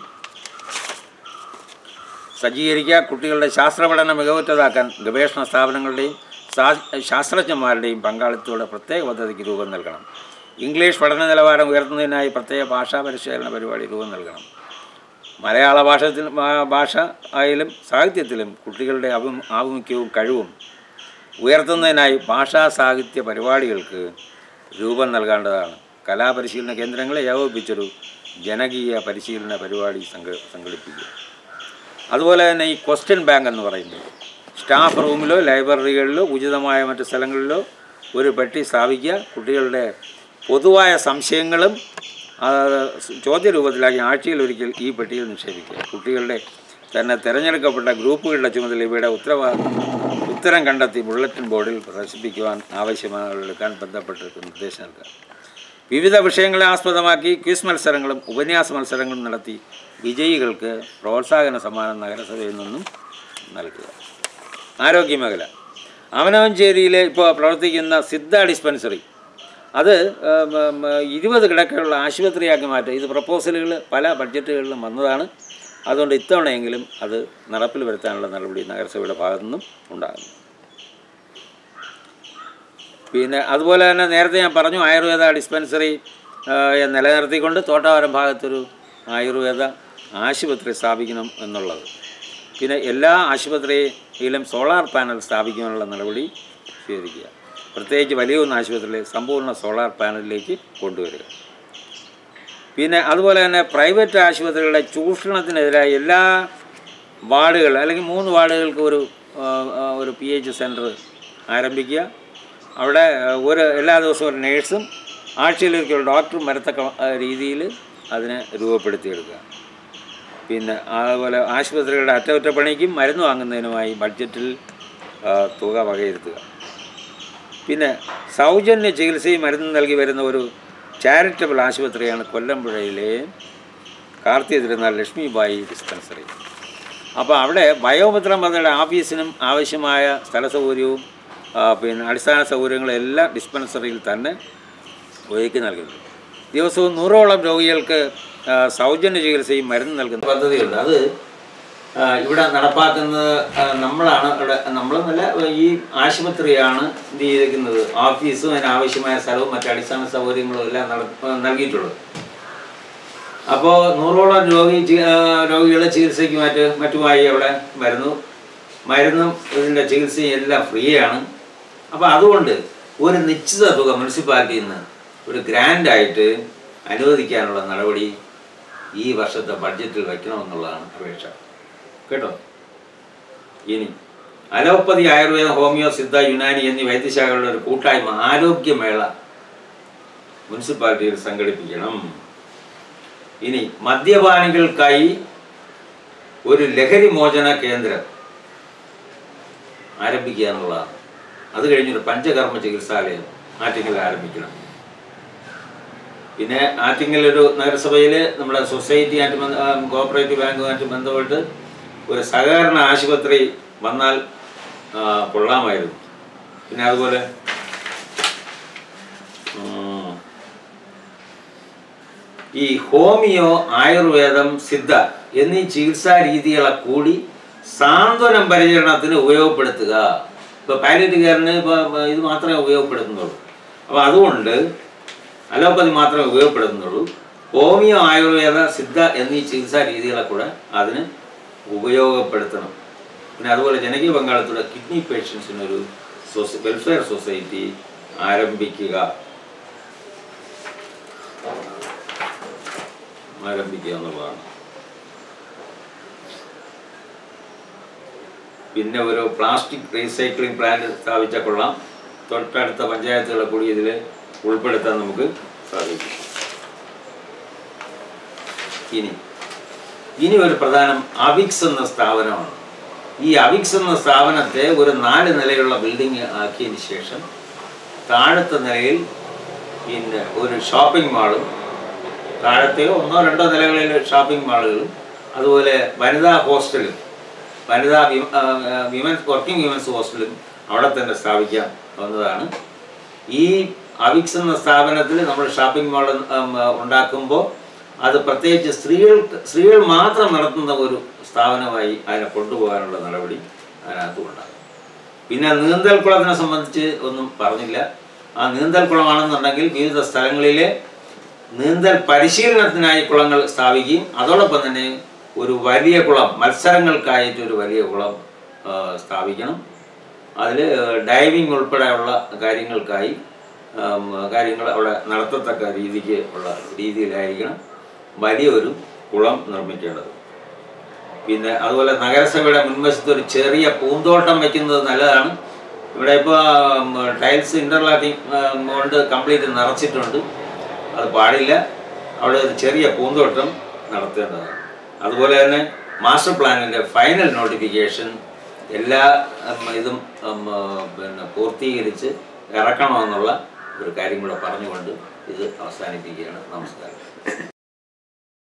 സജ്ജീകരിക്കുക കുട്ടികളുടെ ശാസ്ത്രപഠനം മികവുറ്റതാക്കാൻ ഗവേഷണ സ്ഥാപനങ്ങളുടെയും സാ- ശാസ്ത്രജ്ഞന്മാരുടെയും പങ്കാളിത്തത്തോടെ പ്രത്യേക പദ്ധതിക്ക് രൂപം നൽകണം ഇംഗ്ലീഷ് പഠന നിലവാരം ഉയർത്തുന്നതിനായി പ്രത്യേക ഭാഷാ പരിശീലന പരിപാടി രൂപം നൽകണം മലയാള ഭാഷത്തിൽ ഭാ- ഭാഷ ആയാലും സാഹിത്യത്തിലും കുട്ടികളുടെ അഭി ആഭിമുഖ്യവും കഴിവും ഉയർത്തുന്നതിനായി ഭാഷാ സാഹിത്യ പരിപാടികൾക്ക് രൂപം നൽകേണ്ടതാണ് കലാപരിശീലന കേന്ദ്രങ്ങളെ ഏകോപിപ്പിച്ചൊരു ജനകീയ പരിശീലന പരിപാടി സംഘ സംഘടിപ്പിക്കുക അതുപോലെ തന്നെ ഈ ക്വസ്റ്റ്യൻ ബാങ്ക് എന്ന് പറയുന്നത് സ്റ്റാഫ് റൂമിലോ ലൈബ്രറികളിലോ ഉചിതമായ മറ്റ് സ്ഥലങ്ങളിലോ ഒരു പെട്ടി സ്ഥാപിക്കുക കുട്ടികളുടെ പൊതുവായ സംശയങ്ങളും ആ, ചോദ്യ രൂപത്തിലാക്കി ആഴ്ചയിൽ ഒരിക്കൽ ഈ പെട്ടിയിൽ നിക്ഷേപിക്കുക കുട്ടികളുടെ തന്നെ തിരഞ്ഞെടുക്കപ്പെട്ട ഗ്രൂപ്പുകളുടെ ചുമതല ഇവയുടെ ഉത്തരവാ ഉത്തരം കണ്ടെത്തി ബുള്ളറ്റിൻ ബോർഡിൽ പ്രദർശിപ്പിക്കുവാൻ ആവശ്യമായ എടുക്കാൻ ബന്ധപ്പെട്ട് നിർദ്ദേശം നൽകുക വിവിധ വിഷയങ്ങളെ ആസ്പദമാക്കി ക്വിസ് മത്സരങ്ങളും ഉപന്യാസ മത്സരങ്ങളും നടത്തി വിജയികൾക്ക് പ്രോത്സാഹന സമ്മാനം നഗരസഭയിൽ നിന്നും നൽകുക ആരോഗ്യമേഖല അവനവഞ്ചേരിയിലെ ഇപ്പോൾ പ്രവർത്തിക്കുന്ന സിദ്ധ ഡിസ്പെൻസറി അത് ഉം, ഉം, ഇരുപത് കിടക്കയുള്ള ആശുപത്രിയാക്കി മാറ്റുക ഇത് പ്രപ്പോസലുകൾ പല ബഡ്ജറ്റുകളിലും വന്നതാണ് അതുകൊണ്ട് ഇത്തവണയെങ്കിലും അത് നടപ്പിൽ വരുത്താനുള്ള നടപടി നഗരസഭയുടെ ഭാഗത്തു നിന്നും ഉണ്ടാകുന്നു പിന്നെ അതുപോലെ തന്നെ നേരത്തെ ഞാൻ പറഞ്ഞു ആയുർവേദ ഡിസ്പെൻസറി ആ, നിലനിർത്തിക്കൊണ്ട് തോട്ടാവരം ഭാഗത്തൊരു ആയുർവേദ ആശുപത്രി സ്ഥാപിക്കണം എന്നുള്ളത് പിന്നെ എല്ലാ ആശുപത്രിയിലും സോളാർ പാനൽ സ്ഥാപിക്കാനുള്ള നടപടി സ്വീകരിക്കുക പ്രത്യേകിച്ച് വലിയൊന്ന് ആശുപത്രിയിൽ സമ്പൂർണ്ണ സോളാർ പാനലിലേക്ക് കൊണ്ടുവരിക പിന്നെ അതുപോലെ തന്നെ പ്രൈവറ്റ് ആശുപത്രികളുടെ ചൂഷണത്തിനെതിരായി എല്ലാ വാർഡുകൾ അല്ലെങ്കിൽ മൂന്ന് വാർഡുകൾക്ക് ഒരു ആ, ആ, ഒരു പി എച്ച് സെൻറ്റർ ആരംഭിക്കുക അവിടെ ആ, ഒരു എല്ലാ ദിവസവും ഒരു നേഴ്സും ആഴ്ചയിലേക്ക് ഒരു ഡോക്ടറും വരത്തക്ക ആ, രീതിയിൽ അതിനെ രൂപപ്പെടുത്തിയെടുക്കുക പിന്നെ അതുപോലെ ആശുപത്രികളുടെ അറ്റകുറ്റപ്പണിക്കും മരുന്ന് വാങ്ങുന്നതിനുമായി ബഡ്ജറ്റിൽ ആ, തുക വകയിരുത്തുക പിന്നെ സൗജന്യ ചികിത്സയും മരുന്ന് നൽകി വരുന്ന ഒരു ചാരിറ്റബിൾ ആശുപത്രിയാണ് കൊല്ലമ്പുഴയിലെ കാർത്തിക തിരുനാൾ ലക്ഷ്മിബായി ഡിസ്പെൻസറി അപ്പോൾ അവിടെ ബയോമിത്ര മന്ത്രിയുടെ ഓഫീസിനും ആവശ്യമായ സ്ഥല സൗകര്യവും ആ, പിന്നെ അടിസ്ഥാന സൗകര്യങ്ങളും എല്ലാം ഡിസ്പെൻസറിയിൽ തന്നെ ഒഴുക്കി നൽകുന്നു ദിവസവും നൂറോളം രോഗികൾക്ക് ആ, സൗജന്യ ചികിത്സയും മരുന്ന് നൽകുന്ന പദ്ധതിയുണ്ട് അത് ആ, ഇവിടെ നടപ്പാക്കുന്നത് ആ, നമ്മളാണ് ഇവിടെ നമ്മളെന്നല്ല ഈ ആശുപത്രിയാണ് ഇത് ചെയ്തിരിക്കുന്നത് ഓഫീസും അതിനാവശ്യമായ സ്ഥലവും മറ്റ് അടിസ്ഥാന സൗകര്യങ്ങളും എല്ലാം നട- ആ, നൽകിയിട്ടുള്ളത് അപ്പോൾ നൂറോളം രോഗി ചി- ആ, രോഗികളെ ചികിത്സയ്ക്ക് മറ്റ് മറ്റുമായി അവിടെ വരുന്നു മരുന്നും ഇതിൻ്റെ ചികിത്സയും എല്ലാം ഫ്രീ ആണ് അപ്പോൾ അതുകൊണ്ട് ഒരു നിശ്ചിത തുക മുനിസിപ്പാലിറ്റിയിൽ നിന്ന് ഒരു ഗ്രാൻഡായിട്ട് അനുവദിക്കാനുള്ള നടപടി ഈ വർഷത്തെ ബഡ്ജറ്റിൽ വയ്ക്കണമെന്നുള്ളതാണ് അപേക്ഷ കേട്ടോ ഇനി അലോപ്പതി ആയുർവേദ ഹോമിയോ സിദ്ധ യുനാനി എന്നീ വൈദ്യശാഖകളുടെ ഒരു കൂട്ടായ്മ ആരോഗ്യമേള മുനിസിപ്പാലിറ്റിയിൽ സംഘടിപ്പിക്കണം ഇനി മദ്യപാനികൾക്കായി ഒരു ലഹരി മോചന കേന്ദ്രം ആരംഭിക്കുക എന്നുള്ളതാണ് അത് കഴിഞ്ഞൊരു പഞ്ചകർമ്മ ചികിത്സാലയം ആറ്റിങ്ങൽ ആരംഭിക്കണം പിന്നെ ആറ്റിങ്ങൽ ഒരു നഗരസഭയിൽ നമ്മുടെ സൊസൈറ്റി ആയിട്ട് ബന്ധ- ആ, കോഓപ്പറേറ്റീവ് ബാങ്കുമായിട്ട് ബന്ധപ്പെട്ട് ഒരു സഹകരണ ആശുപത്രി വന്നാൽ ആ, കൊള്ളാമായിരുന്നു പിന്നെ അതുപോലെ ഉം, ഈ ഹോമിയോ ആയുർവേദം സിദ്ധ എന്നീ ചികിത്സാ രീതികളെ കൂടി സാന്ത്വനം പരിചരണത്തിന് ഉപയോഗപ്പെടുത്തുക ഇപ്പോൾ പാലിയേറ്റീവ് കെയറിന് ഇപ്പോൾ ഇത് മാത്രമേ ഉപയോഗപ്പെടുത്തുന്നുള്ളൂ അപ്പോൾ അതുകൊണ്ട് അലോപ്പതി മാത്രമേ ഉപയോഗപ്പെടുത്തുന്നുള്ളൂ ഹോമിയോ ആയുർവേദ സിദ്ധ എന്നീ ചികിത്സാ രീതികളെ കൂടെ അതിന് ഉപയോഗപ്പെടുത്തണം പിന്നെ അതുപോലെ ജനകീയ പങ്കാളിത്തത്തോടെ കിഡ്നി പേഷ്യൻസിനൊരു സൊസ വെൽഫെയർ സൊസൈറ്റി ആരംഭിക്കുക ആരംഭിക്കുക എന്നുള്ളതാണ് പിന്നെ ഒരു പ്ലാസ്റ്റിക് റീസൈക്ലിംഗ് പ്ലാന്റ് സ്ഥാപിച്ചാൽ കൊള്ളാം തൊട്ടടുത്ത പഞ്ചായത്തുകളെ കൂടി ഇതിൽ ഉൾപ്പെടുത്താൻ നമുക്ക് സാധിക്കും ഇനി ഇനി ഒരു പ്രധാനം അവിക്സ് എന്ന സ്ഥാപനമാണ് ഈ അവിക്സ് എന്ന സ്ഥാപനത്തെ ഒരു നാല് നിലയുള്ള ബിൽഡിംഗ് ആക്കിയതിന് ശേഷം താഴത്തെ നിലയിൽ പിന്നെ ഒരു ഷോപ്പിംഗ് മാളും താഴത്തെയോ ഒന്നോ രണ്ടോ നിലകളിൽ ഷോപ്പിംഗ് മാളുകളും അതുപോലെ വനിതാ ഹോസ്റ്റലും വനിതാ വി- ആ, ആ, വിമൻസ് വർക്കിംഗ് വിമൻസ് ഹോസ്റ്റലും അവിടെ തന്നെ സ്ഥാപിക്കാം എന്നതാണ് ഈ അവിക്സ് എന്ന സ്ഥാപനത്തിൽ നമ്മൾ ഷോപ്പിംഗ് മാൾ ഉണ്ടാക്കുമ്പോൾ അത് പ്രത്യേകിച്ച് സ്ത്രീകൾക്ക് സ്ത്രീകൾ മാത്രം നടത്തുന്ന ഒരു സ്ഥാപനമായി അതിനെ കൊണ്ടുപോകാനുള്ള നടപടി അതിനകത്ത് ഉണ്ടാകും പിന്നെ നീന്തൽക്കുളത്തിനെ സംബന്ധിച്ച് ഒന്നും പറഞ്ഞില്ല ആ നീന്തൽക്കുളമാണെന്നുണ്ടെങ്കിൽ വിവിധ സ്ഥലങ്ങളിലെ നീന്തൽ പരിശീലനത്തിനായി കുളങ്ങൾ സ്ഥാപിക്കുകയും അതോടൊപ്പം തന്നെ ഒരു വലിയ കുളം മത്സരങ്ങൾക്കായിട്ട് ഒരു വലിയ കുളം ആ, സ്ഥാപിക്കണം അതിൽ ഡൈവിംഗ് ഉൾപ്പെടെയുള്ള കാര്യങ്ങൾക്കായി ആം, കാര്യങ്ങൾ അവിടെ നടത്തത്തക്ക രീതിക്ക് ഉള്ള രീതിയിലായിരിക്കണം വലിയൊരു കുളം നിർമ്മിക്കേണ്ടത് പിന്നെ അതുപോലെ നഗരസഭയുടെ മുൻവശത്ത് ഒരു ചെറിയ പൂന്തോട്ടം വെക്കുന്നത് നല്ലതാണ് ഇവിടെ ഇപ്പോൾ ടൈൽസ് ഇൻ്റർലാക്കിംഗ് കൊണ്ട് കംപ്ലീറ്റ് നിറച്ചിട്ടുണ്ട് അത് പാടില്ല അവിടെ ഒരു ചെറിയ പൂന്തോട്ടം നടത്തേണ്ടതാണ് അതുപോലെ തന്നെ മാസ്റ്റർ പ്ലാനിൻ്റെ ഫൈനൽ നോട്ടിഫിക്കേഷൻ എല്ലാ ഉം, ഇതും ഉം, ആ, പിന്നെ പൂർത്തീകരിച്ച് ഇറക്കണമെന്നുള്ള ഒരു കാര്യം കൂടെ പറഞ്ഞുകൊണ്ട് ഇത് അവസാനിപ്പിക്കുകയാണ് നമസ്കാരം